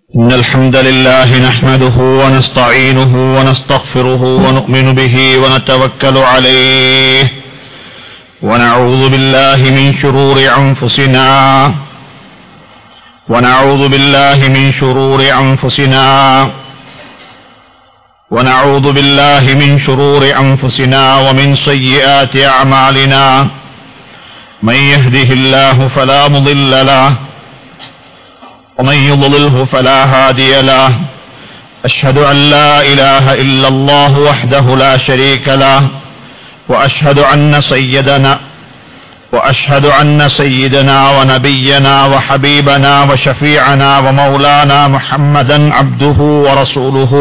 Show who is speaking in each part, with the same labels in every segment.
Speaker 1: إن الحمد لله نحمده ونستعينه ونستغفره ونؤمن به ونتوكل عليه ونعوذ بالله من شرور أنفسنا ونعوذ بالله من شرور أنفسنا ونعوذ بالله من شرور أنفسنا ومن سيئات أعمالنا من يهده الله فلا مضل له ومن يضلله فلا هادي له أشهد أن لا إله إلا الله وحده لا شريك له وأشهد أن سيدنا وأشهد أن سيدنا ونبينا وحبيبنا وشفيعنا ومولانا محمدا عبده ورسوله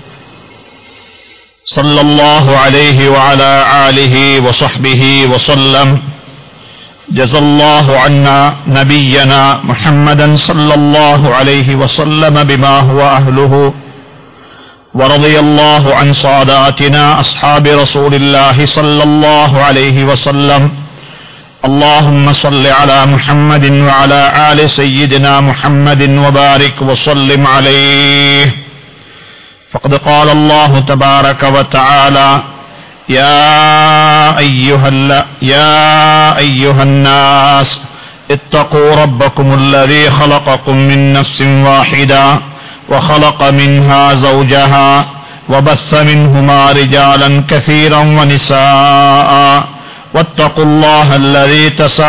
Speaker 1: صلى الله عليه وعلى آله وصحبه وسلم جزى الله عنا نبينا محمدا صلى الله عليه وسلم بما هو أهله ورضي الله عن صاداتنا أصحاب رسول الله صلى الله عليه وسلم اللهم صل على محمد وعلى آل سيدنا محمد وبارك وسلم عليه فقد قال الله تبارك وتعالى يا أيها, يا أيها الناس اتقوا ربكم الذي خلقكم من نفس واحدة وخلق منها زوجها وبث منهما رجالا كثيرا ونساء واتقوا الله الذي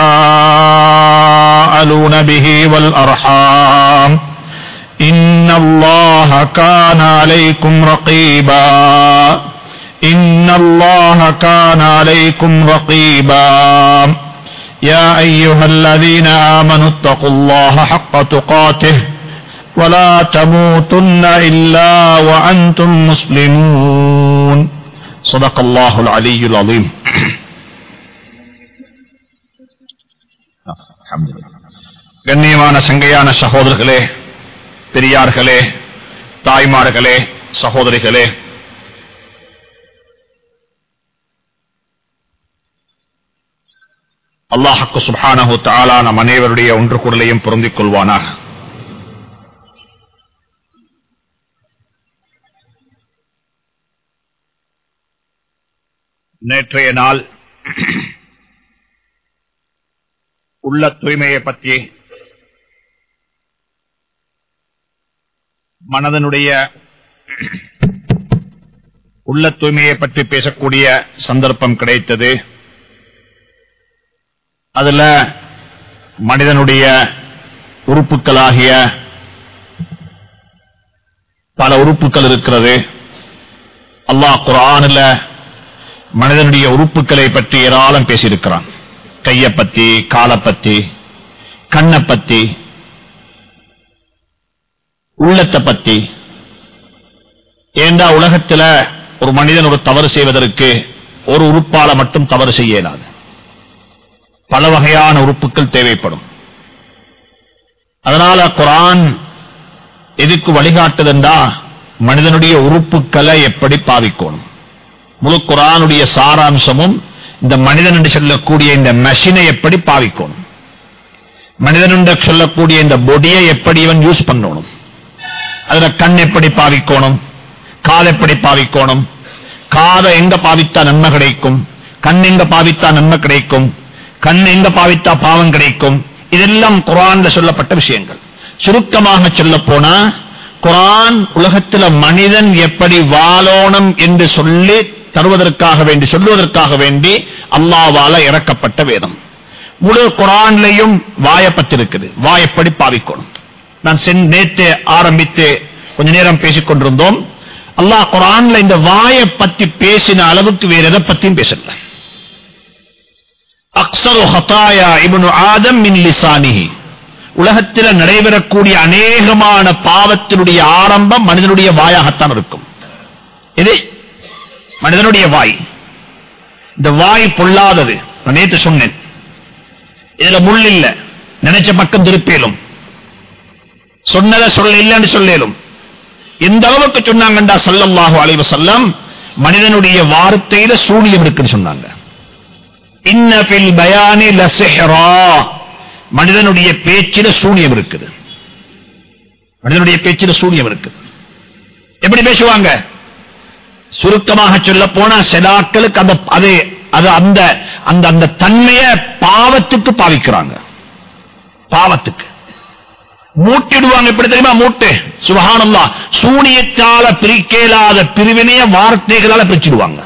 Speaker 1: تساءلون به والأرحام إن الله كان عليكم رقيبا إن الله كان عليكم رقيبا يا أيها الذين آمنوا اتقوا الله حق تقاته ولا تموتن إلا وأنتم مسلمون صدق الله العلي العظيم கண்ணியமான சங்கையான சகோதரர்களே பெரியார்களே தாய்மார்களே சகோதரிகளே அல்லாஹக்கு சுபானஹு தாலா நம் அனைவருடைய ஒன்று குரலையும் பொருந்திக் கொள்வானாக நேற்றைய நாள் உள்ள தூய்மையை பற்றி மனதனுடைய உள்ள தூய்மையை பற்றி பேசக்கூடிய சந்தர்ப்பம் கிடைத்தது அதுல மனிதனுடைய உறுப்புகளாகிய பல உறுப்புகள் இருக்கிறது அல்லாஹ் குரானில் மனிதனுடைய உறுப்புகளை பற்றி ஏராளம் பேசியிருக்கிறான் கையை பத்தி காலை பத்தி கண்ணை பத்தி உள்ளத்தை பத்தி ஏண்டா உலகத்துல ஒரு மனிதன் ஒரு தவறு செய்வதற்கு ஒரு உறுப்பால மட்டும் தவறு செய்ய இயலாது பல வகையான உறுப்புகள் தேவைப்படும் அதனால குரான் எதுக்கு வழிகாட்டுதுண்டா மனிதனுடைய உறுப்புகளை எப்படி பாவிக்கணும் முழு குரானுடைய சாராம்சமும் இந்த மனிதன் என்று சொல்லக்கூடிய இந்த மெஷினை எப்படி பாவிக்கணும் மனிதன் என்று சொல்லக்கூடிய இந்த பொடியை எப்படி இவன் யூஸ் பண்ணணும் அதுல கண் எப்படி பாவிக்கணும் கால் எப்படி பாவிக்கணும் காதை எங்க பாவித்தா நன்மை கிடைக்கும் கண் எங்க பாவித்தா நன்மை கிடைக்கும் கண் எங்க பாவித்தா பாவம் கிடைக்கும் இதெல்லாம் குரான்ல சொல்லப்பட்ட விஷயங்கள் சுருக்கமாக சொல்ல போனா குரான் உலகத்தில் மனிதன் எப்படி வாழோணும் என்று சொல்லி தருவதற்காக வேண்டி சொல்லுவதற்காக வேண்டி அல்லாவால இறக்கப்பட்ட வேதம் முழு குரான்லையும் வாயப்பட்டிருக்குது வாயப்படி பாவிக்கணும் நான் நேற்று ஆரம்பித்து கொஞ்ச நேரம் பேசிக் கொண்டிருந்தோம் அல்லாஹ் குரான்ல இந்த வாயை பத்தி பேசின அளவுக்கு வேற எதை பத்தியும் பேசல அக்சரு ஹதாயா இபனு ஆதம் மின் லிசானிஹி உலகத்தில் நடைபெறக்கூடிய அநேகமான பாவத்தினுடைய ஆரம்பம் மனிதனுடைய வாயாகத்தான் இருக்கும் இது மனிதனுடைய வாய் இந்த வாய் பொல்லாதது நான் நேற்று சொன்னேன் இதுல முள் இல்ல நினைச்ச பக்கம் திருப்பேலும் சொன்னதை சொல்ல இல்லைன்னு சொல்லேலும் எந்த அளவுக்கு சொன்னாங்கண்டா சல்லல்லாஹு அலைவ செல்லம் மனிதனுடைய வார்த்தையில சூனியம் இருக்குன்னு சொன்னாங்க இன்னபில் பயானி லசிஹரா மனிதனுடைய பேச்சில சூனியம் இருக்குது மனிதனுடைய பேச்சில் சூனியம் இருக்கு எப்படி பேசுவாங்க சுருக்கமாக சொல்ல போனா செலாக்களுக்கு அந்த அது அது அந்த அந்த அந்த தன்மையை பாவத்துக்கு பாவிக்கிறாங்க பாவத்துக்கு மூட்டிடுவாங்க எப்படி தெரியுமா மூட்டு சுபஹானல்லா சூனியத்தால பிரிக்கலாத பிரிவினைய வார்த்தைகளால பிரிச்சிடுவாங்க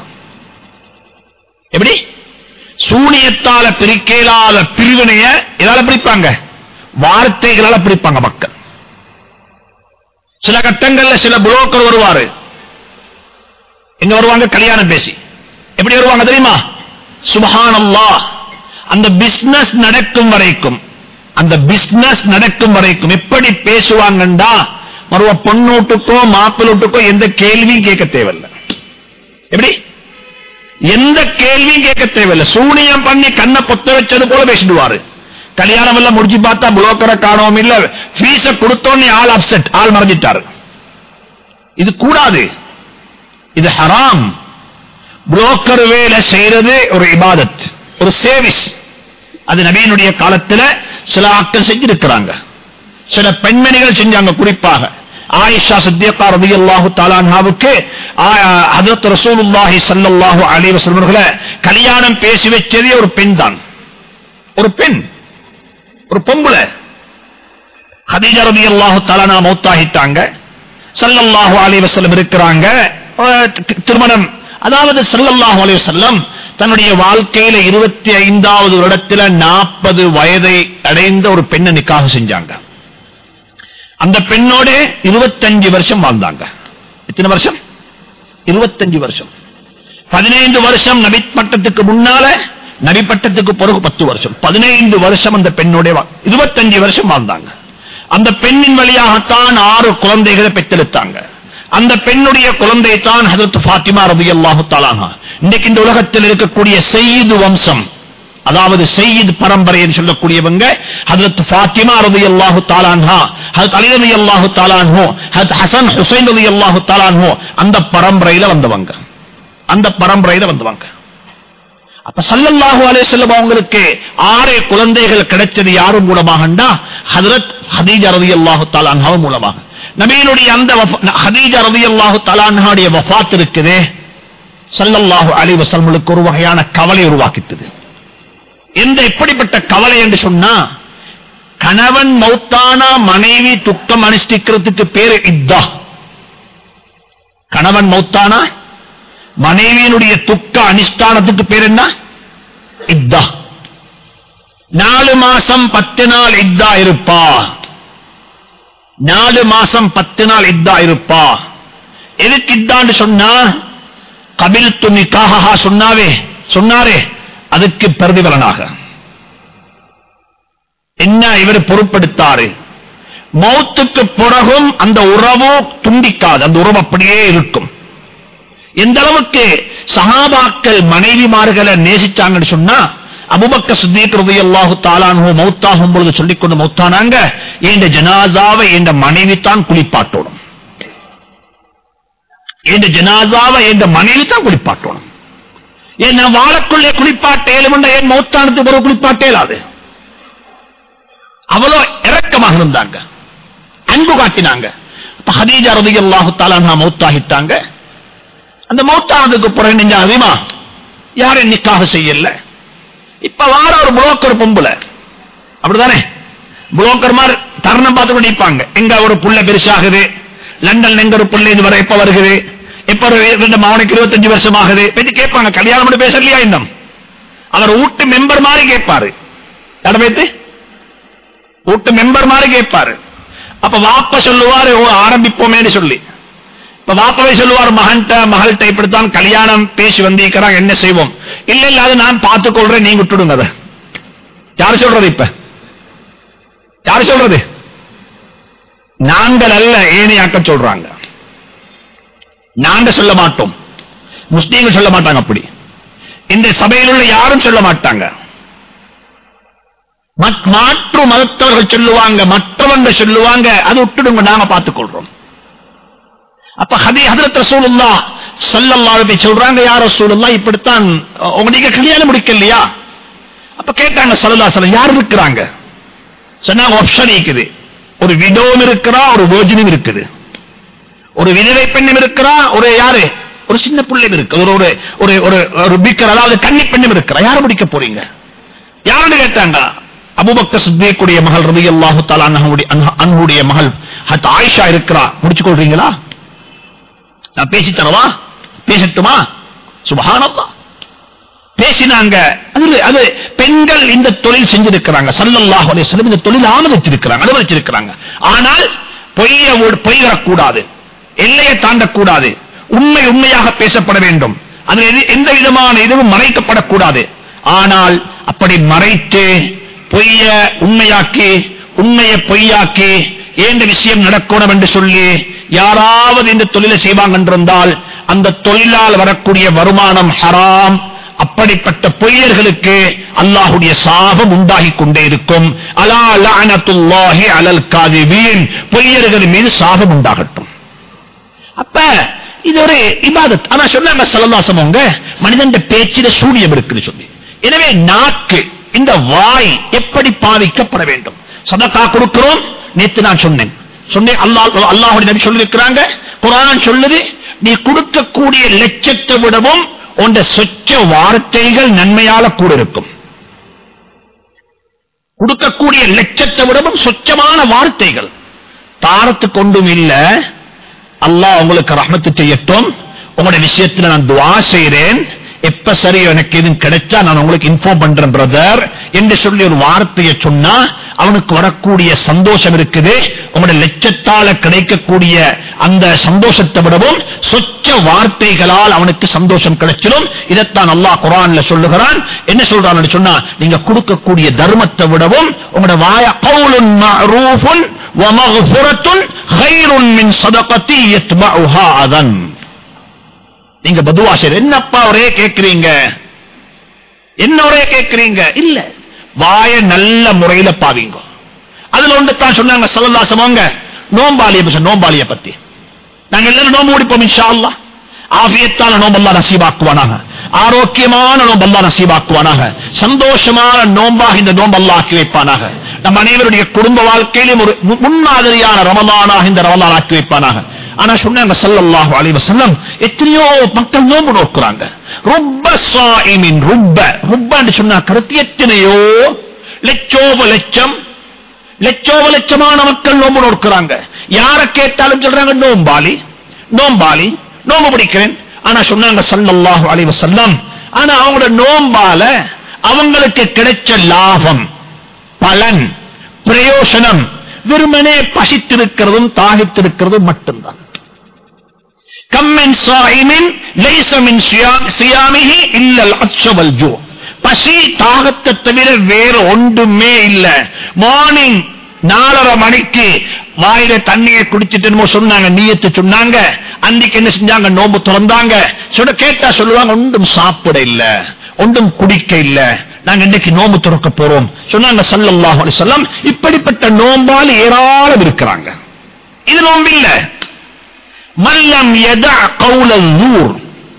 Speaker 1: எப்படி சூனியத்தால பிரிக்கலாத பிரிவினைய எதால பிரிப்பாங்க வார்த்தைகளால பிரிப்பாங்க மக்கள் சில கட்டங்கள்ல சில புரோக்கர் வருவாரு எங்க வருவாங்க கல்யாணம் பேசி எப்படி வருவாங்க தெரியுமா சுபஹானல்லாஹ் அந்த பிசினஸ் நடக்கும் வரைக்கும் அந்த பிசினஸ் நடக்கும் வரைக்கும் எப்படி பேசுவாங்கண்டா மறுவ பொண்ணூட்டுக்கோ மாப்பிள்ளூட்டுக்கோ எந்த கேள்வியும் கேட்க தேவையில்லை எப்படி எந்த கேள்வியும் கேட்க தேவையில்லை சூனியம் பண்ணி கண்ணை பொத்த வச்சது போல பேசிடுவாரு கல்யாணம் எல்லாம் முடிச்சு பார்த்தா புரோக்கரை காணவும் இல்ல ஃபீஸ கொடுத்தோன்னே ஆள் அப்செட் ஆள் மறைஞ்சிட்டாரு இது கூடாது இது ஹராம் புரோக்கர் வேலை செய்யறது ஒரு இபாதத் ஒரு சேவிஸ் அது நபியினுடைய காலத்துல சில ஆட்கள் செஞ்சிருக்கிறாங்க சில பெண்மணிகள் செஞ்சாங்க குறிப்பாக ஆயிஷா சித்தியக்கா ரலியல்லாஹு தஆலாவுக்கு ஹஜரத் ரசூலுல்லாஹி ஸல்லல்லாஹு அலைஹி வஸல்லம் அவர்களை கல்யாணம் பேசி வச்சதே ஒரு பெண் தான் ஒரு பெண் ஒரு பொம்பளை ஹதீஜா ரலியல்லாஹு தஆலா மௌத்தாகிட்டாங்க ஸல்லல்லாஹு அலைஹி வஸல்லம் இருக்கிறாங்க அஹ் தி- திருமணம் அதாவது ஸல்லல்லாஹு அலைஹி வஸல்லம் தன்னுடைய வாழ்க்கையில இருபத்தி ஐந்தாவது வருடத்துல நாற்பது வயதை அடைந்த ஒரு பெண்ணை நிக்காக செஞ்சாங்க அந்த பெண்ணோடு இருபத்தஞ்சு வருஷம் வாழ்ந்தாங்க எத்தனை வருஷம் இருபத்தஞ்சு வருஷம் பதினைந்து வருஷம் நபி பட்டத்துக்கு முன்னால நபி பட்டத்துக்கு பிறகு பத்து வருஷம் பதினைந்து வருஷம் அந்த பெண்ணோட வா- இருபத்தஞ்சு வருஷம் வாழ்ந்தாங்க அந்த பெண்ணின் வழியாகத்தான் ஆறு குழந்தைகளை பெற்றெடுத்தாங்க அந்த பெண்ணுடைய குழந்தை தான் ஹதரத் ஃபாத்திமா ரலியல்லாஹு தஆலா இன்னைக்கு இந்த உலகத்தில் இருக்கக்கூடிய செய்து வம்சம் அதாவது செய்யீத் பரம்பரை என்று சொல்லக்கூடியவங்க ஹதரத் ஃபாத்திமா ரலியல்லாஹு தஆலா ஹதரத் அலி ரலியல்லாஹு தஆலா ஹதரத் ஹசன் ஹுசைன் ரலியல்லாஹு தஆலா அந்த பரம்பரையில வந்தவங்க அந்த பரம்பரையில வந்தவங்க அப்ப சல்லல்லாஹு அலைஹி வஸல்லம் அவங்களுக்கு ஆறு குழந்தைகள் கிடைச்சது யாரும் மூலமாகண்டா ஹஜரத் ஹதீஜா ரலியல்லாஹு தஆலா அன்ஹா மூலமாக நபியினுடைய அந்த வஃப- ஹதீஜா ரலியல்லாஹு தஆலா அன்ஹாவுடைய வஃபாத் இருக்குதே சல்லல்லாஹு அலைஹி வஸல்லமுக்கு ஒரு வகையான கவலை உருவாக்கித்தது எந்த எப்படிப்பட்ட கவலை என்று சொன்னா கணவன் மௌத்தானா மனைவி துக்கம் அனுஷ்டிக்கிறதுக்கு பேரு இத்தா கணவன் மௌத்தானா மனைவியினுடைய துக்க அனுஷ்டானத்துக்கு பேர் என்ன இத்தா நாலு மாசம் பத்து நாள் இத்தா இருப்பா நாலு மாசம் பத்து நாள் இத்தா இருப்பா எதுக்கு இத்தான்னு சொன்னா கபில் துணிக்காக சொன்னாவே சொன்னாரே அதுக்கு பிரதிபலனாக என்ன இவர் பொருட்படுத்தாரு மௌத்துக்கு பிறகும் அந்த உறவு துண்டிக்காது அந்த உறவு அப்படியே இருக்கும் எந்த அளவுக்கு சஹாபாக்கள் மனைவிமார்களை நேசிச்சாங்கன்னு சொன்னா அபுபக்க சித்திக் ரலியல்லாஹு தாலானு மௌத்தாகும் பொழுது சொல்லிக் கொண்டு மௌத்தானாங்க என்ற ஜனாசாவை என்ற மனைவி தான் குளிப்பாட்டணும் என்ற ஜனாசாவை என்ற மனைவி தான் குளிப்பாட்டணும் ஏன் நான் வாழக்குள்ளே குளிப்பாட்ட ஏழுமண்ட என் மௌத்தானத்துக்கு பிறகு குளிப்பாட்ட இயலாது அவ்வளோ இரக்கமாக இருந்தாங்க அன்பு காட்டினாங்க அப்ப ஹதீஜா ரலியல்லாஹு தஆலா மௌத்தாகிட்டாங்க அந்த மௌத்தானதுக்கு பிறகு நெஞ்ச அதிகமா யாரும் நிக்காக செய்யல இப்ப வார ஒரு புரோக்கர் பொம்புல அப்படிதானே புரோக்கர் மாதிரி தருணம் பார்த்து கொண்டு நிப்பாங்க எங்க ஒரு புள்ள பெருசாகுது லண்டன் எங்க ஒரு புள்ள இது வரை எப்ப வருகுது எப்ப ஒரு ரெண்டு அவனுக்கு இருபத்தஞ்சு வருஷம் ஆகுது பத்தி கேட்பாங்க கல்யாணம் மட்டும் பேசலையா இன்னும் அவர் வீட்டு மெம்பர் மாதிரி கேட்பாரு யார பேத்து வீட்டு மெம்பர் மாதிரி கேட்பாரு அப்ப வாப்ப சொல்லுவாரு ஓ ஆரம்பிப்போமேன்னு சொல்லி இப்ப வாப்பவை சொல்லுவார் மகன்கிட்ட மகள்கிட்ட இப்படித்தான் கல்யாணம் பேசி வந்திருக்கிறாங்க என்ன செய்வோம் இல்ல இல்ல அது நான் பார்த்துக் கொள்றேன் நீங்க விட்டுடுங்க அதை யாரு சொல்றது இப்ப யாரு சொல்றது நாங்கள் அல்ல ஏனையாக்க சொல்றாங்க நாங்க சொல்ல மாட்டோம் முஸ்லீம்கள் சொல்ல மாட்டாங்க அப்படி இந்த சபையில் உள்ள யாரும் சொல்ல மாட்டாங்க மத்- மாற்று மதத்தவர்கள் சொல்லுவாங்க மற்றவங்க சொல்லுவாங்க அது விட்டுடுங்க நாங்க பார்த்துக் கொள்றோம் அப்ப ஹதி ஹதரத் ரசூலுல்லா ஸல்லல்லாஹு அலைஹி சொல்றாங்க யார் ரசூலுல்லா இப்படித்தான் அஹ், உங்க நீங்க கல்யாணம் முடிக்கலையா அப்ப கேட்டாங்க ஸல்லல்லாஹு அலைஹி வஸல்லம் யார் இருக்கிறாங்க சொன்னாங்க ஆப்ஷன் இருக்குது ஒரு விடோவும் இருக்கிறா ஒரு வேர்ஜினும் இருக்குது ஒரு விதவை பெண்ணும் இருக்கிறா ஒரு யாரு ஒரு சின்ன பிள்ளையும் இருக்கு ஒரு ஒரு ஒரு ஒரு ஒரு பீக்கர் அதாவது கன்னி பெண்ணும் இருக்கிறா யாரை முடிக்க போறீங்க யாருன்னு கேட்டாங்க அபுபக்க சித்தியக்குடைய மகள் ரவி அல்லாஹு அன்புடைய மகள் ஹத் ஆயிஷா இருக்கிறா முடிச்சு கொள்றீங்களா நான் பேசி தரவா பேசட்டுமா சுபஹானல்லா பேசினாங்க அது அது பெண்கள் இந்த தொழில் செஞ்சிருக்கிறாங்க சல்லல்லாஹு அலைஹி வஸல்லம் இந்த தொழில் ஆமதிச்சிருக்கிறாங்க அனுமதிச்சிருக்கிறாங்க ஆனால் பொய்ய பொய் வரக்கூடாது எல்லையை தாண்டக்கூடாது உண்மை உண்மையாக பேசப்பட வேண்டும் அது எது- எந்த விதமான இதுவும் மறைக்கப்படக்கூடாது ஆனால் அப்படி மறைத்து பொய்ய உண்மையாக்கி உண்மையை பொய்யாக்கி ஏந்த விஷயம் நடக்கணும் என்று சொல்லி யாராவது இந்த தொழிலை செய்வாங்க என்றிருந்தால் அந்த தொழிலால் வரக்கூடிய வருமானம் ஹராம் அப்படிப்பட்ட பொய்யர்களுக்கு அல்லாஹுடைய சாபம் உண்டாகிக் கொண்டே இருக்கும் அலா லஅனத்துல்லாஹி அலல் காதிபீன் பொய்யர்கள் மீது சாபம் உண்டாகட்டும் அப்ப இது ஒரு இபாதத் ஆனா சொன்னாங்க சல்லல்லாஹு அவங்க மனிதன் பேச்சில சூனியம் இருக்குன்னு சொல்லி எனவே நாக்கு இந்த வாய் எப்படி பாவிக்கப்பட வேண்டும் சதக்கா கொடுக்கிறோம் நேத்து நான் சொன்னேன் சொன்னேன் அல்லாஹ் அல்லாஹுடைய நபி சொல்லி இருக்கிறாங்க குரான் சொல்லுது நீ கொடுக்கக்கூடிய லட்சத்தை விடவும் உண்ட சொச்ச வார்த்தைகள் நன்மையால கூட இருக்கும் கொடுக்கக்கூடிய லட்சத்தை விடவும் சொச்சமான வார்த்தைகள் தாரத்து கொண்டும் இல்ல அல்லாஹ் உங்களுக்கு ரஹ்மத்து செய்யட்டும் உங்களுடைய விஷயத்துல நான் துவா செய்றேன் எப்ப சரி எனக்கு எதுவும் கிடைச்சா நான் உங்களுக்கு இன்ஃபார்ம் பண்றேன் பிரதர் என்று சொல்லி ஒரு வார்த்தையை சொன்னா அவனுக்கு வரக்கூடிய சந்தோஷம் இருக்குது உங்களுடைய லட்சத்தால கிடைக்கக்கூடிய அந்த சந்தோஷத்தை விடவும் சொச்ச வார்த்தைகளால் அவனுக்கு சந்தோஷம் கிடைச்சிடும் இதைத்தான் அல்லாஹ் குரான்ல சொல்லுகிறான் என்ன சொல்றான் சொன்னா நீங்க கொடுக்கக்கூடிய தர்மத்தை விடவும் உங்களோட வாய கவுலுன் மஅரூஃபுன் வமக்ஃபிரத்துன் கைருன் மின் சதகத்தி யத்பஉஹா அதன் நீங்க பதுவா செய்ற என்னப்பா ஒரே கேக்குறீங்க என்ன ஒரே கேக்குறீங்க இல்ல வாய நல்ல முறையில பாவிங்க அதுல ஒன்று தான் சொன்னாங்க சல்லல்லாசவங்க நோம்பாளிய பத்தி நோம்பாளிய பத்தி நாங்க எல்லாரும் நோம்பு முடிப்போம் இன்ஷா அல்லாஹ் ஆபியத்தான நோம்பல்லா நசீபாக்குவானாக ஆரோக்கியமான நோம்பல்லா நசீபாக்குவானாக சந்தோஷமான நோம்பாக இந்த நோம்பல்லா ஆக்கி வைப்பானாக நம் அனைவருடைய குடும்ப வாழ்க்கையிலும் ஒரு மு- முன்மாதிரியான ரமலானாக இந்த ரமலான் ஆக்கி வைப்பானாக ஆனா சொன்னாங்க ஸல்லல்லாஹு அலைஹி வஸல்லம் எத்தனையோ மக்கள் நோன்பு நோக்குறாங்க ரொம்ப சாயிமின் ரொம்ப ரொம்ப சொன்னா கருத்து எத்தனையோ லட்சோப லட்சம் லட்சோப லட்சமான மக்கள் நோன்பு நோக்குறாங்க யார கேட்டாலும் சொல்றாங்க நோம்பாளி நோம்பாளி நோம்பு பிடிக்கிறேன் ஆனா சொன்னாங்க ஸல்லல்லாஹு அலைஹி வஸல்லம் ஆனா அவங்களோட நோம்பால அவங்களுக்கு கிடைச்ச லாபம் பலன் பிரயோசனம் வெறுமனே பசித்திருக்கிறதும் தாகித்திருக்கிறதும் மட்டும்தான் கம்மின் சாயிமின் லைச மின் சியா- சியாமிஹி இல்லல் அச்சவல் ஜோ பசி தாகத்தை தவிர வேற ஒன்றுமே இல்ல மார்னிங் நாலரை மணிக்கு வாயில தண்ணியை குடிச்சிட்டு என்னமோ சொன்னாங்க நீயத்து சொன்னாங்க அன்னைக்கு என்ன செஞ்சாங்க நோம்பு திறந்தாங்க சொல்ல கேட்டா சொல்லுவாங்க ஒன்றும் சாப்பிட இல்ல ஒன்றும் குடிக்க இல்ல நாங்க இன்னைக்கு நோம்பு திறக்க போறோம் சொன்னாங்க ஸல்லல்லாஹு அலைஹி வஸல்லம் இப்படிப்பட்ட நோம்பால் ஏராளம் இருக்கிறாங்க இது நோம்பு இல்ல மல்லம் எதா கவுல ஜூர்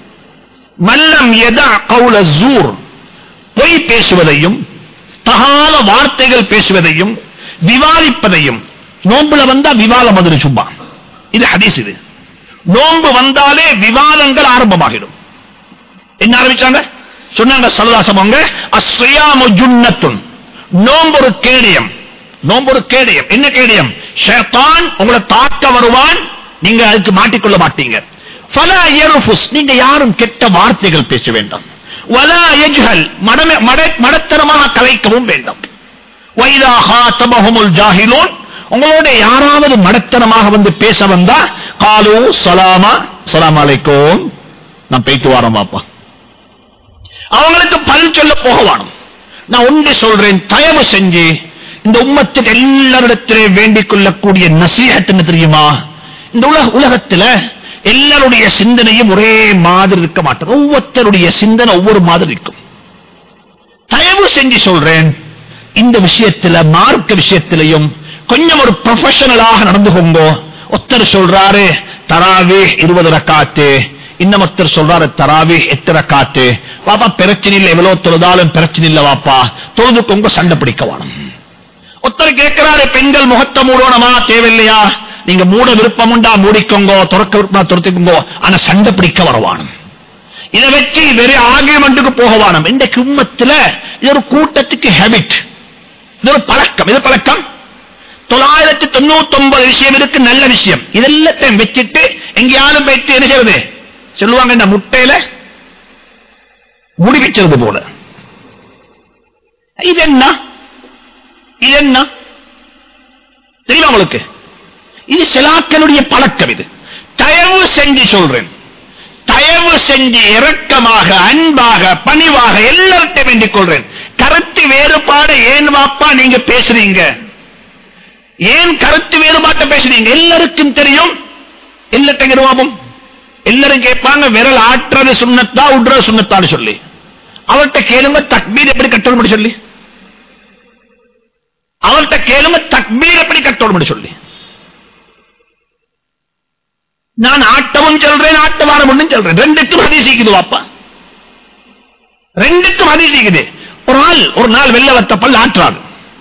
Speaker 1: மல்லம் எதா கவுல ஜூர் பொய் பேசுவதையும் தகாத வார்த்தைகள் பேசுவதையும் விவாதிப்பதையும் நோம்புல வந்தா விவாதம் வந்து சும்மா இது ஹதீஸ் இது நோன்பு வந்தாலே விவாதங்கள் ஆரம்பமாகிடும் என்ன ஆரம்பிச்சாங்க சொன்னாங்க சல்லாசமங்க அஸ்ஸியாமு ஜுன்னத்துன் நோன்பு ஒரு கேடயம் நோன்பு ஒரு கேடயம் என்ன கேடயம் ஷைத்தான் உங்களை தாக்க வருவான் நீங்க அதுக்கு மாட்டிக்கொள்ள மாட்டீங்க ஃபலா யர்ஃபுஸ் நீங்க யாரும் கெட்ட வார்த்தைகள் பேச வேண்டாம் வலா யஜ்ஹல் மடமே மட- மடத்தனமாக கலைக்கவும் வேண்டாம் வைதா ஹாத்தபஹுமுல் ஜாஹிலூன் உங்களோட யாராவது மடத்தனமாக வந்து பேச வந்தா காலு சலாமா சலாம் அலைக்கும் நான் போயிட்டு வரேன் பாப்பா அவங்களுக்கு பதில் சொல்ல போக வேணும் நான் ஒன்று சொல்றேன் தயவு செஞ்சு இந்த உம்மத்தில் எல்லாரிடத்திலே வேண்டிக் கொள்ளக்கூடிய நசீகத் என்ன தெரியுமா இந்த உலக உலகத்துல எல்லாருடைய சிந்தனையும் ஒரே மாதிரி இருக்க மாட்டேன் ஒவ்வொருத்தருடைய சிந்தனை ஒவ்வொரு மாதிரி இருக்கும் தயவு செஞ்சு சொல்றேன் இந்த விஷயத்துல மார்க்க விஷயத்திலையும் கொஞ்சம் ஒரு ப்ரொஃபஷனலாக நடந்துகோங்க ஒருத்தர் சொல்றாரு தராவே இருபது ரக்காத்து இன்னும் ஒருத்தர் சொல்றாரு தராவே எட்டு ரக்காத்து பாப்பா பிரச்சனை இல்லை எவ்வளவு தொழுதாலும் பிரச்சனை இல்லை வாப்பா தொழுதுக்கோங்க சண்டை பிடிக்க வேணும் ஒருத்தர் கேட்கிறாரு பெண்கள் முகத்தை மூடணுமா தேவையில்லையா நீங்க மூட விருப்பம் உண்டா மூடிக்கோங்க துறக்க விருப்பம் துரத்திக்கோங்க ஆனா சண்டை பிடிக்க வரவானும் இதை வச்சு வெறும் ஆகியமெண்ட்டுக்கு போகவானம் இந்த கும்மத்துல இது ஒரு கூட்டத்துக்கு ஹேபிட் இது ஒரு பழக்கம் இது பழக்கம் தொள்ளாயிரத்தி தொண்ணூத்தி ஒன்பது விஷயம் இருக்கு நல்ல விஷயம் இதெல்லாத்தையும் வச்சுட்டு எங்கேயாலும் போயிட்டு என்ன செய்வது சொல்லுவாங்க இந்த முட்டையில முடி வச்சது போல இது என்ன இது என்ன தெரியுமா உங்களுக்கு இது சிலாக்களுடைய பழக்கம் இது தயவு செஞ்சு சொல்றேன் தயவு செஞ்சு இரக்கமாக அன்பாக பணிவாக எல்லார்ட்டையும் வேண்டிக் கொள்றேன் கருத்து வேறுபாடு ஏன் வாப்பா நீங்க பேசுறீங்க ஏன் கருத்து வேறுபாட்டை பேசுறீங்க எல்லாருக்கும் தெரியும் எல்லாத்தையும் நிர்வாபம் எல்லாரும் கேட்பாங்க விரல் ஆட்டுறது சுண்ணத்தா விடுறது சுண்ணத்தான்னு சொல்லி அவர்கிட்ட கேளுங்க தக்பீர் எப்படி கட்டணும் சொல்லி அவர்கிட்ட கேளுங்க தக்பீர் எப்படி கட்டணும் சொல்லி நான் ஆட்டமும் சொல்றேன் ஆட்டவாரம் சொல்றேன் ரெண்டுக்கும் அதிசயிக்குது வாப்பா ரெண்டுக்கும் அதிசயிக்குது ஒரு ஆள் ஒரு நாள் வெள்ள வத்த பல் ஆற்றாது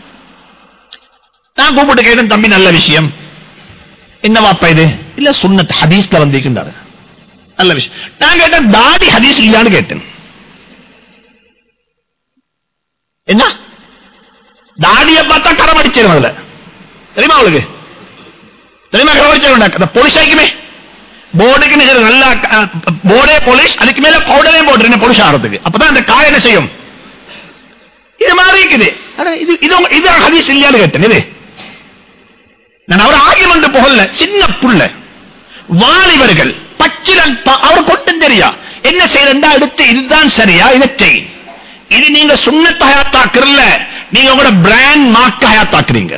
Speaker 1: நான் கூப்பிட்டு கேட்டேன் தம்பி நல்ல விஷயம் என்ன வாப்பா இது இல்ல சுன்னத் ஹதீஸ்ல வந்திருக்கின்றாரு நல்ல விஷயம் நான் கேட்டேன் தாடி ஹதீஸ் இல்லையான்னு கேட்டேன் என்ன தாடியை பார்த்தா கரம் அடிச்சிடும் அதுல தெரியுமா அவளுக்கு தெரியுமா கரம் அடிச்சிடும் போலீஸ் ஆகிக்குமே போர்டுக்கு நல்ல போர்டே போலீஸ் அதுக்கு மேல பவுடரே போட்டு போலீஸ் ஆகிறதுக்கு அப்பதான் அந்த காய் என்ன செய்யும் இது மாதிரி இருக்குது ஆனா இது இது உங்க- இது ஹதீஸ் இல்லையான்னு கேட்டேன் இது நான் அவர் ஆகியமன்று புகழ்ல சின்ன புள்ள வாலிபர்கள் பச்சிலன் ப- அவர் கொட்டும் தெரியா என்ன செய்யறா எடுத்து இதுதான் சரியா இதை செய் இது நீங்க சுண்ணத் ஹயாத்தாக்குறல நீங்க உங்களோட பிராண்ட் மார்க் ஹயாத்தாக்குறீங்க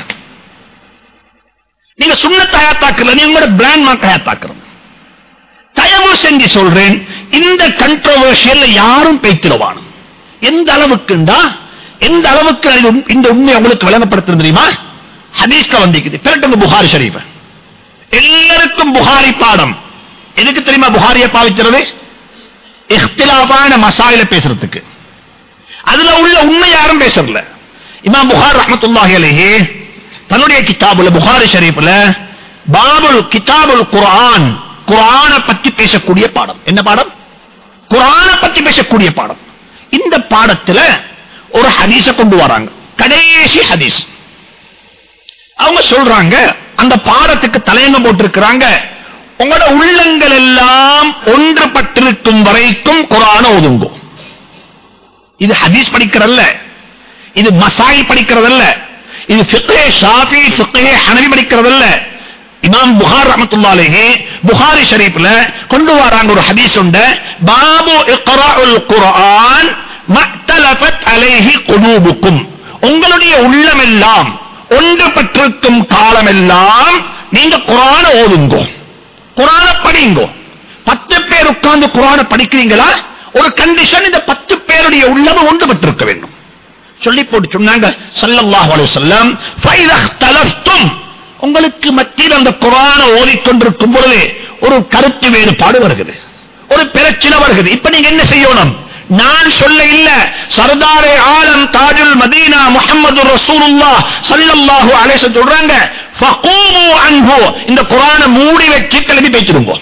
Speaker 1: நீங்க சுண்ணத் ஹயாத்தாக்குறல நீங்க உங்களோட பிராண்ட் மார்க் ஹயாத்தாக்குறோம் தயவு செஞ்சு சொல்றேன் இந்த கண்ட்ரோவர்ஷியல் யாரும் பேய்த்திடுவானும் எந்த அளவுக்குண்டா எந்த அளவுக்கு இது உண்- இந்த உண்மை உங்களுக்கு விளங்கப்படுத்துறது தெரியுமா ஹதீஸ்ல வந்திக்குது பிறகு புகாரி ஷரீஃப் எல்லாருக்கும் புகாரி பாடம் எதுக்கு தெரியுமா புகாரியை பாவிக்கிறது இஃப்திலாபான மசாயில பேசுறதுக்கு அதுல உள்ள உண்மை யாரும் பேசல இமாம் புகார் ரஹமத்துல்லாஹி அலைஹி தன்னுடைய கிதாபுல புகாரி ஷரீஃப்ல பாபுல் கிதாபுல் குர்ஆன் குர்ஆனை பத்தி பேசக்கூடிய பாடம் என்ன பாடம் குர்ஆனை பத்தி பேசக்கூடிய பாடம் இந்த பாடத்துல ஒரு ஹதீஸ கொண்டு வராங்க கடைசி ஹதீஸ் அவங்க சொல்றாங்க அந்த பாடத்துக்கு தலையங்கம் போட்டிருக்கிறாங்க உங்களோட உள்ளங்கள் எல்லாம் ஒன்றுபட்டிருக்கும் வரைக்கும் குரான ஒதுங்கோ இது ஹதீஸ் படிக்கிறல்ல இது மசாயில் படிக்கிறதல்ல இது ஃபிக்ஹே ஷாஃபி ஃபிக்ஹே ஹனவி படிக்கிறதல்ல இமாம் புகார் ரஹ்மத்துல்லாஹி புகாரி ஷரீஃப்ல கொண்டு வராங்க ஒரு ஹதீஸ் உண்டு பாபு இக்ராஉல் குர்ஆன் மக்தலஃபத் அலைஹி குலூபுக்கும் உங்களுடைய உள்ளமெல்லாம் ஒன்றுபட்டிருக்கும் காலமெல்லாம் நீங்க குரான ஓதுங்கோ குரான படிங்கோ பத்து பேர் உட்கார்ந்து குரான படிக்கிறீங்களா ஒரு கண்டிஷன் இந்த பத்து பேருடைய உள்ளமும் ஒன்றுபட்டிருக்க வேண்டும் சொல்லி போட்டு சொன்னாங்க ஸல்லல்லாஹு அலைஹி வஸல்லம் ஃபைதா இഖ்தலஃப்தும் உங்களுக்கு மத்தியில் அந்த குரான ஓதிக்கொண்டிருக்கும் பொழுது ஒரு கருத்து வேறுபாடு வருகிறது ஒரு பிரச்சனை வருகிறது இப்ப நீங்க என்ன செய்யணும் நான் சொல்ல இல்ல சர்தாரே ஆலம் தாஜுல் மதீனா முஹம்மது ரசூலுல்லாஹ் ஸல்லல்லாஹு அலைஹி வஸல்லம் சொல்றாங்க ஃபகூமு அன்ஹு இந்த குரானை மூடி வச்சு கிளம்பி பேச்சிருங்க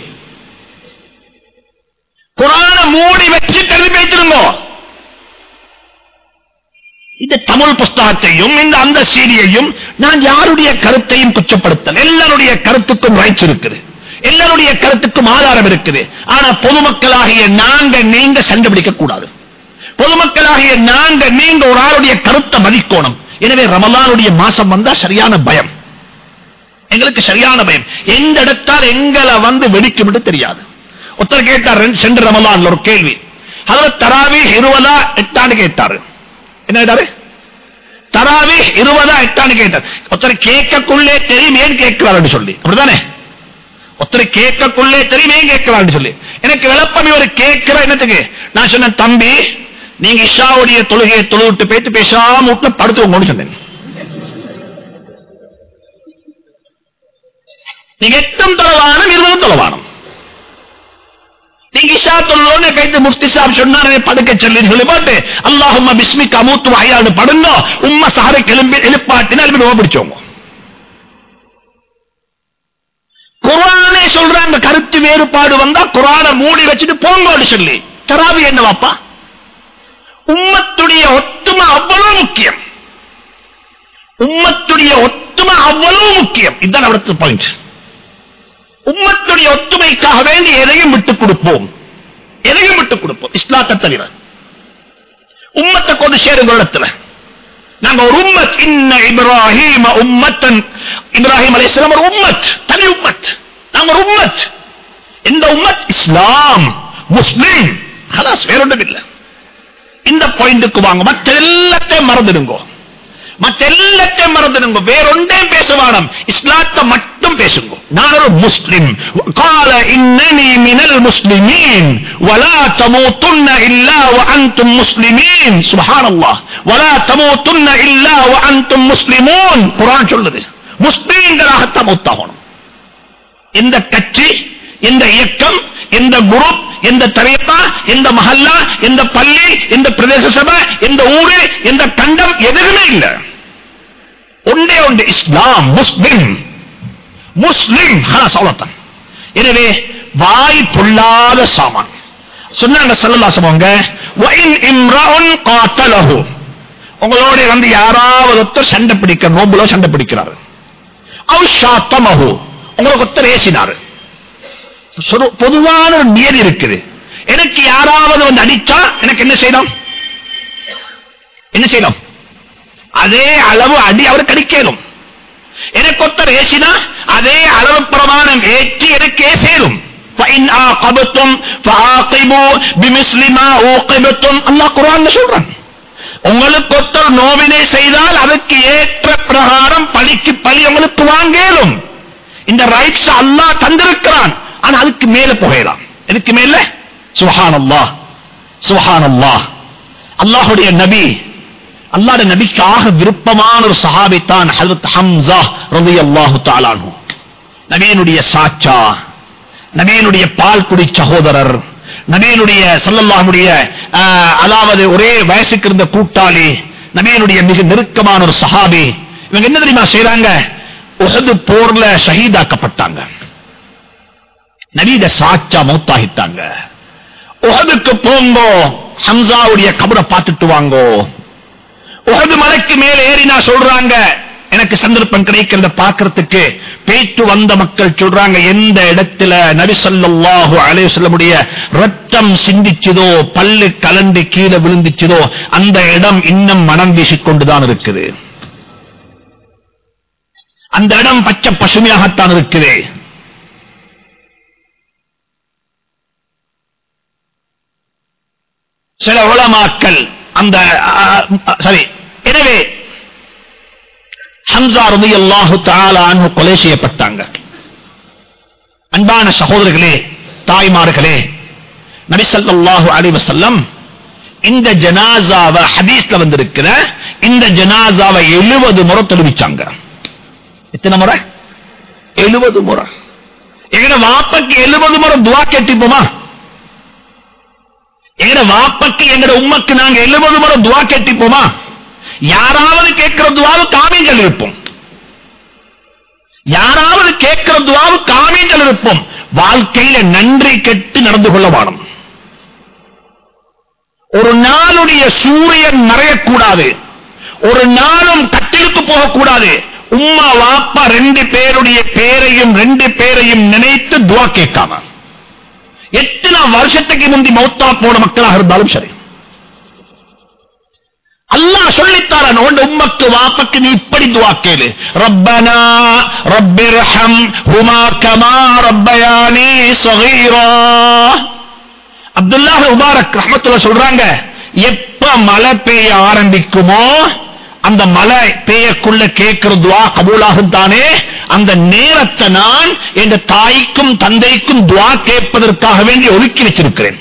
Speaker 1: குரானை மூடி வச்சு கிளம்பி பேச்சிருங்க இந்த தமிழ் புஸ்தகத்தையும் இந்த அந்த சீரியையும் நான் யாருடைய கருத்தையும் குச்சப்படுத்தல் எல்லாருடைய கருத்துக்கும் ரைட்ஸ் இருக்குது எல்லாருடைய கருத்துக்கும் ஆதாரம் இருக்குது ஆனா பொதுமக்களாகிய நாங்க நீங்க சண்டைபிடிக்க கூடாது பொதுமக்களாகிய நாங்க நீங்க ஒரு ஆளுடைய கருத்தை மதிக்கோணும் எனவே ரமலானுடைய மாசம் வந்தா சரியான பயம் எங்களுக்கு சரியான பயம் எந்த இடத்தால் எங்களை வந்து வெடிக்கும் தெரியாது ஒருத்தர் கேட்டார் ரெண்டு- சென்ற ரமலான்ல ஒரு கேள்வி அதில் தராவி இருபதா எட்டான்னு கேட்டாரு என்ன கேட்டாரு தராவி இருபதா எட்டான்னு கேட்டார் ஒருத்தர் கேட்கக்குள்ளே தெரியும் ஏன் கேட்கிறாரு சொல்லி அப்படிதானே ஒருத்தர் கேட்கக்குள்ளே தெரியும் ஏன் கேட்கிறாரு சொல்லி எனக்கு விளப்பம் இவர் கேட்கிற என்னத்துக்கு நான் சொன்னேன் தம்பி நீங்க இஷாவுடைய தொழுகையை தொழுவிட்டு பேத்து பேசாம வீட்டுல படுத்துவங்கன்னு சொன்னேன் நீங்க எட்டும் தொலைவானம் இருபதும் தொலைவானம் நீங்க இஷா தொழுவோன்னு கைத்து முஃப்தி சாப் சொன்னாரே படுக்க சொல்லி சொல்லி போட்டு அல்லாஹும்ம பிஸ்மிக் அமூத்து வாயாடு படுங்க உம்ம சஹரை கிளம்பி எழுப்பாட்டினா எழுப்பி நோய் பிடிச்சோங்க குரானே சொல்றாங்க கருத்து வேறுபாடு வந்தா குரானை மூடி வச்சுட்டு போங்கோடு சொல்லி தராவி என்ன வாப்பா உம்மத்துடைய ஒத்துமை அவ்வளவு முக்கியம் உம்மத்துடைய ஒத்துமை அவ்வளவு முக்கியம் இதுதான் அடுத்த பாயிண்ட் உம்மத்துடைய ஒத்துமைக்காக வேண்டி எதையும் விட்டுக் கொடுப்போம் எதையும் விட்டுக் கொடுப்போம் இஸ்லாத்தை தவிர உம்மத்தை கொண்டு சேருங்க இடத்துல நாங்க ஒரு உம்மத் இன்ன இப்ராஹிம் உம்மத்தன் இப்ராஹிம் அலைஹிஸ்ஸலாம் ஒரு உம்மத் தனி உம்மத் நாங்க ஒரு உம்மத் இந்த உம்மத் இஸ்லாம் முஸ்லிம் ஹலாஸ் வேற ஒன்றும் இல்லை இந்த பாயிண்ட்டுக்கு வாங்க மற்ற எல்லாத்தையும் மறந்துடுங்க மற்ற எல்லாத்தையும் மறந்துடுங்க வேறொன்றையும் பேச வேணாம் இஸ்லாத்தை மட்டும் பேசுங்க நான் ஒரு முஸ்லிம் قال انني من المسلمين ولا تموتن الا وانتم مسلمين سبحان الله ولا تموتن الا وانتم مسلمون குர்ஆன் சொல்லுது முஸ்லிம்களாகத்தான் மௌத்தாகணும் எந்த கட்சி எந்த இயக்கம் எந்த குரூப் எந்த தரையத்தா எந்த மஹல்லா எந்த பள்ளி எந்த பிரதேச சபை எந்த ஊரு எந்த கண்டம் எதுவுமே இல்ல ஒன்றே ஒன்று இஸ்லாம் முஸ்லிம் முஸ்லிம் ஹலாஸ் அவ்வளவுதான் எனவே வாய் பொல்லாத சாமான் சொன்னாங்க சல்லல்லாசவங்க வயின் இம்ரவுன் காத்தலஹு உங்களோட வந்து யாராவது ஒருத்தர் சண்டை பிடிக்க நோம்புல சண்டை பிடிக்கிறாரு அவ் ஷாத்தமஹு உங்களுக்கு ஒருத்தர் ஏசினாரு சொரு- பொதுவான ஒரு நியதி இருக்குது எனக்கு யாராவது வந்து அடிச்சா எனக்கு என்ன செய்யணும் என்ன செய்யணும் அதே அளவு அடி அவர் கடிக்கலும் எனக்கு ஒருத்தர் ஏசினா அதே அளவு பிரமாணம் ஏற்றி எனக்கே சேரும் فإن عاقبتم فعاقبوا بمثل ما عوقبتم அல்லாஹ் குர்ஆன்ல சொல்றான் உங்களுக்கு ஒருத்தர் நோவினை செய்தால் அதுக்கு ஏற்ற பிரகாரம் பழிக்கு பழி உங்களுக்கு வாங்கலும் இந்த ரைட்ஸ் அல்லாஹ் தந்திருக்கிறான் ஆனா அதுக்கு மேல புகையலாம் எதுக்கு மேல சுஹான் அல்லாஹ் சுஹான் அல்லாஹ் அல்லாஹுடைய நபி அல்லாஹ்வுடைய நபிக்காக விருப்பமான ஒரு சஹாபித்தான் ஹஜரத் ஹம்சா ரலியல்லாஹு தஆலா அன்ஹு நபியினுடைய சாச்சா நபியினுடைய பால் குடி சகோதரர் நபியினுடைய சல்லல்லாஹுடைய ஆஹ், அதாவது ஒரே வயசுக்கு இருந்த கூட்டாளி நபியினுடைய மிக நெருக்கமான ஒரு சஹாபி இவங்க என்ன தெரியுமா செய்றாங்க உஹது போர்ல ஷஹீதாக்கப்பட்டாங்க நபீத சாச்சா மௌத்தாகிட்டாங்க உஹதுக்கு போங்கோ ஹம்சாவுடைய கபரை பார்த்துட்டு வாங்கோ உஹது மலைக்கு மேல ஏறினா சொல்றாங்க எனக்கு சந்தர்ப்பம் கிடைக்கிறத பார்க்கிறதுக்கு பேச்சு வந்த மக்கள் சொல்றாங்க எந்த இடத்துல நபி ஸல்லல்லாஹு அலைஹி வஸல்லமுடைய ரத்தம் சிந்திச்சதோ பல்லு கலந்து கீழே விழுந்துச்சதோ அந்த இடம் இன்னும் மனம் வீசிக்கொண்டுதான் இருக்குது அந்த இடம் பச்சை பசுமையாகத்தான் இருக்குது சில உலமாக்கள் அந்த அ, அ, சரி எனவே ஹம்சா ரலியல்லாஹு தஆலா அன்ஹு கொலை செய்யப்பட்டாங்க அன்பான சகோதரர்களே தாய்மார்களே நபி ஸல்லல்லாஹு அலைஹி வஸல்லம் இந்த ஜனாசாவை ஹதீஸ்ல வந்திருக்கிற இந்த ஜனாசாவை 70 முறை தொழுவிச்சாங்க எத்தனை முறை 70 முறை எங்கட வாப்பக்கு 70 முறை துவா கேட்டிப்போமா எங்கட வாப்பக்கு எங்கட உம்மக்கு நாங்க 70 முறை துவா கேட்டிப்போமா யாராவது கேட்கிற துவாவு காமியங்கள் இருப்போம் யாராவது கேட்கிற துவாவு காமியங்கள் இருப்போம் வாழ்க்கையில நன்றி கெட்டு நடந்து கொள்ள வாடும் ஒரு நாளுடைய சூரியன் மறையக்கூடாது ஒரு நாளும் கட்டிலுக்கு போகக்கூடாது உம்மா வாப்பா ரெண்டு பேருடைய பேரையும் ரெண்டு பேரையும் நினைத்து துவா கேட்காம எத்தனை வருஷத்துக்கு முந்தி மௌத்தா போன மக்களாக இருந்தாலும் சரி அல்லாஹ் சொல்லித்தாரன் உன் உம்மக்கு வாப்பக்கு நீ இப்படி துவா கேளு ரப்பனா ரப்பிர்ஹம் ஹுமா கமா ரப்பயானி ஸகீரா அப்துல்லாஹ் முபாரக் ரஹ்மத்துல்லாஹ் சொல்றாங்க எப்ப மழை பெய்ய ஆரம்பிக்குமோ அந்த மழை பெய்யக்குள்ள கேட்கிற துவா கபூலாகும் தானே அந்த நேரத்தை நான் என் தாய்க்கும் தந்தைக்கும் துவா கேட்பதற்காக வேண்டி ஒதுக்கி வச்சிருக்கிறேன்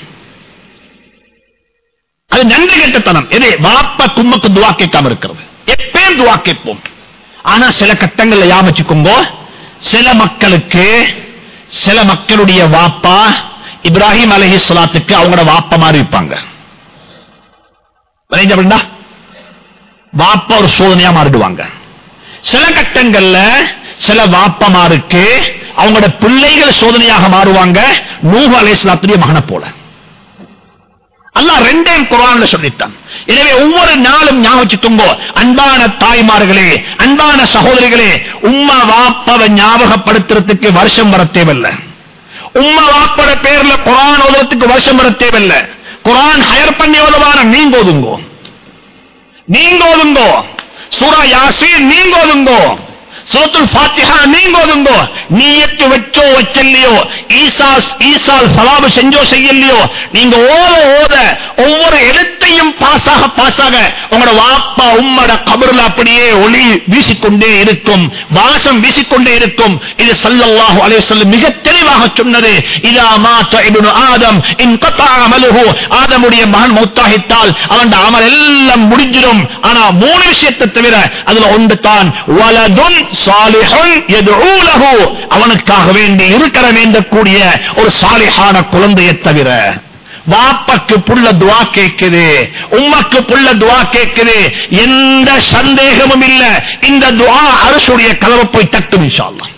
Speaker 1: அது நன்றி கெட்டத்தனம் எது வாப்ப கும்மக்கு துவா கேட்காம இருக்கிறது எப்பயும் துவா கேட்போம் ஆனா சில கட்டங்கள்ல யாமச்சுக்கோங்க சில மக்களுக்கு சில மக்களுடைய வாப்பா இப்ராஹிம் அலைஹிஸ்ஸலாத்துக்கு அவங்களோட வாப்ப மாதிரி இருப்பாங்க விளைஞ்ச அப்படின்னா வாப்ப ஒரு சோதனையா மாறிடுவாங்க சில கட்டங்கள்ல சில வாப்பமாருக்கு அவங்களோட பிள்ளைகள் சோதனையாக மாறுவாங்க நூஹ் அலைஹிஸ்ஸலாத்துடைய மகனை போல அல்லாஹ் ரெண்டையும் குர்ஆன்ல சொல்லிட்டான் எனவே ஒவ்வொரு நாளும் ஞாபகம் வச்சுக்கோங்க அன்பான தாய்மார்களே அன்பான சகோதரிகளே உம்மா வாப்பவை ஞாபகப்படுத்துறதுக்கு வருஷம் வர தேவையில்லை உம்மா வாப்பட பேர்ல குர்ஆன் ஓதுறதுக்கு வருஷம் வர தேவையில்லை குர்ஆன் ஹயர் பண்ணி ஓதுவான நீங்க ஓதுங்கோ நீங்க ஓதுங்கோ சூரா யாசீன் நீங்க ஓதுங்கோ சூரத்துல் ஃபாத்திஹா நீங்க ஓதுங்கோ நீயத்து வச்சோ வச்சல்லையோ ஈசா ஈசால் சலாபு செஞ்சோ செய்யலையோ நீங்க ஓத ஓத ஒவ்வொரு எழுத்தையும் பாஸாக பாஸாக உங்களோட வாப்பா உம்மட கபருல அப்படியே ஒளி வீசிக்கொண்டே இருக்கும் வாசம் வீசிக்கொண்டே இருக்கும் இது ஸல்லல்லாஹு அலைஹி வஸல்லம் மிக தெளிவாக சொன்னது இதா மாத இப்னு ஆதம் இன் கத்தா அமலுஹு ஆதமுடைய மகன் மௌத்தாகிட்டால் அவன் அமல் எல்லாம் முடிஞ்சிடும் ஆனா மூணு விஷயத்தை தவிர அதுல ஒன்று தான் வலதுன் சாலிஹுன் யதுஊ லஹு அவனுக்காக வேண்டி இருக்கிற வேண்டக்கூடிய ஒரு சாலிஹான குழந்தையை தவிர வாப்பக்கு புள்ள துவா கேக்குது உம்மக்கு புள்ள துவா கேக்குது எந்த சந்தேகமும் இல்ல இந்த துவா அரசுடைய கதவை போய் தட்டும் இன்ஷா அல்லாஹ்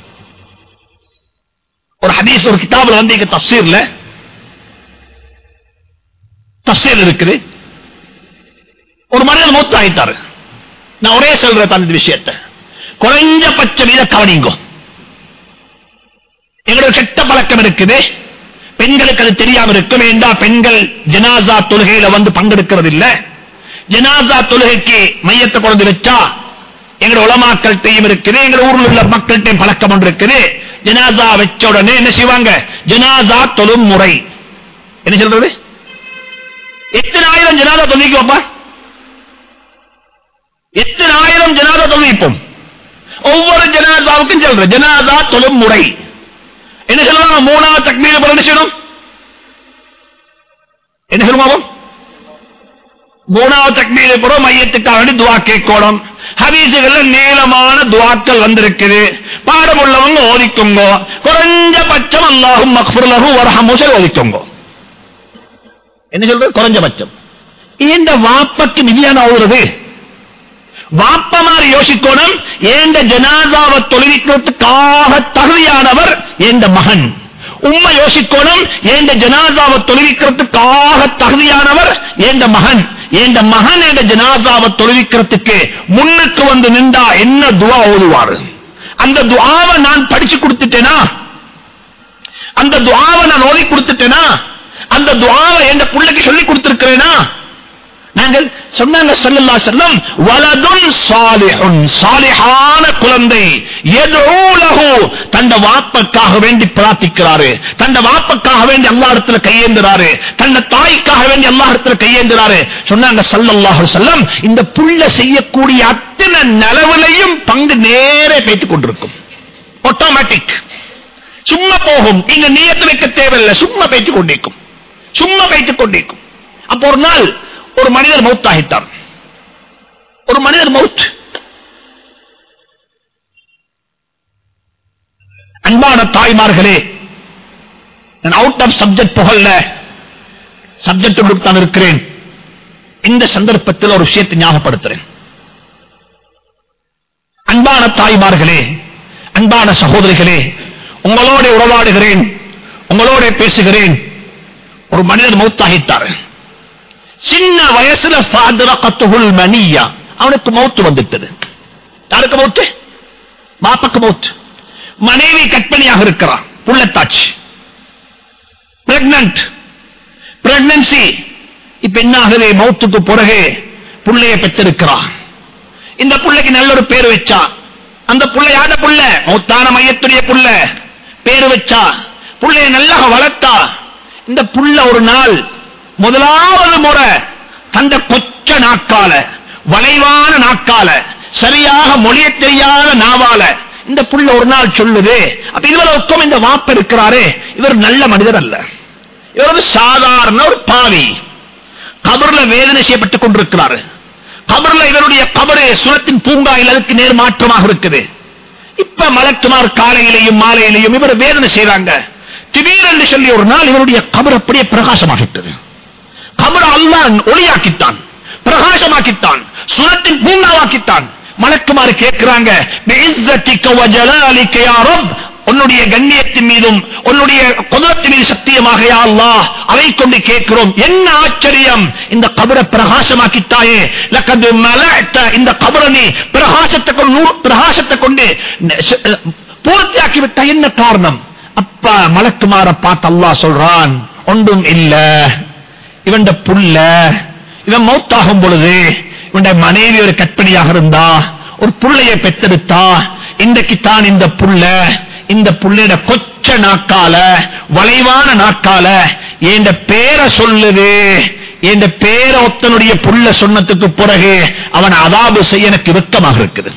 Speaker 1: ஒரு ஹதீஸ் ஒரு கிதாபுல வந்து இங்க தஃசீர்ல தஃசீர் இருக்குது ஒரு மனிதன் மூத்த ஆயிட்டாரு நான் ஒரே சொல்றேன் அந்த விஷயத்தை குறைஞ்சபட்சம் இதை கவனிங்கோ எங்களோட கெட்ட பழக்கம் இருக்குது பெண்களுக்கு அது தெரியாம இருக்கும் ஏண்டா பெண்கள் ஜனாசா தொழுகையில வந்து பங்கெடுக்கிறது இல்ல ஜனாசா தொழுகைக்கு மையத்தை கொண்டு வச்சா எங்க உலமாக்கள்கிட்டையும் இருக்குது எங்க ஊர்ல உள்ள மக்கள்கிட்டையும் பழக்கம் ஒன்று இருக்குது ஜனாசா வச்ச உடனே என்ன செய்வாங்க ஜனாசா தொழும் முறை என்ன சொல்றது எத்தனை ஆயிரம் ஜனாதா தொழுவிக்கு வைப்பா எத்தனை ஆயிரம் ஜனாதா தொழுவிப்போம் ஒவ்வொரு ஜனாதாவுக்கும் சொல்ற ஜனாதா தொழும் முறை என்ன சொல்லுவாங்க மூணாவது தக்மீர் போல என்ன செய்யணும் என்ன சொல்லுவாங்க மூணாவது தக்மீர் போல மையத்துக்காக வேண்டி துவா கேட்கணும் ஹதீசுகள்ல நீளமான துவாக்கள் வந்திருக்குது பாடம் உள்ளவங்க ஓதிக்குங்க குறைஞ்சபட்சம் அல்லாஹும் மக்ஃபுர்லஹு வரஹமுசல் ஓதிக்குங்க என்ன சொல்றது குறைஞ்சபட்சம் இந்த வாப்பக்கு மிதியான ஓதுறது வாப்பமாறு யோசிக்கணும் ஏண்ட ஜனாதாவை தொழுவிக்கிறதுக்காக தகுதியானவர் எந்த மகன் உண்மை யோசிக்கணும் ஏண்ட ஜனாதாவை தொழுவிக்கிறதுக்காக தகுதியானவர் எந்த மகன் எந்த மகன் என்ற ஜனாதாவை தொழுவிக்கிறதுக்கு முன்னுக்கு வந்து நின்றா என்ன துவா ஓதுவாரு அந்த துவாவை நான் படிச்சு கொடுத்துட்டேனா அந்த துவாவை நான் ஓதி கொடுத்துட்டேனா அந்த துவாவை எந்த பிள்ளைக்கு சொல்லி கொடுத்திருக்கிறேனா நாங்கள் சொன்னாங்க ஸல்லல்லாஹு அலைஹி வஸல்லம் வலதுன் சாலிஹுன் சாலிஹான குழந்தை யதுஊ லஹு தந்த வாப்பக்காக வேண்டி பிரார்த்திக்கிறாரு தந்த வாப்பக்காக வேண்டி அல்லாஹ்விடத்தில் கையேந்துறாரு தந்த தாய்க்காக வேண்டி அல்லாஹ்விடத்தில் கையேந்துறாரு சொன்னாங்க ஸல்லல்லாஹு அலைஹி வஸல்லம் இந்த புள்ள செய்யக்கூடிய அத்தனை நலவுலையும் பங்கு நேரே பேத்துக் கொண்டிருக்கும் ஆட்டோமேட்டிக் சும்மா போகும் நீங்க நியத்து வைக்க தேவையில்லை சும்மா பேத்துக் கொண்டிருக்கும் சும்மா பேத்துக் கொண்டிருக்கும் அப்போ ஒரு நாள் ஒரு மனிதர் மௌத்தாகிட்டார் ஒரு மனிதர் மவுத் அன்பான தாய்மார்களே நான் அவுட் ஆஃப் சப்ஜெக்ட் புகழ்ல சப்ஜெக்ட் தான் இருக்கிறேன் இந்த சந்தர்ப்பத்தில் ஒரு விஷயத்தை ஞாபகப்படுத்துறேன் அன்பான தாய்மார்களே அன்பான சகோதரிகளே உங்களோட உறவாடுகிறேன் உங்களோட பேசுகிறேன் ஒரு மனிதர் மௌத்தாகிட்டார் சின்ன வயசுல ஃபாதரகத்துல் மனியா அவனுக்கு மௌத்து வந்துட்டது யாருக்கு மௌத்து பாப்பாக்கு மௌத்து மனைவி கற்பனையாக இருக்கிறான் புள்ளத்தாச்சு பிரெக்னன்ட் பிரெக்னன்சி இப்ப என்ன ஆகுது மௌத்துக்கு பிறகு புள்ளைய பெற்றிருக்கிறான் இந்த புள்ளைக்கு நல்ல ஒரு பேர் வச்சா அந்த புள்ள யாத புள்ள மௌத்தான மையத்துடைய புள்ள பேரு வச்சா புள்ளைய நல்லா வளர்த்தா இந்த புள்ள ஒரு நாள் முதலாவது முறை தந்த கொச்ச நாக்கால வளைவான நாக்கால சரியாக மொழிய தெரியாத நாவால இந்த புள்ள ஒரு நாள் சொல்லுது அப்ப இவ்வளவுக்கும் இந்த வாப்ப இருக்கிறாரே இவர் நல்ல மனிதர் அல்ல இவர் ஒரு சாதாரண ஒரு பாவி கபர்ல வேதனை செய்யப்பட்டுக் கொண்டிருக்கிறாரு கபர்ல இவருடைய கபரு சுரத்தின் பூங்காயில் அதுக்கு நேர் மாற்றமாக இருக்குது இப்ப மலக்குமார் காலையிலையும் மாலையிலையும் இவர் வேதனை செய்றாங்க திடீரென்று சொல்லி ஒரு நாள் இவருடைய கபர் அப்படியே பிரகாசமாகிட்டது கபர் அல்லாஹ் ஒளியாக்கித்தான் பிரகாசமாக்கித்தான் சுனத்தின் பூங்காவாக்கித்தான் மலக்குமாறு கேட்கிறாங்க "பிஇஸ்ஸத்திக வ ஜலாலிக யா ரப்." உன்னுடைய கண்ணியத்தின் மீதும் உன்னுடைய குதிரத்தின் மீது சத்தியமாக யா அல்லாஹ் அதை கொண்டு கேட்கிறோம் என்ன ஆச்சரியம் இந்த கபரை பிரகாசமாக்கித்தாயே லக்கது மலஅத்த இந்த கபரை நீ பிரகாசத்தை கொண்டு நூறு பிரகாசத்தை கொண்டு பூர்த்தியாக்கி விட்ட என்ன காரணம் அப்ப மலக்குமார பார்த்து அல்லாஹ் சொல்றான் ஒன்றும் இல்ல இவன் புள்ள இவன் மௌத்தாகும் பொழுது இவன் மனைவி ஒரு கற்பனையாக இருந்தா ஒரு புள்ளைய பெத்தெடுத்தா இன்றைக்கு தான் இந்த புள்ள இந்த புள்ளையோட கொச்ச நாக்கால வளைவான நாக்கால என் பேரை சொல்லுது என் பேர ஒத்தனுடைய புள்ள சொன்னதுக்கு பிறகு அவன் அதாபு செய்ய எனக்கு வெக்கமாக இருக்குது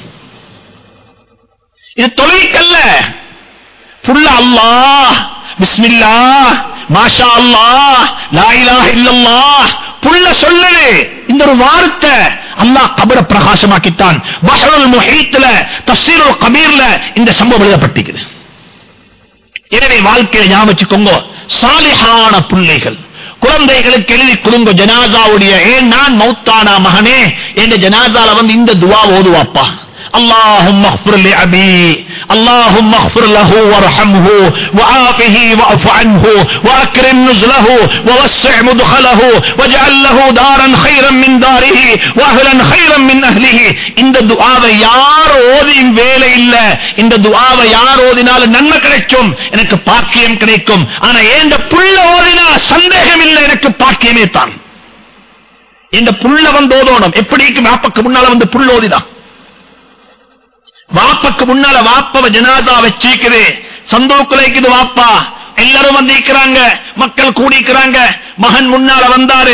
Speaker 1: இது தொலைக்கல்ல புள்ள அல்லாஹ் பிஸ்மில்லா மாஷா அல்லாஹ் லா இலாஹ இல்லல்லாஹ் புள்ள சொல்லுது இந்த ஒரு வார்த்தை அல்லாஹ் கபர பிரகாசமாக்கித்தான் பஹருல் முஹீத்ல தஃசீருல் கபீர்ல இந்த சம்பவம் எழுதப்பட்டிருக்குது எனவே வாழ்க்கையை ஞாபகம் வச்சுக்கோங்க சாலிஹான பிள்ளைகள் குழந்தைகளுக்கு எழுதி கொடுங்க ஜனாசாவுடைய ஏன் நான் மௌத்தானா மகனே என்ற ஜனாசால வந்து இந்த துவா ஓதுவாப்பா اللهم اغفر لأبي اللهم اغفر له وارحمه وعافه واعف عنه واكرم نزله ووسع مدخله واجعل له دارا خيرا من داره واهلا خيرا من اهله இந்த துஆவை யார் ஓதியும் வேலை இல்ல இந்த துஆவை யார் ஓதினால நன்மை கிடைக்கும் எனக்கு பாக்கியம் கிடைக்கும் ஆனா ஏண்ட புள்ள ஓதினா சந்தேகம் இல்லை எனக்கு பாக்கியமே தான் இந்த புள்ள வந்து ஓதோணும் எப்படி வாப்பக்கு முன்னால வந்து புள்ள ஓதிதான் வாப்பக்கு முன்னால வாப்பவ ஜனாதா வச்சிருக்குது சந்தோக்குல இருக்குது வாப்பா எல்லாரும் வந்து நிக்கிறாங்க மக்கள் கூடிக்கிறாங்க மகன் முன்னால வந்தாரு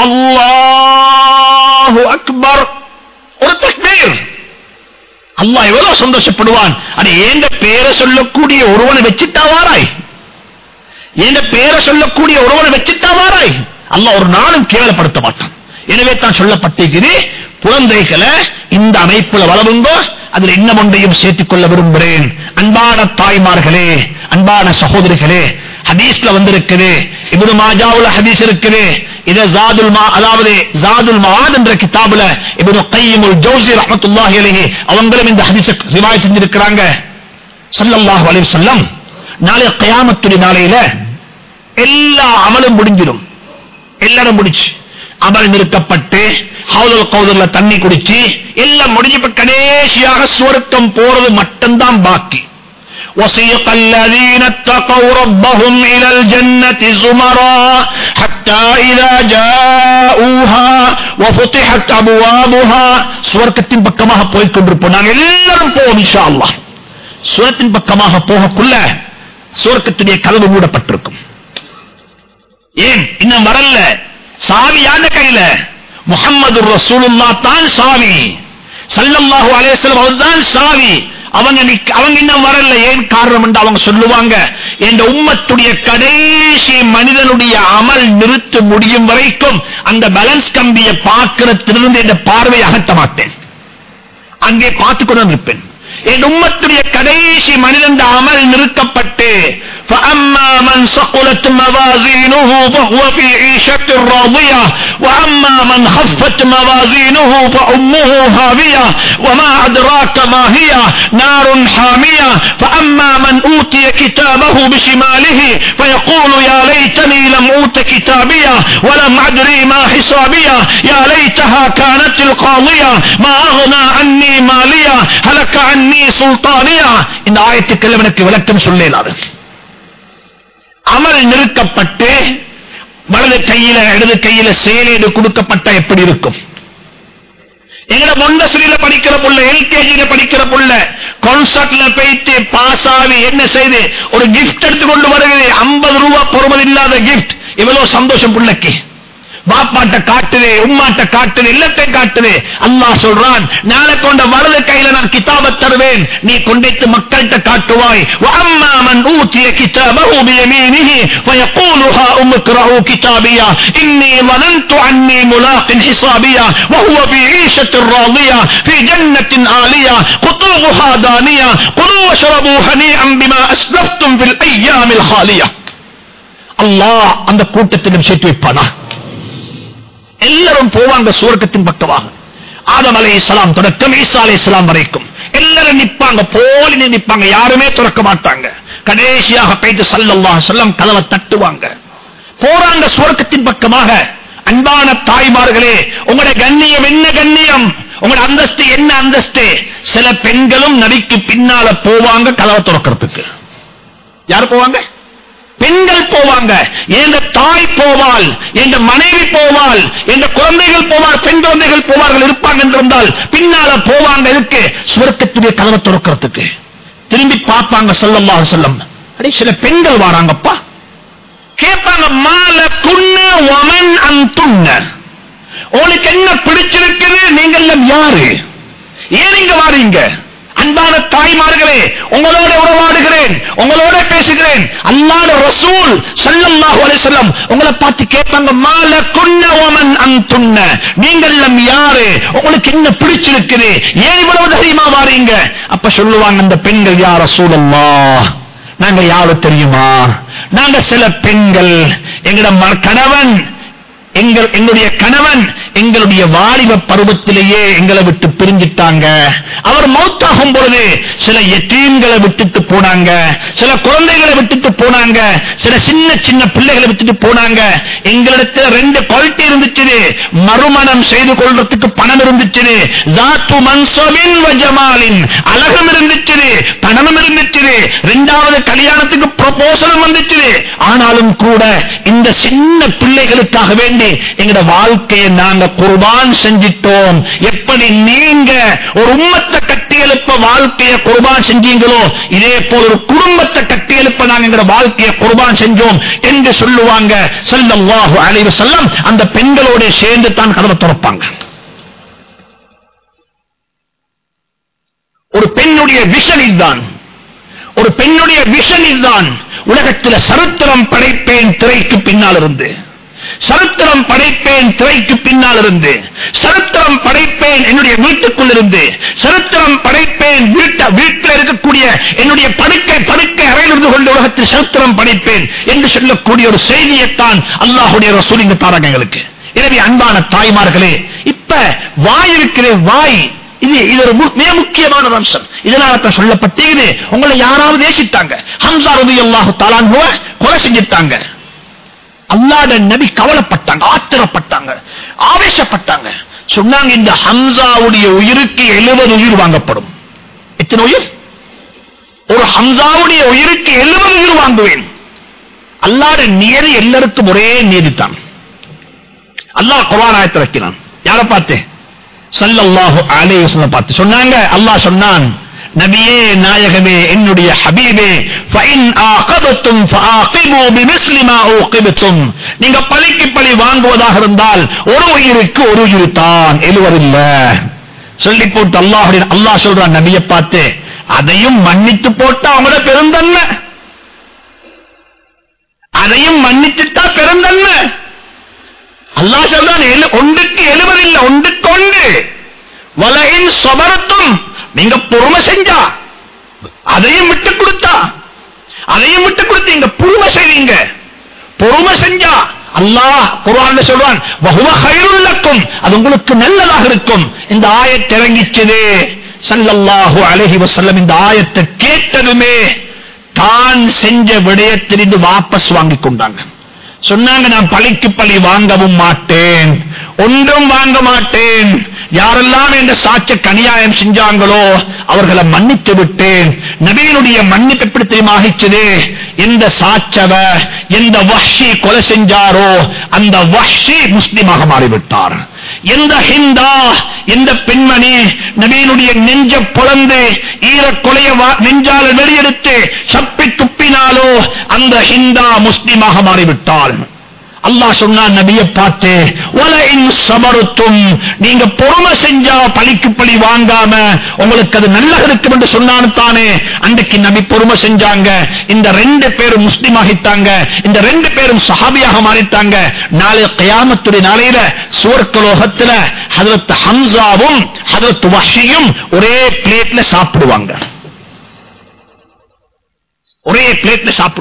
Speaker 1: அல்லாஹு அக்பர் ஒரு தக்பீர் அல்லாஹ் எவ்வளவு சந்தோஷப்படுவான் அது ஏந்த பேரை சொல்லக்கூடிய ஒருவனை வச்சுட்டா வாராய் ஏந்த பேரை சொல்லக்கூடிய ஒருவனை வச்சுட்டா வாராய் அல்லாஹ் ஒரு நாளும் கேவலப்படுத்த மாட்டான் எனவே தான் சொல்லப்பட்டிருக்குது குழந்தைகளை இந்த அமைப்புல வளருங்கோ அதில் இன்னும் ஒன்றையும் சேர்த்துக் கொள்ள விரும்புகிறேன் அன்பான தாய்மார்களே அன்பான சகோதரிகளே ஹதீஸ்ல வந்திருக்குது இப்னு மாஜாவுல ஹதீஸ் இருக்குது இது ஜாதுல் மா அதாவது ஜாதுல் மஆத் என்ற கிதாபுல இப்னு கையிமுல் ஜௌசி ரஹ்மத்துல்லாஹி அலைஹி அவங்களும் இந்த ஹதீஸை ரிவாயத் செஞ்சிருக்கிறாங்க ஸல்லல்லாஹு அலைஹி வஸல்லம் நாளை கியாமத்துடைய நாளையில எல்லா அமலும் முடிஞ்சிடும் எல்லாரும் முடிச்சு அமல் நிறுத்தப்பட்டு ஹவுலுல் கௌதர்ல தண்ணி குடிச்சு எல்லாம் முடிஞ்சு இப்ப கடைசியாக சுவர்க்கம் போறது மட்டும்தான் பாக்கி وسيق الذين اتقوا ربهم إلى الجنة زمرا حتى إذا جاءوها وفتحت أبوابها சுவர்க்கத்தின் பக்கமாக போய்க் கொண்டிருப்போம் நாங்கள் எல்லாரும் போவோம் இன்ஷா அல்லாஹ் சுவர்க்கத்தின் பக்கமாக போகக்குள்ள சுவர்க்கத்துடைய கதவு மூடப்பட்டிருக்கும் ஏன் இன்னும் வரல சாவி யாண்ட கையில முகம்மது ரசூலுல்லா தான் சாவி சல்லல்லாஹு அலைஹிஸ்ஸலாம் அவர்தான் சாவி அவங்க நிக்க- அவங்க இன்னும் வரல ஏன் காரணம் என்று அவங்க சொல்லுவாங்க இந்த உம்மத்துடைய கடைசி மனிதனுடைய அமல் நிறுத்த முடியும் வரைக்கும் அந்த பேலன்ஸ் கம்பியை பார்க்கிறதிலிருந்து இந்த பார்வை அகற்ற மாட்டேன் அங்கே பார்த்துக் கொண்டு இருப்பேன் என் உம்மத்துடைய கடைசி மனிதன் அமல் நிறுத்தப்பட்டு فأما من ثقلت موازينه فهو في عيشة راضية وأما من خفت موازينه فأمه هاوية وما أدراك ما هي نار حامية فأما من أوتي كتابه بشماله فيقول يا ليتني لم أوت كتابية ولم أدري ما حسابية يا ليتها كانت القاضية ما أغنى عني مالية هلك عني سلطانية இந்த ஆயத்துக்கெல்லாம் எனக்கு விளக்கம் சொல்லேலாது அமல் நிறுத்தப்பட்டு வலது கையில இடது கையில செயலேடு கொடுக்கப்பட்ட எப்படி இருக்கும் எங்கட மொண்டஸ்ரீல படிக்கிற புள்ள எல்கேஜில படிக்கிற புள்ள கான்சர்ட்ல போயிட்டு பாஸ் ஆகி என்ன செய்து ஒரு கிஃப்ட் எடுத்து கொண்டு வருகிறது ஐம்பது ரூபாய் பொறுமதி இல்லாத கிஃப்ட் இவ்வளவு சந்தோஷம் புள்ளைக்கு பாப்பாட்ட காட்டுது உம்மாட்ட காட்டுது இல்லத்தை காட்டுது அல்லாஹ் சொல்றான் நாளை கொண்ட வலது கையில நான் கிதாப தருவேன் நீ கொண்டைத்து மக்கள்கிட்ட காட்டுவாய் وَأَمَّا مَنْ أُوتِيَ كِتَابَهُ بِيَمِينِهِ فَيَقُولُ هَاؤُمُ اقْرَءُوا كِتَابِيَهْ إِنِّي ظَنَنْتُ أَنِّي مُلَاقٍ حِسَابِيَهْ وَهُوَ فِي عِيشَةٍ رَاضِيَةٍ فِي جَنَّةٍ عَالِيَةٍ قُطُوفُهَا دَانِيَةٌ كُلُوا وَاشْرَبُوا هَنِيئًا بِمَا أَسْلَفْتُمْ فِي الْأَيَّامِ الْخَالِيَةِ அல்லாஹ் அந்த கூட்டத்திலும் சேர்த்து வைப்பானா எல்லாரும் போவாங்க சுவர்க்கத்தின் பக்கமாக ஆதம் அலை இஸ்லாம் தொடக்கம் ஈசா அலை இஸ்லாம் வரைக்கும் எல்லாரும் நிப்பாங்க போலி நிப்பாங்க யாருமே துறக்க மாட்டாங்க கடைசியாக போயிட்டு சல்லல்லாஹு செல்லம் கதவை தட்டுவாங்க போறாங்க சுவர்க்கத்தின் பக்கமாக அன்பான தாய்மார்களே உங்களோட கண்ணியம் என்ன கண்ணியம் உங்களோட அந்தஸ்து என்ன அந்தஸ்து சில பெண்களும் நபிக்கு பின்னால போவாங்க கதவை துறக்கிறதுக்கு யார் போவாங்க பெண்கள் போவாங்க எந்த தாய் போவாள் எந்த மனைவி போவாள் எந்த குழந்தைகள் போவார் பெண் குழந்தைகள் போவார்கள் இருப்பாங்க என்றிருந்தால் பின்னால போவாங்க இதுக்கு சுவர்க்கத்துடைய கதவை திறக்கிறதுக்கு திரும்பி பார்ப்பாங்க சொல்லல்லா செல்லம் அடே சில பெண்கள் வராங்கப்பா கேட்பாங்க மால குன்னு ஒமன் அந்துண்ண உனக்கு என்ன பிடிச்சிருக்குது நீங்கள் யாரு ஏன் இங்க வாரீங்க அன்பான தாய்மார்களே உங்களோட உறவாடுகிறேன் உங்களோட பேசுகிறேன் அல்லாத ரசூல் ஸல்லல்லாஹு அலைஹி வஸல்லம் உங்களை பார்த்து கேட்பாங்க மால குன்ன வமன் அன்துன்ன நீங்கள் எல்லாம் யாரு உங்களுக்கு என்ன பிடிச்சிருக்குது ஏன் இவ்வளவு தைரியமா வாரீங்க அப்ப சொல்லுவாங்க அந்த பெண்கள் யார் ரசூலல்லாஹ் நாங்க யாரு தெரியுமா நாங்க சில பெண்கள் எங்கட ம- கணவன் எங்கள் எங்களுடைய கணவன் எங்களுடைய வாலிப பருவத்திலேயே எங்களை விட்டு பிரிஞ்சிட்டாங்க அவர் மௌத்தாகும் பொழுது சில எத்தீன்களை விட்டுட்டு போனாங்க சில குழந்தைகளை விட்டுட்டு போனாங்க சில சின்ன சின்ன பிள்ளைகளை விட்டுட்டு போனாங்க எங்களிடத்துல ரெண்டு குவாலிட்டி இருந்துச்சு மறுமணம் செய்து கொள்றதுக்கு பணம் இருந்துச்சு ஜாத்து மன்சபின் வஜமாலின் அழகும் இருந்துச்சு பணமும் இருந்துச்சு ரெண்டாவது கல்யாணத்துக்கு ப்ரொபோசலும் வந்துச்சு ஆனாலும் கூட இந்த சின்ன பிள்ளைகளுக்காக வேண்டி எங்கட வாழ்க்கையை நாங்க குர்பான் செஞ்சிட்டோம் எப்படி நீங்க ஒரு உம்மத்தை கட்டி எழுப்ப வாழ்க்கையை குர்பான் செஞ்சீங்களோ இதே போல ஒரு குடும்பத்தை கட்டி எழுப்ப நாங்க எங்கட வாழ்க்கையை குர்பான் செஞ்சோம் என்று சொல்லுவாங்க ஸல்லல்லாஹு அலைஹி வஸல்லம் அந்த பெண்களோட சேர்ந்து தான் கதவை திறப்பாங்க ஒரு பெண்ணுடைய விஷன் இதுதான் ஒரு பெண்ணுடைய விஷன் இதுதான் உலகத்தில் சரித்திரம் படைப்பேன் திரைக்கு பின்னால் இருந்து சரித்திரம் படைப்பேன் திரைக்கு பின்னால் இருந்து சரித்திரம் படைப்பேன் என்னுடைய வீட்டுக்குள் இருந்து சரித்திரம் படைப்பேன் வீட்ட வீட்டில் இருக்கக்கூடிய என்னுடைய படுக்கை படுக்கை அறையில் இருந்து கொண்டு உலகத்தில் சரித்திரம் படைப்பேன் என்று சொல்லக்கூடிய ஒரு செய்தியைத்தான் அல்லாஹுடைய ரசூல் இங்கு தாராங்க எங்களுக்கு எனவே அன்பான தாய்மார்களே இப்ப வாய் இருக்கிற வாய் இது இது ஒரு மு- மிக முக்கியமான ஒரு அம்சம் இதனால தான் சொல்லப்பட்டது உங்களை யாராவது நேசித்தாங்க ஹம்சா ரவி அல்லாஹு தாலான்ஹுவ கொலை செஞ்சிட்டாங்க அல்லாட நபி கவலைப்பட்டாங்க ஆத்திரப்பட்டாங்க ஆவேசப்பட்டாங்க சொன்னாங்க இந்த ஹம்சாவுடைய உயிருக்கு எழுபது உயிர் வாங்கப்படும் எத்தனை உயிர் ஒரு ஹம்சாவுடைய உயிருக்கு எழுபது உயிர் வாங்குவேன் அல்லாட நியதி எல்லாருக்கும் ஒரே நீதித்தான் அல்லாஹ் குர்ஆன் ஆயத்தை வைக்கிறான் யாரை பார்த்து ஸல்லல்லாஹு அலைஹி வஸல்லம் பார்த்து சொன்னாங்க அல்லாஹ் சொன்னான் நபியே நாயகமே என்னுடைய ஹபீபே ஃபைன் ஆகபத்தும் ஃபஆகிபு பிமிஸ்லி மா ஊகிபத்தும் நீங்க பழிக்கு பழி வாங்குவதாக இருந்தால் ஒரு உயிருக்கு ஒரு உயிர் தான் எழுவதில்ல சொல்லி போட்டு அல்லாஹ் அல்லாஹ் சொல்றான் நபியை பார்த்து அதையும் மன்னித்து போட்டா அவங்களோட பெருந்தன்மை அதையும் மன்னிச்சுட்டா பெருந்தன்மை அல்லாஹ் சொல்றான் எழு- ஒன்றுக்கு எழுவதில்லை ஒன்றுக்கு ஒன்று வலையின் சொபரத்தும் நீங்க பொறுமை செஞ்சா அதையும் விட்டு கொடுத்தா அதையும் விட்டு கொடுத்தீங்க பொறுமை செய்வீங்க பொறுமை செஞ்சா அல்லாஹ் குர்ஆன்ல சொல்றான் வஹுவ கைருல் லக்கும் அது உங்களுக்கு நல்லதாக இருக்கும் இந்த ஆயத் இறங்கிச்சது ஸல்லல்லாஹு அலைஹி வஸல்லம் இந்த ஆயத்தை கேட்டதுமே தான் செஞ்ச விடயத்திலிருந்து வாபஸ் வாங்கிக் கொண்டாங்க சொன்னாங்க நான் பழிக்கு பழி வாங்கவும் மாட்டேன் ஒன்றும் வாங்க மாட்டேன் யாரெல்லாம் இந்த சாட்ச கனியாயம் செஞ்சாங்களோ அவர்களை மன்னித்து விட்டேன் நபியினுடைய மன்னிப்பு எப்படி தெரியுமா ஆகிச்சது எந்த சாட்சவ எந்த வஹ்ஷி கொலை செஞ்சாரோ அந்த வஹ்ஷி முஸ்லிமாக மாறிவிட்டார் எந்த ஹிந்தா எந்த பெண்மணி நபியினுடைய நெஞ்ச பொழந்து ஈரக்கொலைய வா- நெஞ்சால வெளியெடுத்து சப்பி துப்பினாலோ அந்த ஹிந்தா முஸ்லிமாக மாறிவிட்டாள் அல்லாஹ் சொன்னான் நபியை பார்த்து "வலஇன் சபருத்தும் நீங்க பொறுமை செஞ்சா பழிக்கு பழி வாங்காம உங்களுக்கு அது நல்ல இருக்கும் என்று சொன்னான் தானே அன்றைக்கு நபி பொறுமை செஞ்சாங்க இந்த ரெண்டு பேரும் முஸ்லிம் ஆகிட்டாங்க இந்த ரெண்டு பேரும் சஹாபியாக மாறிட்டாங்க நாளை கியாமத்துடைய நாளையில சுவர்க்கலோகத்துல ஹதரத் ஹம்சாவும் ஹதரத் வஹ்ஷியும் ஒரே பிளேட்ல சாப்பிடுவாங்க ஒரே பிளேட்ல சாப்பிடுவாங்க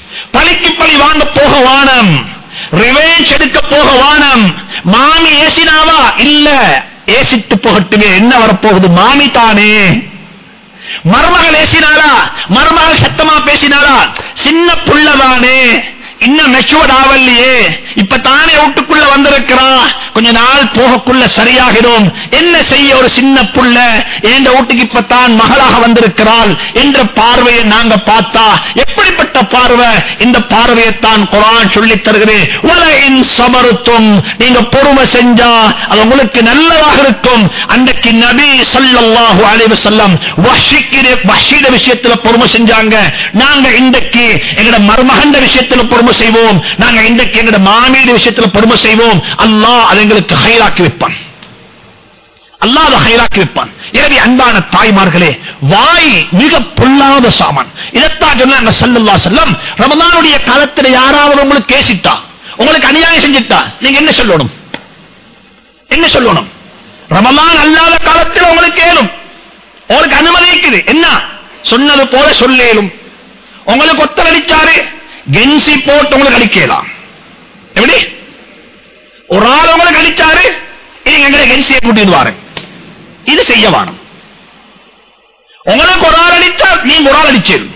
Speaker 1: பழிக்கு பழி வாங்க போக வானம் ரிவேஞ்ச் எடுக்க போக வானம் மாமி ஏசினாவா இல்ல ஏசிட்டு போகட்டுமே என்ன வரப்போகுது மாமி தானே மருமகள் ஏசினாரா மருமகள் சத்தமா பேசினாரா சின்ன புள்ளதானே இன்னும் மெச்சுவர்ட் ஆவல்லையே இப்ப தானே வீட்டுக்குள்ள வந்திருக்கிறா கொஞ்ச நாள் போகக்குள்ள சரியாகிடும் என்ன செய்ய ஒரு சின்ன புள்ள என்ற வீட்டுக்கு இப்பத்தான் மகளாக வந்திருக்கிறாள் என்ற பார்வையை நாங்க பார்த்தா எப்படிப்பட்ட பார்வை இந்த பார்வையைத்தான் குரான் சொல்லித் தருகிறேன் உலகின் சமருத்தும் நீங்க பொறுமை செஞ்சா அது உங்களுக்கு நல்லதாக இருக்கும் அன்றைக்கு நபி ஸல்லல்லாஹு அலைஹி வஸல்லம் வஹ்ஷிக்கிற வஹ்ஷிட விஷயத்துல பொறுமை செஞ்சாங்க நாங்க இன்றைக்கு எங்கட மருமகண்ட விஷயத்துல பொறுமை செய்வோம் நாங்க இன்றைக்கு எங்கட மாமீட விஷயத்துல பொறுமை செய்வோம் அல்லாஹ் அதை எங்களுக்கு ஹைராக்கி வைப்பான் அல்லாஹ் அதை ஹைராக்கி வைப்பான் எனவே அன்பான தாய்மார்களே வாய் மிக பொல்லாத சாமான் இதைத்தான் சொன்னாங்க ஸல்லல்லாஹு அலைஹி வஸல்லம் ரமலானுடைய காலத்துல யாராவது உங்களுக்கு கேசிட்டா உங்களுக்கு அநியாயம் செஞ்சிட்டா நீங்க என்ன சொல்லணும் என்ன சொல்லணும் ரமலான் அல்லாத காலத்தில் உங்களுக்கு ஏலும் உங்களுக்கு அனுமதி இருக்குது என்ன சொன்னது போல சொல்லேலும் உங்களுக்கு ஒத்தரடிச்சாரு கென்சி போட்டு உங்களுக்கு அடிக்கலாம் எப்படி ஒரு ஆள் உங்களுக்கு அடிச்சாரு நீங்க எங்களை கென்சியை கூட்டிட்டு வாரு இது செய்ய வேணும் உங்களுக்கு ஒரு ஆள் அடித்தா நீங்க ஒரு ஆள் அடிச்சிடும்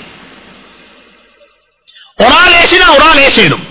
Speaker 1: ஒரு ஆள் ஏசினா ஒரு ஆள் ஏசிடும்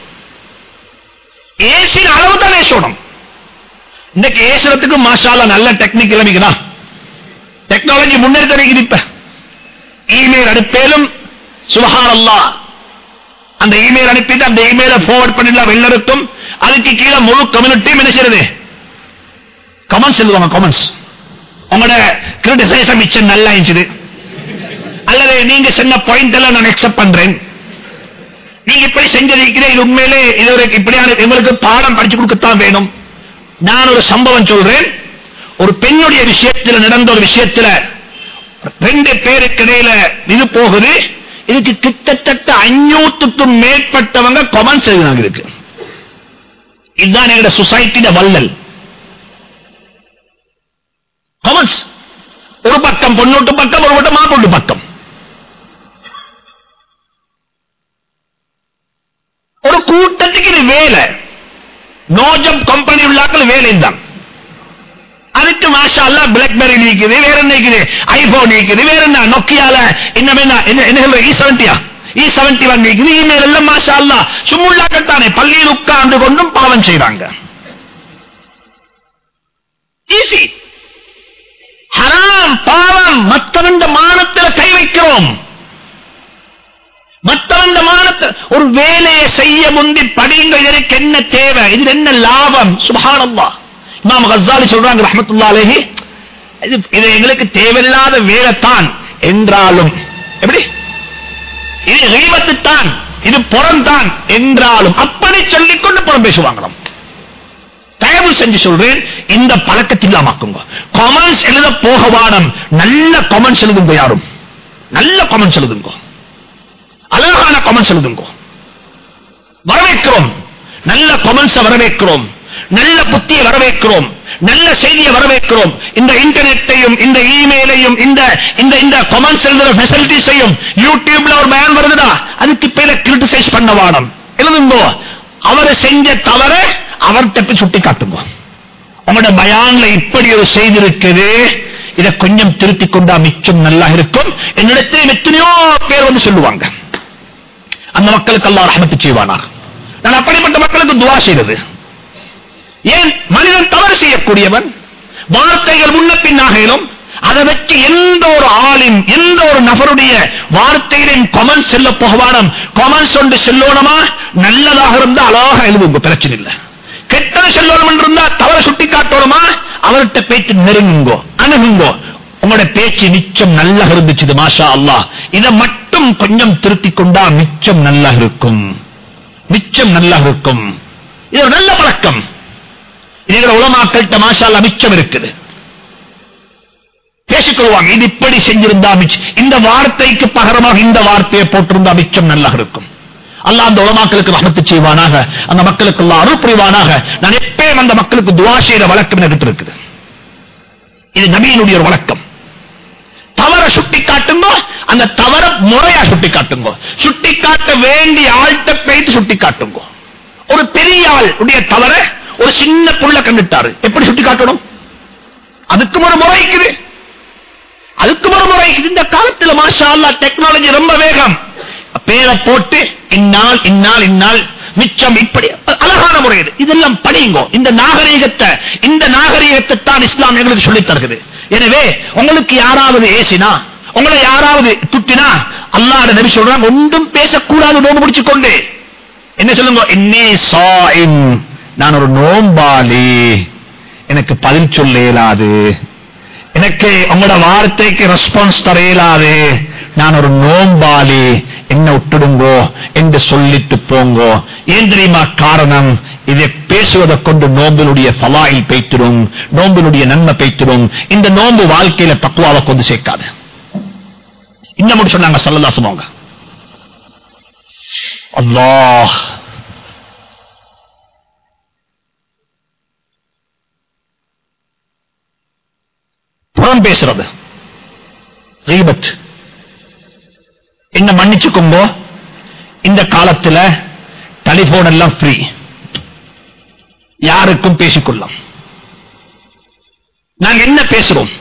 Speaker 1: ஏசின அளவு தான் ஏசணும் இன்னைக்கு ஏசுறதுக்கு மாஷால நல்ல டெக்னிக் இளமிக்குதா டெக்னாலஜி முன்னேற்ற வைக்குது இப்ப இமெயில் அனுப்பேலும் சுபஹான் அல்லாஹ் அந்த இமெயில் அனுப்பிட்டு அந்த இமெயில ஃபார்வர்ட் பண்ணிடலாம் எல்லாருக்கும் அதுக்கு கீழே முழு கம்யூனிட்டியும் என்ன செய்யறது கமெண்ட்ஸ் எழுதுவாங்க கமெண்ட்ஸ் உங்களோட கிரிட்டிசைசம் மிச்சம் நல்லா இருந்துச்சு அல்லது நீங்க சொன்ன பாயிண்ட் எல்லாம் நான் அக்செப்ட் பண்றேன் நீங்க இப்படி செஞ்சிருக்கிறேன் இது உண்மையிலே இது ஒரு இப்படியான எங்களுக்கு பாடம் படிச்சு கொடுக்கத்தான் வேணும் நான் ஒரு சம்பவம் சொல்றேன் ஒரு பெண்ணுடைய விஷயத்தில் நடந்த ஒரு விஷயத்துல ரெண்டு பேருக்கு இடையில இது போகுது இதுக்கு கிட்டத்தட்ட அஞ்சூத்துக்கும் மேற்பட்டவங்க கமெண்ட்ஸ் எழுதினாங்க இதுக்கு இதுதான் எங்களோட சொசைட்டியில வல்லல் கமெண்ட்ஸ் ஒரு பக்கம் பொண்ணோட்டு பக்கம் ஒரு பக்கம் மாப்பொட்டு பக்கம் ஒரு கூட்டத்துக்கு இது வேலை நோஜம் கம்பெனி உள்ளாக்கள் வேலை தான் அதுக்கு மாஷா அல்லா பிளாக்பெரி நீக்குது வேற என்ன இருக்குது ஐபோன் நீக்குது வேற என்ன நொக்கியால என்ன என்ன என்ன என்ன சொல்ற இ செவன்டியா இ செவன்டி ஒன் நீக்குது இமெயில் எல்லாம் மாஷா அல்லா சும்முள்ளாக்கத்தானே பள்ளியில் உட்கார்ந்து கொண்டும் பாவம் செய்றாங்க ஈஸி ஹராம் பாவம் மற்றவன் மானத்தில் கை வைக்கிறோம் மற்றவன் மானத்தில் ஒரு வேலையை செய்ய முந்தி படிங்க இதற்கு என்ன தேவை இது என்ன லாபம் சுபஹானல்லா இமாம் கஸ்ஸாலி சொல்றாங்க ரஹ்மத்துல்லாஹி அலைஹி இது இது எங்களுக்கு தேவையில்லாத வேலை தான் என்றாலும் எப்படி இது ரீபத்து தான் இது புறம் தான் என்றாலும் அப்படி சொல்லிக்கொண்டு புறம் பேசுவாங்களாம் தயவு செஞ்சு சொல்றேன் இந்த பழக்கத்தில் இல்லாமக்குங்க கமெண்ட்ஸ் எழுத போக வானம் நல்ல கமெண்ட்ஸ் எழுதுங்க யாரும் நல்ல கமெண்ட்ஸ் எழுதுங்க அழகான கமெண்ட்ஸ் எழுதுங்க வரவேற்கிறோம் நல்ல கமெண்ட்ஸ் வரவேற்கிறோம் நல்ல புத்தியை வரவேற்கிறோம் நல்ல செய்தியை வரவேற்கிறோம் இந்த இன்டர்நெட்டையும் இந்த இமெயிலையும் இந்த இந்த இந்த கமெண்ட்ஸ் எழுதுற ஃபெசிலிட்டிஸையும் யூடியூப்ல ஒரு பயன் வருதுடா அதுக்கு பேர கிரிட்டிசைஸ் பண்ண வானம் எழுதுங்கோ அவரை செஞ்ச தவற அவர்கிட்ட போய் சுட்டி காட்டுங்க உங்களோட பயான்ல இப்படி ஒரு செய்தி இருக்குது இதை கொஞ்சம் திருத்திக் கொண்டா மிச்சம் நல்லா இருக்கும் என்னிடத்தில் எத்தனையோ பேர் வந்து சொல்லுவாங்க அந்த மக்களுக்கு அல்லாஹ் ரஹமத்து செய்வானா நான் அப்படிப்பட்ட மக்களுக்கு துவா செய்வது ஏன் மனிதன் தவறு செய்யக்கூடியவன் வார்த்தைகள் முன்ன பின்னாகிலும் அதை வச்சு எந்த ஒரு ஆளின் எந்த ஒரு நபருடைய வார்த்தைகளின் கொமன்ஸ் செல்ல போகவானம் கொமன்ஸ் ஒன்று செல்லோனமா நல்லதாக இருந்தா அழகாக எழுதுங்க பிரச்சனை இல்லை கெட்டது செல்லணும் இருந்தா தவற சுட்டி காட்டணுமா அவர்கிட்ட பேச்சு நெருங்குங்கோ அணுகுங்கோ உங்களோட பேச்சு மிச்சம் நல்லா இருந்துச்சு மாஷா அல்லாஹ் இதை மட்டும் கொஞ்சம் திருத்திக் கொண்டா மிச்சம் நல்லா இருக்கும் மிச்சம் நல்லா இருக்கும் இது ஒரு நல்ல பழக்கம் இதுகிற உலமாக்கள்கிட்ட மாஷா அல்லாஹ் மிச்சம் இருக்குது பேசிக்கொள்வாங்க இது இப்படி செஞ்சிருந்தா மிச்சம் இந்த வார்த்தைக்கு பகரமாக இந்த வார்த்தையை போட்டிருந்தா மிச்சம் நல்லா இருக்கும் அல்லாஹ் அந்த உலமாக்களுக்கு ரஹமத்து செய்வானாக அந்த மக்களுக்கு எல்லாம் அருள் புரிவானாக நான் எப்பயும் அந்த மக்களுக்கு துவா செய்யற வழக்கம் எனக்கு இருக்குது இது நபியினுடைய ஒரு வழக்கம் தவற சுட்டி காட்டுங்க அந்த தவற முறையா சுட்டி காட்டுங்க சுட்டி காட்ட வேண்டிய ஆள்கிட்ட போயிட்டு சுட்டி காட்டுங்க ஒரு பெரிய ஆள் உடைய தவற ஒரு சின்ன புள்ள கண்டுட்டாரு எப்படி சுட்டி காட்டணும் அதுக்கும் ஒரு முறை இருக்குது அதுக்கும் ஒரு முறை இருக்குது இந்த காலத்துல மாஷா அல்லாஹ் டெக்னாலஜி ரொம்ப வேகம் பேரை போட்டு இந்நாள் இந்நாள் இந்நாள் மிச்சம் இப்படி அழகான முறை இது இதெல்லாம் படியுங்கோ இந்த நாகரீகத்தை இந்த நாகரீகத்தை தான் இஸ்லாம் எங்களுக்கு சொல்லித் தருகிறது எனவே உங்களுக்கு யாராவது ஏசினா உங்களை யாராவது துட்டினா அல்லாஹ் நபி சொல்றாங்க ஒன்றும் பேசக்கூடாது நோம்பு முடிச்சு கொண்டு என்ன சொல்லுங்க இன்னே சாயின் நான் ஒரு நோம்பாளி எனக்கு பதில் சொல்ல இயலாது எனக்கு உங்களோட வார்த்தைக்கு ரெஸ்பான்ஸ் தர இயலாது நான் ஒரு நோம்பாளி என்ன விட்டுடுங்கோ என்று சொல்லிட்டு போங்கோ ஏன் தெரியுமா காரணம் இதை பேசுவதை கொண்டு நோம்பினுடைய ஃபலாயில் பெய்த்திடும் நோம்பினுடைய நன்மை பெய்த்திடும் இந்த நோம்பு வாழ்க்கையில தக்குவாவை கொண்டு சேர்க்காது இன்னும் மட்டும் சொன்னாங்க சல்லல்லா சொல்லுவாங்க அல்லாஹ் புறம் பேசுறது ரீபத் என்ன மன்னிச்சுக்கோங்கோ இந்த காலத்துல டெலிபோன் எல்லாம் ஃப்ரீ யாருக்கும் பேசிக்கொள்ளலாம் நாங்க என்ன பேசுறோம்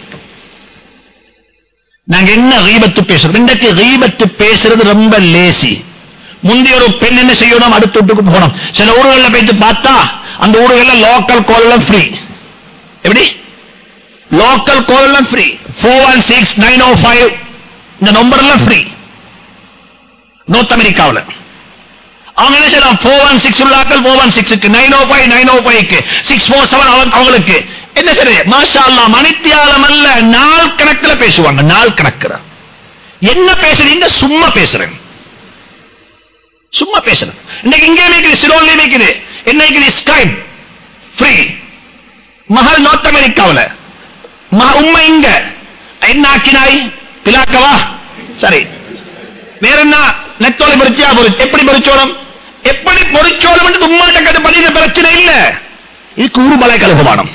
Speaker 1: நாங்க என்ன ரீபத்து பேசுறோம் இன்றைக்கு ரீபத்து பேசுறது ரொம்ப லேசி முந்தைய ஒரு பெண் என்ன செய்யணும் அடுத்த வீட்டுக்கு போகணும் சில ஊர்களில் போயிட்டு பார்த்தா அந்த ஊர்களில் லோக்கல் கால் எல்லாம் ஃப்ரீ எப்படி லோக்கல் கால் எல்லாம் free four one six nine O five இந்த நம்பர் எல்லாம் ஃப்ரீ நோர்த் அமெரிக்காவில் அவங்க என்ன செய்யலாம் ஃபோர் ஒன் சிக்ஸ் உள்ளாக்கள் ஃபோர் ஒன் சிக்ஸுக்கு nine O five nine O ஃபைவ்க்கு சிக்ஸ் ஃபோர் செவன் அவங்களுக்கு என்ன சரி மாஷா அல்லா மணித்தியாலம் அல்ல நாள் கணக்கில் பேசுவாங்க நாள் கணக்கில் என்ன பேசுறீங்க சும்மா பேசுறேன் சும்மா பேசுறேன் இன்னைக்கு இங்கே இருக்குது சிலோன்ல இருக்குது என்ன இருக்குது ஸ்கைப் ஃப்ரீ மகள் நார்த் அமெரிக்காவில் உண்மை இங்க என்ன ஆக்கினாய் பிலாக்கவா சரி வேற என்ன நெத்தோலை பொறிச்சியா பொறிச்சு எப்படி பொறிச்சோளம் எப்படி பொறிச்சோளம் என்று உம்மாட்ட கதை பதின பிரச்சனை இல்ல இதுக்கு ஊர்மலை கலகமானம்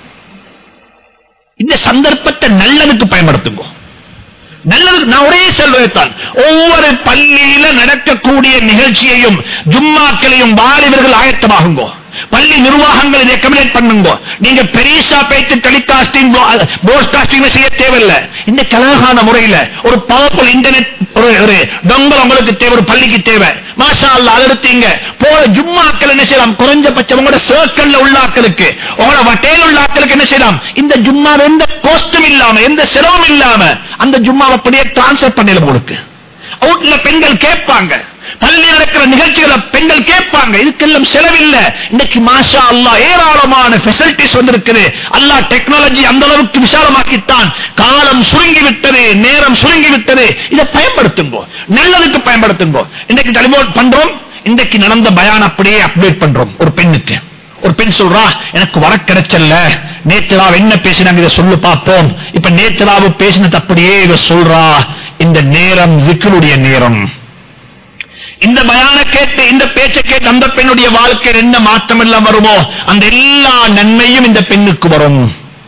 Speaker 1: இந்த சந்தர்ப்பத்தை நல்லதுக்கு பயன்படுத்துங்க நல்லதுக்கு நான் ஒரே செல்வத்தான் ஒவ்வொரு பள்ளியில நடக்கக்கூடிய நிகழ்ச்சியையும் ஜும்மாக்களையும் வாலிபர்கள் ஆயத்தமாகுங்கோ பள்ளி நிர்வாகங்கள் இதை கமினேட் பண்ணுங்க நீங்க பெரியசா பேத்து டெலிகாஸ்டிங் போஸ்ட்காஸ்டிங் செய்ய தேவையில்லை இந்த கலகான முறையில ஒரு பவர்ஃபுல் இன்டர்நெட் ஒரு ஒரு டொங்கல் உங்களுக்கு தேவை ஒரு பள்ளிக்கு தேவை மாஷா அல்ல அதெடுத்தீங்க போற ஜும்மாக்கள் என்ன செய்யலாம் குறைஞ்சபட்சம் உங்களோட சர்க்கிள்ல உள்ள ஆக்களுக்கு உங்களோட வட்டேல் உள்ள ஆக்களுக்கு என்ன செய்யலாம் இந்த ஜும்மாவை எந்த கோஸ்டும் இல்லாம எந்த சிரமம் இல்லாம அந்த ஜும்மாவை அப்படியே டிரான்ஸ்பர் பண்ணிட உங்களுக்கு அவுட்ல பெண்கள் கேட்பாங்க பள்ளி நடக்கிற நிகழ்ச்சிகளை பெண்கள் கேட்பாங்க இதுக்கெல்லாம் செலவில்லை இன்னைக்கு மாஷா அல்லா ஏராளமான பெசிலிட்டிஸ் வந்திருக்குது அல்லா டெக்னாலஜி அந்த அளவுக்கு விசாலமாக்கித்தான் காலம் சுருங்கி விட்டது நேரம் சுருங்கி விட்டது இதை பயன்படுத்துங்கோ நல்லதுக்கு பயன்படுத்துங்கோ இன்னைக்கு டெலிபோன் பண்றோம் இன்றைக்கு நடந்த பயான் அப்படியே அப்டேட் பண்றோம் ஒரு பெண்ணுக்கு ஒரு பெண் சொல்றா எனக்கு வர கிடைச்சல்ல நேற்றுராவ் என்ன பேசினாங்க இதை சொல்லு பார்ப்போம் இப்ப நேற்றுராவு பேசினது அப்படியே இவ சொல்றா இந்த நேரம் ஜிக்கருடைய நேரம் இந்த பயான கேட்டு இந்த பேச்சை கேட்டு அந்த பெண்ணுடைய வாழ்க்கையில் என்ன மாற்றம் எல்லாம் வருமோ அந்த எல்லா நன்மையும் இந்த பெண்ணுக்கு வரும்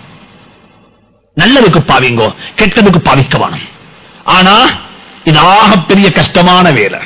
Speaker 1: நல்லதுக்கு பாவிங்கோ கெட்டதுக்கு பாவிக்க வேணும் ஆனா இது ஆகப்பெரிய கஷ்டமான வேலை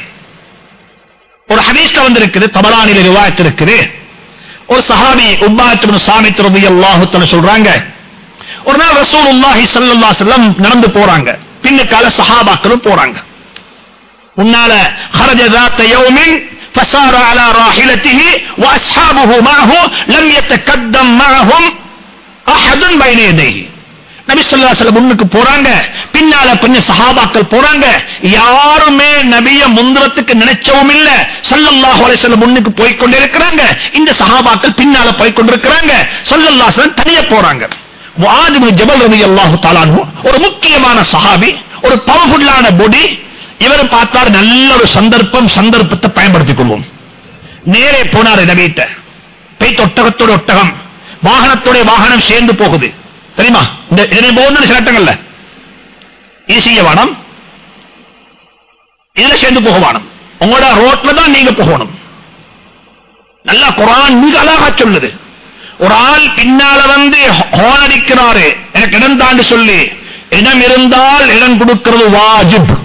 Speaker 1: ஒரு ஹதீஸ்ல வந்திருக்குது தபலானில ரிவாயத்து இருக்குது ஒரு சஹாபி உப்பாத்து சாமித் ரலியல்லாஹு சொல்றாங்க ஒரு நாள் ரசூலுல்லாஹி ஸல்லல்லாஹு அலைஹி வஸல்லம் நடந்து போறாங்க பின்னுக்கால சஹாபாக்களும் போறாங்க முன்னால خرج ذات يوم فسار على راحلته واصحابه معه لم يتقدم معهم احد بين يديه நபி ஸல்லல்லாஹு அலைஹி வஸல்லம் முன்னுக்கு போறாங்க பின்னால கொஞ்சம் சஹாபாக்கள் போறாங்க யாருமே நபிய முந்திரத்துக்கு நினைச்சவும் இல்ல ஸல்லல்லாஹு அலைஹி வஸல்லம் முன்னுக்கு போய் கொண்டே இருக்கிறாங்க இந்த சஹாபாக்கள் பின்னால போய் கொண்டிருக்கிறாங்க ஸல்லல்லாஹு அலைஹி வஸல்லம் தனியா போறாங்க முஆத் இப்னு ஜபல் ரலியல்லாஹு தஆலா அன்ஹு ஒரு முக்கியமான சஹாபி ஒரு பவர்ஃபுல்லான பொடி இவர் பார்த்தார் நல்ல ஒரு சந்தர்ப்பம் சந்தர்ப்பத்தை பயன்படுத்திக் கொள்வோம் நேரே போனார் நபிட்ட போய் ஒட்டகத்தோட ஒட்டகம் வாகனத்தோட வாகனம் சேர்ந்து போகுது தெரியுமா இந்த இதனை போகணும் சிலட்டங்கள்ல ஈசிய வானம் இதுல சேர்ந்து போக வானம் உங்களோட ரோட்ல தான் நீங்க போகணும் நல்லா குரான் மிக அழகா சொல்லுது ஒரு ஆள் பின்னால வந்து ஹோன் அடிக்கிறாரு எனக்கு இடம் தாண்டு சொல்லி இடம் இருந்தால் இடம் கொடுக்கிறது வாஜிப்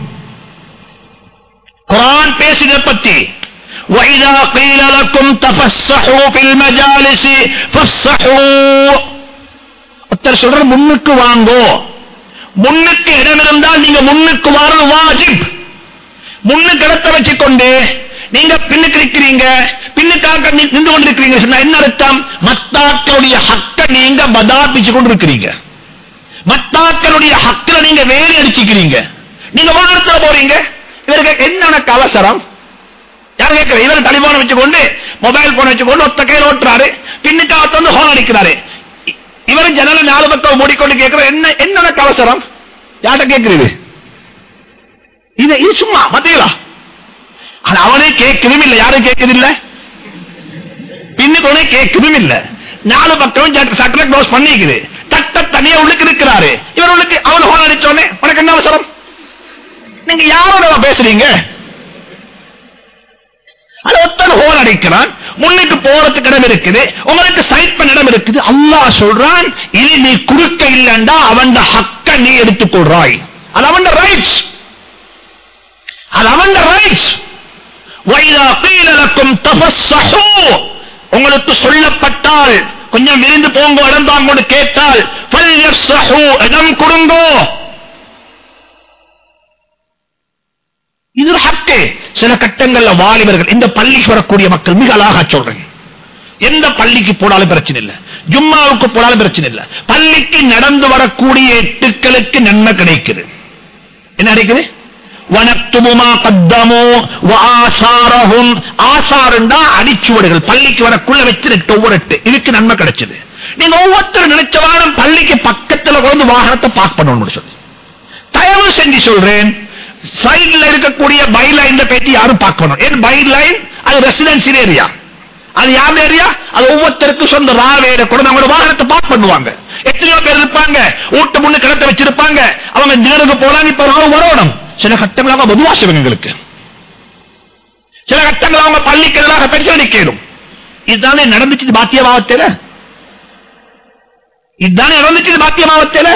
Speaker 1: குரான் பேசியதை பற்றி وَإِذَا قِيلَ لَكُمْ تَفَسَّحُوا فِي الْمَجَالِسِ فَافْسَحُوا ஒருத்தர் சொல்ற முன்னுக்கு வாங்கோ முன்னுக்கு இடம் இருந்தால் நீங்க முன்னுக்கு வாரது வாஜிப் முன்னுக்கு இடத்தை வச்சுக்கொண்டு நீங்க பின்னுக்கு இருக்கிறீங்க பின்னுக்காக நி- நின்று கொண்டிருக்கிறீங்க சொன்னா என்ன அர்த்தம் மத்தாக்களுடைய ஹக்க நீங்க பதாபிச்சு கொண்டு இருக்கிறீங்க மத்தாக்களுடைய ஹக்கில நீங்க வேலை அடிச்சுக்கிறீங்க நீங்க வாகனத்துல போறீங்க இவருக்கு என்ன உனக்கு அவசரம் யார் கேட்கிற இவர் டெலிபோன் வச்சுக்கொண்டு மொபைல் போன் வச்சுக்கொண்டு ஒத்த கையில் ஓட்டுறாரு பின்னுக்காக வந்து ஹோன் அடிக்கிறாரு இ- இவரு ஜன்னல நாலு பக்கம் மூடிக்கொண்டு கேட்கிற என்ன என்ன உனக்கு அவசரம் யார்கிட்ட கேட்கிறது இது இது சும்மா மத்தியலா ஆனா அவனே கேட்கதும் இல்ல யாரும் கேட்கது இல்ல பின்னுக்கு கேட்கதும் இல்ல நாலு பக்கம் சட்டரை க்ளோஸ் பண்ணிக்குது தட்ட தனியா உள்ளுக்கு இருக்கிறாரு இவர் உள்ளுக்கு அவன் ஹோன் அடிச்சோடனே உனக்கு என்ன அவசரம் நீங்க யாரோட பேசுறீங்க அது ஒருத்தன் ஹோல் அடிக்கிறான் முன்னுக்கு போறதுக்கு இடம் இருக்குது உங்களுக்கு சைட் பண்ண இடம் இருக்குது அல்லாஹ் சொல்றான் இது நீ குறுக்க இல்லண்டா அவன் ஹக்க நீ எடுத்துக்கொள்றாய் அது அவன் ரைட்ஸ் அது அவன் ரைட்ஸ் وَإِذَا قِيلَ لَكُمْ تَفَسَّحُوا உங்களுக்கு சொல்லப்பட்டால் கொஞ்சம் விரிந்து போங்க இடம் தாங்கோடு கேட்டால் فَلْيَفْسَحُوا இடம் கொடுங்கோ இது ஒரு ஹக்கு சில கட்டங்கள்ல வாலிபர்கள் இந்த பள்ளிக்கு வரக்கூடிய மக்கள் மிக அழகா சொல்றேன் எந்த பள்ளிக்கு போனாலும் பிரச்சனை இல்ல ஜும்மாவுக்கு போனாலும் பிரச்சனை இல்ல பள்ளிக்கு நடந்து வரக்கூடிய எட்டுக்களுக்கு நன்மை கிடைக்குது என்ன கிடைக்குது வனத்துமுமா கத்தமோ ஆசாரகும் ஆசாரண்டா அடிச்சுவடுகள் பள்ளிக்கு வரக்குள்ள வச்சிருக்க ஒவ்வொரு எட்டு இதுக்கு நன்மை கிடைச்சது நீங்க ஒவ்வொருத்தரும் நினைச்ச வாரம் பள்ளிக்கு பக்கத்துல கொண்டு வாகனத்தை பார்க் பண்ணணும்னு சொல்லி தயவு செஞ்சு சொல்றேன் சைடுல இருக்கக்கூடிய பை லைன் பேட்டி யாரும் பார்க்கணும் ஏன் பை லைன் அது ரெசிடென்சியல் ஏரியா அது யார் ஏரியா அது ஒவ்வொருத்தருக்கும் சொந்த ராவேட கூட அவங்களோட வாகனத்தை பார்க் பண்ணுவாங்க எத்தனையோ பேர் இருப்பாங்க வீட்டு முன்னு கிடத்த வச்சிருப்பாங்க அவங்க ஜீனுக்கு போலாம் இப்ப அவங்க வரணும் சில கட்டங்கள் அவங்க பொதுவாசவங்க எங்களுக்கு சில கட்டங்கள் அவங்க பள்ளிக்கு எதிராக பென்ஷன் நிக்கணும் இதுதானே நடந்துச்சு பாத்திய மாவட்டத்தில் இதுதானே நடந்துச்சு பாத்திய மாவட்டத்தில்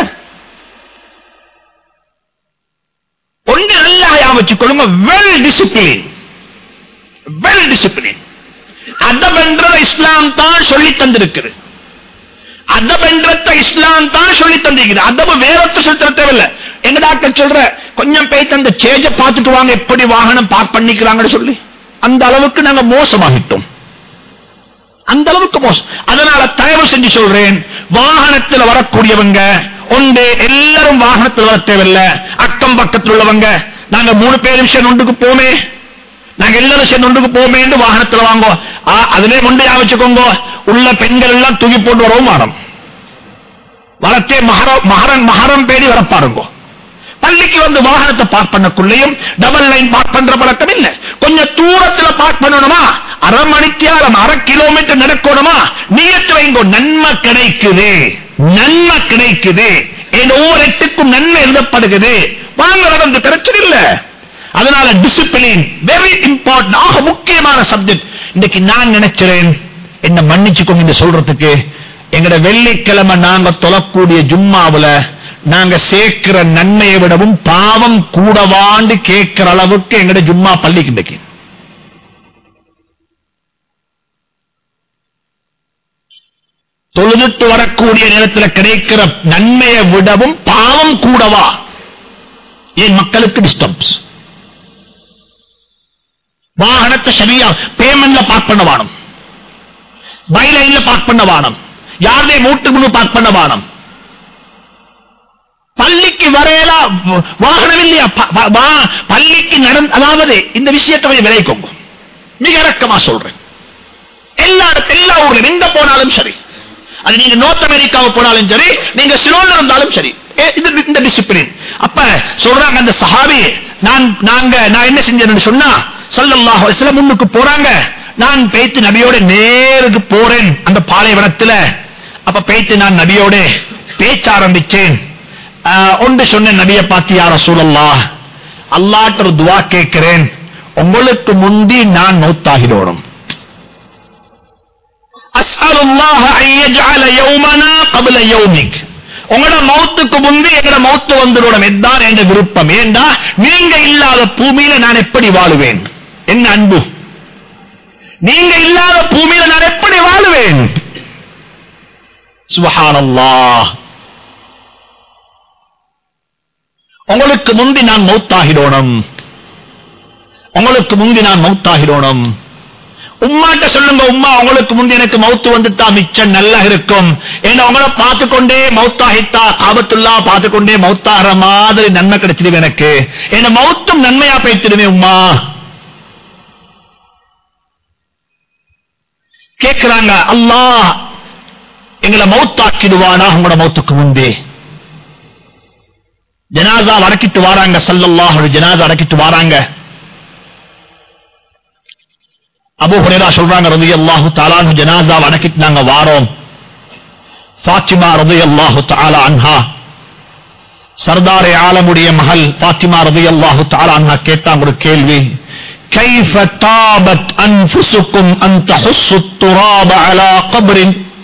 Speaker 1: ஒன்று நல்லா ஞாபகம் வச்சுக்கொள்ளுங்க வெல் டிசிப்ளின் வெல் டிசிப்ளின் அதபென்றத இஸ்லாம் தான் சொல்லி தந்திருக்குது அதபென்றத இஸ்லாம் தான் சொல்லி தந்திருக்குது அதபு வேறொத்த சொல்லி தர தேவையில்ல எங்க டாக்டர் சொல்ற கொஞ்சம் போய் அந்த சேஜ பார்த்துட்டு வாங்க எப்படி வாகனம் பார்க் பண்ணிக்கிறாங்கன்னு சொல்லி அந்த அளவுக்கு நாங்க மோசமாகிட்டோம் அந்த அளவுக்கு மோசம் அதனால தயவு செஞ்சு சொல்றேன் வாகனத்தில் வரக்கூடியவங்க ஒன்று எல்லாரும் வாகனத்தில் வர தேவையில்லை அக்கம் பக்கத்தில் உள்ளவங்க நாங்க மூணு பேரும் சேர்ந்து ஒன்றுக்கு போமே நாங்க எல்லாரும் சேர்ந்து ஒன்றுக்கு போமே என்று வாகனத்தில் வாங்கோ ஆ, அதிலே கொண்டு யா வச்சுக்கோங்க உள்ள பெண்கள் எல்லாம் தூக்கி போட்டு வரவும் மாறும் வரத்தே மகரம் மகரன் மகரம் பேடி வரப்பாருங்கோ பள்ளிக்கு வந்து வாகனத்தை பார்க் பண்ணக்குள்ளேயும் டபுள் லைன் பார்க் பண்ற பழக்கம் இல்ல கொஞ்சம் தூரத்துல பார்க் பண்ணணுமா அரை மணித்தியாலம் அரை கிலோமீட்டர் நடக்கணுமா நீயத்து வைங்கோ நன்மை கிடைக்குது நன்மை கிடைக்குது என் ஒவ்வொரு எட்டுக்கும் நன்மை எழுதப்படுகிறது வாங்க நடந்து பிரச்சனை இல்ல அதனால டிசிப்ளின் வெரி இம்பார்ட்டன்ட் ஆக முக்கியமான சப்ஜெக்ட் இன்னைக்கு நான் நினைக்கிறேன் என்ன மன்னிச்சுக்கோங்க இந்த சொல்றதுக்கு எங்கட வெள்ளிக்கிழமை நாங்க தொழக்கூடிய ஜும்மாவுல நாங்க சேர்க்கிற நன்மையை விடவும் பாவம் கூடவாண்டு கேட்கிற அளவுக்கு எங்கட ஜும்மா பள்ளிக்கு இன்னைக்கு தொழுதுட்டு வரக்கூடிய நேரத்தில் கிடைக்கிற நன்மையை விடவும் பாவம் கூடவா ஏன் மக்களுக்கு டிஸ்டர்ப்ஸ் வாகனத்தை சரியா பேமெண்ட்ல பார்க் பண்ண வானம் பைலைன்ல பார்க் பண்ண வானம் யாருடைய மூட்டு முன்னு பார்க் பண்ண வானம் பள்ளிக்கு வரையலா வாகனம் இல்லையா ப- ப- வா- பள்ளிக்கு நடந்து அதாவது இந்த விஷயத்தை கொஞ்சம் விளைவிக்கோங்க மிக இறக்கமா சொல்றேன் எல்லா இடத்து- எல்லா ஊர்ல எங்க போனாலும் சரி அது நீங்க நார்த் அமெரிக்காவுக்கு போனாலும் சரி நீங்க சிலோன்ல இருந்தாலும் சரி ஏ, இது இந்த டிசிப்ளின் அப்ப சொல்றாங்க அந்த சஹாபி நான் நாங்க நான் என்ன செஞ்சேன்னு சொன்னா ஸல்லல்லாஹு அலைஹி வஸல்லம் முன்னுக்கு போறாங்க நான் பேய்த்து நபியோட நேருக்கு போறேன் அந்த பாலைவனத்துல அப்ப பேய்த்து நான் நபியோட பேச்ச ஆரம்பிச்சேன் ஆஹ், ஒன்று சொன்ன நபியை பார்த்து யார சூழல்லா அல்லாட்ட ஒரு துவா கேட்கிறேன் உங்களுக்கு முந்தி நான் நௌத்தாகிடணும் أسأل الله أن يجعل يومنا قبل يومك உங்களோட மௌத்துக்கு முந்தி எங்களோட மௌத்து வந்துடும் இதுதான் என்ற விருப்பம் ஏண்டா நீங்க இல்லாத பூமியில நான் எப்படி வாழுவேன் என்ன அன்பு நீங்க இல்லாத பூமியில நான் எப்படி வாழுவேன் சுபஹானல்லாஹ் உங்களுக்கு முந்தி நான் மௌத்தாகிடோணும் உங்களுக்கு முந்தி நான் மௌத்தாகிடோணும் உம்மாட்ட சொல்லுங்க உம்மா உங்களுக்கு முந்தி எனக்கு மௌத்து வந்துட்டா மிச்சம் நல்லா இருக்கும் ஏன்னா உங்களை பார்த்து கொண்டே மௌத்தாகிட்டா காபத்துல்லா பார்த்து கொண்டே மௌத்தாகிற மாதிரி நன்மை கிடைச்சிடுவே எனக்கு என்ன மௌத்தும் நன்மையா போய்த்திடுமே உம்மா கேட்கிறாங்க அல்லாஹ் எங்களை மௌத்தாக்கிடுவானா உங்களோட மௌத்துக்கு முந்தே ஜனாசா அடக்கிட்டு வாராங்க சல்லல்லாஹு அலைஹி ஜனாசா அடக்கிட்டு வாராங்க அபூ ஹுரைரா சொல்றாங்க ரலியல்லாஹு தஆலா அன்ஹு ஜனாசா அடக்கிட்டு நாங்க வாரோம் ஃபாத்திமா ரலியல்லாஹு தஆலா அன்ஹா சர்தாரே ஆலமுடைய மகள் ஃபாத்திமா ரலியல்லாஹு தஆலா அன்ஹா கேட்டாங்க ஒரு கேள்வி كيف طابت أنفسكم أن تحصوا التراب على قبر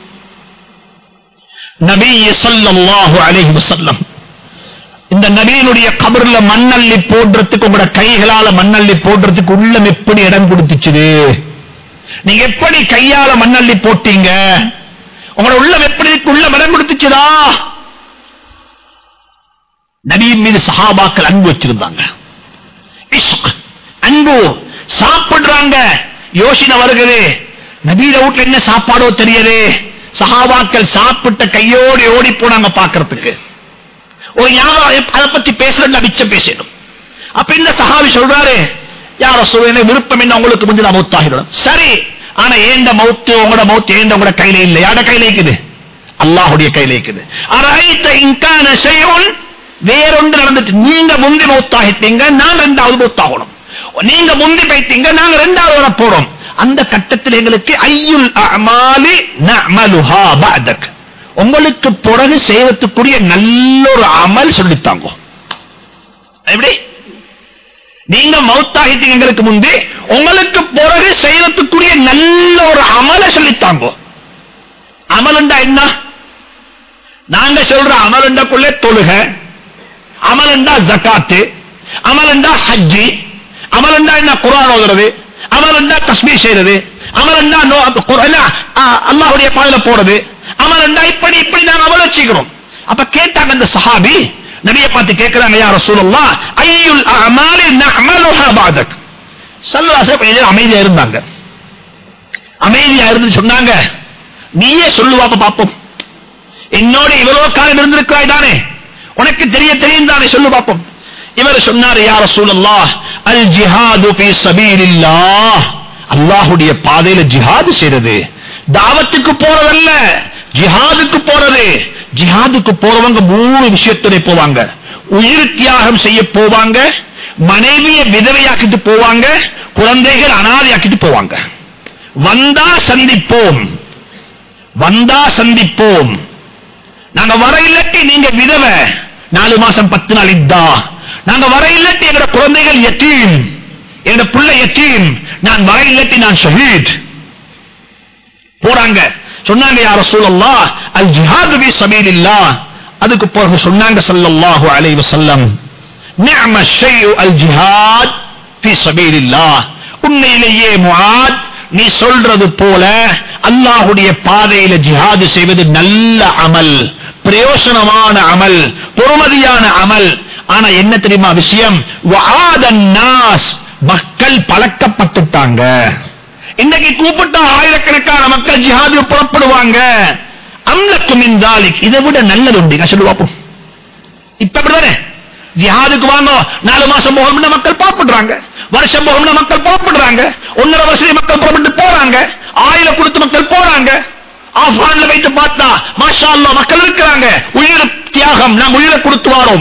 Speaker 1: نبي صلى الله عليه وسلم இந்த நபியினுடைய கபர்ல மண்ணள்ளி போடுறதுக்கு உங்களோட கைகளால மண்ணள்ளி போடுறதுக்கு உள்ளம் எப்படி இடம் கொடுத்துச்சுது நீங்க எப்படி கையால மண்ணள்ளி போட்டீங்க உங்களோட உள்ளம் எப்படி உள்ளம் இடம் கொடுத்துச்சுதா நபியின் மீது சஹாபாக்கள் அன்பு வச்சிருந்தாங்க இஷ்க், அன்பு சாப்பிடுறாங்க யோசனை வருகிறது நபீர வீட்டுல என்ன சாப்பாடோ தெரியுது சஹாபாக்கள் சாப்பிட்ட கையோடு ஓடி போனாங்க பாக்குறதுக்கு ஒரு ஞாபகம் அதை பத்தி பேசுறது மிச்சம் பேசணும் அப்ப இந்த சஹாபி சொல்றாரு யார சொல்ல விருப்பம் என்ன உங்களுக்கு முந்தி நான் மௌத்தாகிடும் சரி ஆனா ஏண்ட மௌத்து உங்களோட மௌத்து ஏண்ட உங்களோட கையில இல்ல யாட கையில இருக்குது அல்லாஹுடைய கையில இருக்குது அரைத்த இன்கான செய்யும் வேறொன்று நடந்துட்டு நீங்க முந்தி மௌத்தாகிட்டீங்க நான் ரெண்டாவது மௌத்தாகணும் நீங்க முந்தி போயிட்டீங்க நாங்க ரெண்டாவது வர போறோம் அந்த கட்டத்தில் எங்களுக்கு ஐயுல் அமாலி நஅமலுஹா பஅதக் உங்களுக்கு பிறகு செய்வதற்குரிய நல்ல ஒரு அமல் சொல்லித்தாங்க எப்படி நீங்க மௌத்தாகிட்டீங்க எங்களுக்கு முந்தி உங்களுக்கு பிறகு செய்வதற்குரிய நல்ல ஒரு அமலை சொல்லித்தாங்க அமலண்டா என்ன நாங்க சொல்ற அமலண்டக்குள்ளே தொழுக அமலண்டா ஜக்காத்து அமலண்டா ஹஜ்ஜி அமலண்டா என்ன குரான் ஓதுறது அமலண்டா தஸ்மீ செய்யறது அமலண்டா நோ- குர்- என்ன, ஆ, அல்லாஹ்வுடைய பாதையில போறது அமலண்டா இப்படி இப்படி நாங்க அமல் வச்சுக்கிறோம் அப்ப கேட்டாங்க அந்த சஹாபி நபிய பார்த்து கேட்கிறாங்க யா ரசூலுல்லாஹ் ஐயுல் அமாலி நஅமலுஹா பஅதக் ஸல்லல்லாஹு அலைஹி வஸல்லம் அமைதியா இருந்தாங்க அமைதியா இருந்து சொன்னாங்க நீயே சொல்லுவாப்ப பாப்போம் என்னோட இவ்வளவு காலம் இருந்திருக்கிறாய் தானே உனக்கு தெரிய தெரியும் தானே சொல்லு பாப்போம் இவர் சொன்னார் யார சூழல்லா அல் ஜிஹாது ஃபீ சபீலில்லாஹ் அல்லாஹ்வுடைய பாதையில ஜிஹாது செய்யறது தாவத்துக்கு போறதல்ல ஜிஹாதுக்கு போறது ஜிஹாதுக்கு போறவங்க மூணு விஷயத்துடைய போவாங்க உயிர் தியாகம் செய்ய போவாங்க மனைவியை விதவையாக்கிட்டு போவாங்க குழந்தைகள் அனாதையாக்கிட்டு போவாங்க வந்தா சந்திப்போம் வந்தா சந்திப்போம் நாங்க வர இல்லாட்டி நீங்க விதவை நாலு மாசம் பத்து நாள் இதா நாங்க வர இல்லாட்டி எங்க குழந்தைகள் எத்தீம் எங்க புள்ள எத்தீம் நான் வர இல்லாட்டி நான் ஷஹீத் போறாங்க சொன்னாங்க யார சூழல்லா அல் ஜிஹாது பி சபீலில்லாஹ் அதுக்கு பிறகு சொன்னாங்க ஸல்லல்லாஹு அலைஹி வஸல்லம் நிஅம ஷைஉ அல் ஜிஹாத் பி சபீலில்லாஹ் உண்மையிலேயே முஆத் நீ சொல்றது போல அல்லாஹ்வுடைய பாதையில ஜிஹாது செய்வது நல்ல அமல் பிரயோசனமான அமல் பொறுமதியான அமல் ஆனா என்ன தெரியுமா விஷயம் வஆதன் நாஸ் மக்கள் பழக்கப்பட்டுட்டாங்க இன்னைக்கு கூப்பிட்டா ஆயிரக்கணக்கான மக்கள் ஜிஹாது புறப்படுவாங்க அம்லக்கும் இந்தாலிக் இதை விட நல்லது உண்டு நான் சொல்லு பார்ப்போம் இப்ப அப்படிதானே ஜிஹாதுக்கு வாங்க நாலு மாசம் போகணும்னு மக்கள் புறப்படுறாங்க வருஷம் போகணும்னு மக்கள் புறப்படுறாங்க ஒன்னரை வருஷம் மக்கள் புறப்பட்டு போறாங்க ஆயிரம் கொடுத்து மக்கள் போறாங்க ஆப்கான்ல வைத்து பார்த்தா மாஷா அல்லாஹ் மக்கள் இருக்கிறாங்க உயிர் தியாகம் நாம் உயிரை கொடுத்து வாரோம்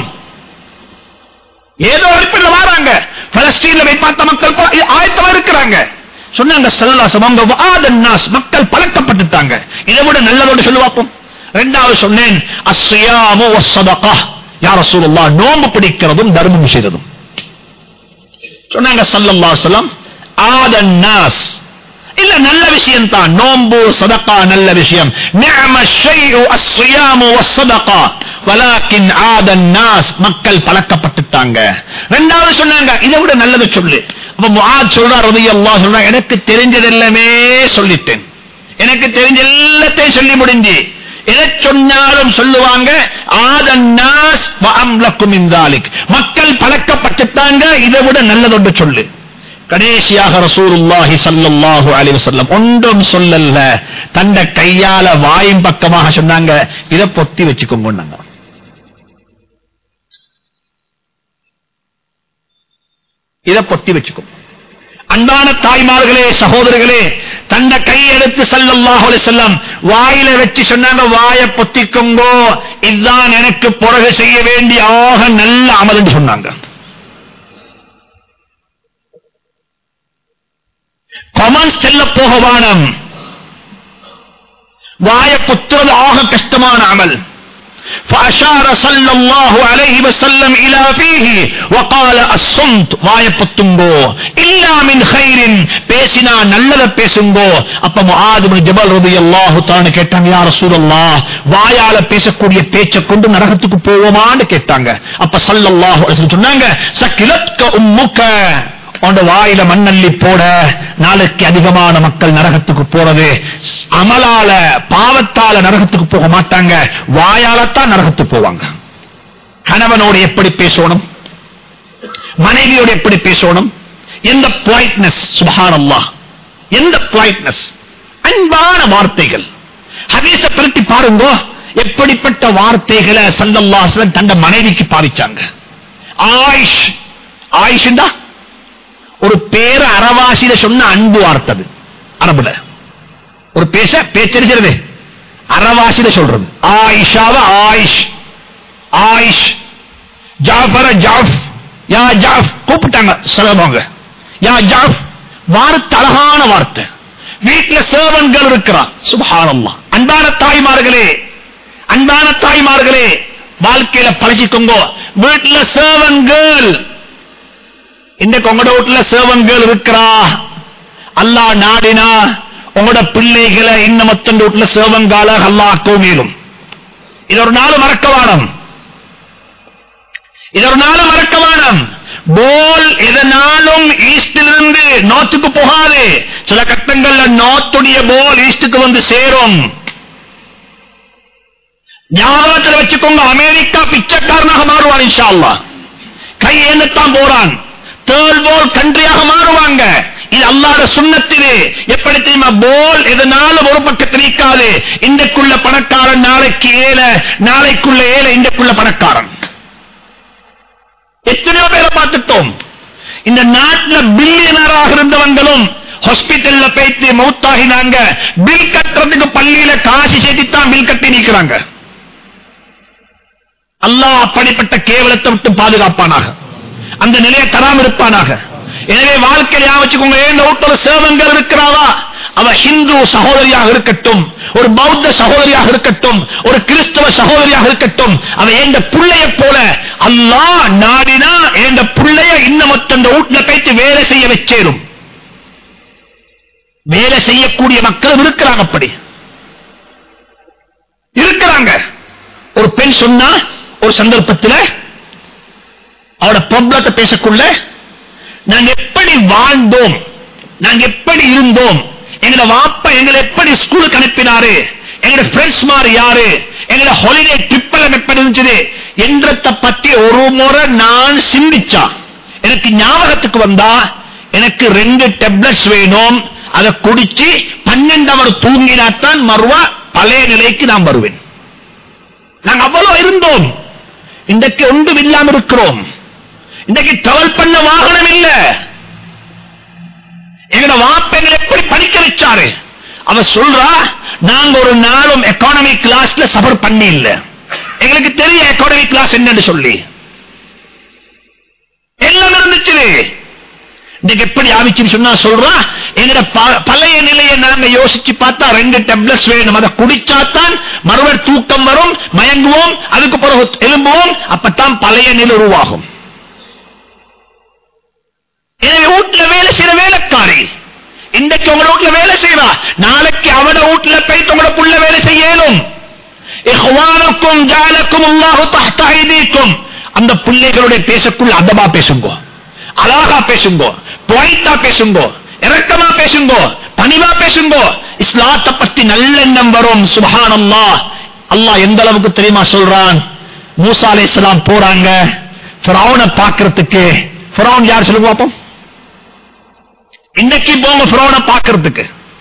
Speaker 1: ஏதோ அடிப்படையில் வராங்க பலஸ்தீன்ல போய் பார்த்த மக்கள் போ- ஆயத்தமா இருக்கிறாங்க சொன்னாங்க சல்லாசம் அவங்க வாதன் நாஸ் மக்கள் பழக்கப்பட்டுட்டாங்க இதை விட நல்லதோடு சொல்லு பார்ப்போம் ரெண்டாவது சொன்னேன் அஸ்ஸியாமு வஸ்ஸதகா யா ரசூலுல்லாஹ் நோன்பு பிடிக்கிறதும் தர்மம் செய்யறதும் சொன்னாங்க ஸல்லல்லாஹு அலைஹி வஸல்லம் ஆதன் நாஸ் இல்ல நல்ல விஷயம் தான் நோன்பு சதகா நல்ல விஷயம் நிஅம ஷைஉ அஸ்ஸியாமு வஸ்ஸதகா வலாக்கின் ஆதன் நாஸ் மக்கள் பழக்கப்பட்டுட்டாங்க ரெண்டாவது சொன்னாங்க இதை விட நல்லது சொல்லு அப்ப முஆத் சொல்றார் ரலியல்லாஹு சொல்றாங்க எனக்கு தெரிஞ்சதெல்லாமே சொல்லிட்டேன் எனக்கு தெரிஞ்ச எல்லாத்தையும் சொல்லி முடிஞ்சு எதை சொன்னாலும் சொல்லுவாங்க ஆதன் நாஸ் வஅம்லக்கும் மின் தாலிக் மக்கள் பழக்கப்பட்டுட்டாங்க இதை விட நல்லதொன்று சொல்லு கடைசியாக ரசூலுல்லாஹி ஸல்லல்லாஹு அலைஹி வஸல்லம் ஒன்றும் சொல்லல தந்த கையால வாயின் பக்கமாக சொன்னாங்க இத பொத்தி வச்சுக்கோங்க இத பொத்தி வச்சுக்கோங்க அன்பான தாய்மார்களே சகோதரர்களே தந்த கையெடுத்து ஸல்லல்லாஹு அலைஹி வஸல்லம் வாயில வச்சு சொன்னாங்க வாய பொத்திக்கோங்கோ இதுதான் எனக்கு பிறகு செய்ய வேண்டிய ஆக நல்ல அமல் என்று சொன்னாங்க கொமன்ஸ் செல்ல போக வானம் வாய புத்துறது ஆக கஷ்டமான அமல் فأشار صلى الله عليه وسلم إلى فيه وقال الصمت வாய புத்துங்கோ إلا من خير பேசினா நல்லத பேசுங்கோ அப்ப முஆத் இப்னு ஜபல் ரலியல்லாஹு தஆலா கேட்டாங்க யா ரசூலல்லாஹ் வாயால பேசக்கூடிய பேச்சை கொண்டு நரகத்துக்கு போவோமான்னு கேட்டாங்க அப்ப ஸல்லல்லாஹு அலைஹி வஸல்லம் சொன்னாங்க சக்கிலத்க உம்முக உன் வாயில மண்ணள்ளி போட நாளைக்கு அதிகமான மக்கள் நரகத்துக்கு போறது அமலால பாவத்தால நரகத்துக்கு போக மாட்டாங்க வாயாலத்தான் நரகத்துக்கு போவாங்க கணவனோடு எப்படி பேசணும் மனைவியோடு எப்படி பேசணும் எந்த பொலைட்னஸ் சுபஹானல்லாஹ் எந்த பொலைட்னஸ் அன்பான வார்த்தைகள் ஹதீஸ பிரட்டி பாருங்க எப்படிப்பட்ட வார்த்தைகளை சல்லல்லாஹு அலைஹி வஸல்லம் தந்த மனைவிக்கு பாவிச்சாங்க ஆயிஷ் ஆயிஷ்ண்டா ஒரு பேர அறவாசியில சொன்ன அன்பு வார்த்தது அரபுல ஒரு பேச பேச்சரிக்கிறது அறவாசியில சொல்றது ஆயிஷாவ ஆயிஷ் ஆயிஷ் ஜாஃபர ஜாஃப் யா ஜாஃப் கூப்பிட்டாங்க சொல்லுவாங்க யா ஜாஃப் வார்த்தை அழகான வார்த்தை வீட்டுல சேவன்கள் இருக்கிறான் சுபஹானல்லாஹ் அன்பான தாய்மார்களே அன்பான தாய்மார்களே வாழ்க்கையில பழகிக்கோங்க வீட்டுல சேவன்கள் இன்றைக்கு உங்களோட வீட்டுல சேவன்கள் இருக்கிறா அல்லாஹ் நாடினா உங்களோட பிள்ளைகளை இன்னும் மொத்தம் வீட்டுல சேவங்கால அல்லாஹ் மேலும் இது ஒரு நாள் மறக்க வானம் இது ஒரு நாள் மறக்க வானம் போல் எதனாலும் ஈஸ்டிலிருந்து நார்த்துக்கு போகாது சில கட்டங்கள்ல நார்த்துடைய போல் ஈஸ்டுக்கு வந்து சேரும் ஞாபகத்தில் வச்சுக்கோங்க அமெரிக்கா பிச்சைக்காரனாக மாறுவான் இன்ஷா அல்லாஹ் கை ஏந்தத்தான் போறான் தேர்ட் வேர்ல்ட் கண்ட்ரியாக மாறுவாங்க இது அல்லாத சுண்ணத்திலே எப்படி தெரியுமா போல் எதனாலும் ஒரு பக்கத்தில் நிற்காது இன்றைக்குள்ள பணக்காரன் நாளைக்கு ஏழை நாளைக்குள்ள ஏழை இன்றைக்குள்ள பணக்காரன் எத்தனையோ பேரை பார்த்துட்டோம் இந்த நாட்டில் பில்லியனராக இருந்தவங்களும் ஹாஸ்பிட்டல்ல போயிட்டு மௌத்தாகினாங்க பில் கட்டுறதுக்கு பள்ளியில காசு சேர்த்துத்தான் பில் கட்டி நிற்கிறாங்க அல்லாஹ் அப்படிப்பட்ட கேவலத்தை விட்டு பாதுகாப்பானாக அந்த நிலையை தராம இருப்பானாக எனவே வாழ்க்கையில வச்சுக்கோங்க ஏன் ஒரு சேவங்கள் இருக்கிறாவா அவ ஹிந்து சகோதரியாக இருக்கட்டும் ஒரு பௌத்த சகோதரியாக இருக்கட்டும் ஒரு கிறிஸ்தவ சகோதரியாக இருக்கட்டும் அவ எந்த புள்ளைய போல அல்லாஹ் நாடினா எந்த புள்ளைய இன்னும் அந்த வீட்டுல போயிட்டு வேலை செய்ய வச்சேரும் வேலை செய்யக்கூடிய மக்களும் இருக்கிறாங்க அப்படி இருக்கிறாங்க ஒரு பெண் சொன்னா ஒரு சந்தர்ப்பத்தில் அவட ப்ராப்ளத்தை பேசக்குள்ள நாங்க எப்படி வாழ்ந்தோம் நாங்க எப்படி இருந்தோம் எங்களோட வாப்பா எங்களை எப்படி ஸ்கூலுக்கு அனுப்பினாரு எங்களோட ஃப்ரெண்ட்ஸ் மாதிரி யாரு எங்களோட ஹாலிடே ட்ரிப் எல்லாம் எப்படி இருந்துச்சு என்றத பத்தி ஒரு முறை நான் சிந்திச்சா எனக்கு ஞாபகத்துக்கு வந்தா எனக்கு ரெண்டு டெப்லெட்ஸ் வேணும் அதை குடிச்சு பன்னெண்டு அவர் தூங்கினாத்தான் மறுவா பழைய நிலைக்கு நான் வருவேன் நாங்க அவ்வளவு இருந்தோம் இன்றைக்கு ஒன்றும் இல்லாம இருக்கிறோம் இன்றைக்கு டிராவல் பண்ண வாகனம் இல்ல எங்கட வாப்பங்களை எப்படி படிக்க வச்சாரு அவ சொல்றா நாங்க ஒரு நாளும் எக்கானமி கிளாஸ்ல சஃபர் பண்ணி இல்ல எங்களுக்கு தெரிய எக்கானமி கிளாஸ் என்னன்னு சொல்லி எல்லாம் இருந்துச்சு இன்னைக்கு எப்படி ஆவிச்சுன்னு சொன்னா சொல்றா எங்கட பழைய நிலையை நாங்க யோசிச்சு பார்த்தா ரெண்டு டெப்லெட்ஸ் வேணும் அதை குடிச்சாத்தான் மறுவர் தூக்கம் வரும் மயங்குவோம் அதுக்கு பிறகு எழும்புவோம் அப்பத்தான் பழைய நிலை உருவாகும் எனவே வீட்டுல வேலை செய்யற வேலைக்காரி இன்றைக்கு உங்களோட வீட்டுல வேலை செய்யறா நாளைக்கு அவட வீட்டுல போய் உங்களோட புள்ள வேலை செய்யலும் இஹ்வானுக்கும் ஜாலக்கும் அல்லாஹு தஹ்த ஐதீக்கும் அந்த பிள்ளைகளுடைய பேசக்குள்ள அதமா பேசுங்கோ அழகா பேசுங்கோ பாயிண்டா பேசுங்கோ இறக்கமா பேசுங்கோ பணிவா பேசுங்கோ இஸ்லாத்தை பத்தி நல்லெண்ணம் வரும் சுபஹானல்லாஹ் அல்லாஹ் எந்த அளவுக்கு தெரியுமா சொல்றான் மூசா அலைஹிஸ்ஸலாம் போறாங்க ஃபிரௌனை பார்க்கிறதுக்கு ஃபிரௌன் யார் சொல்லுங்க பாப்போம் இன்னைக்கு போங்க ஃபிரௌனை பார்க்கிறதுக்கு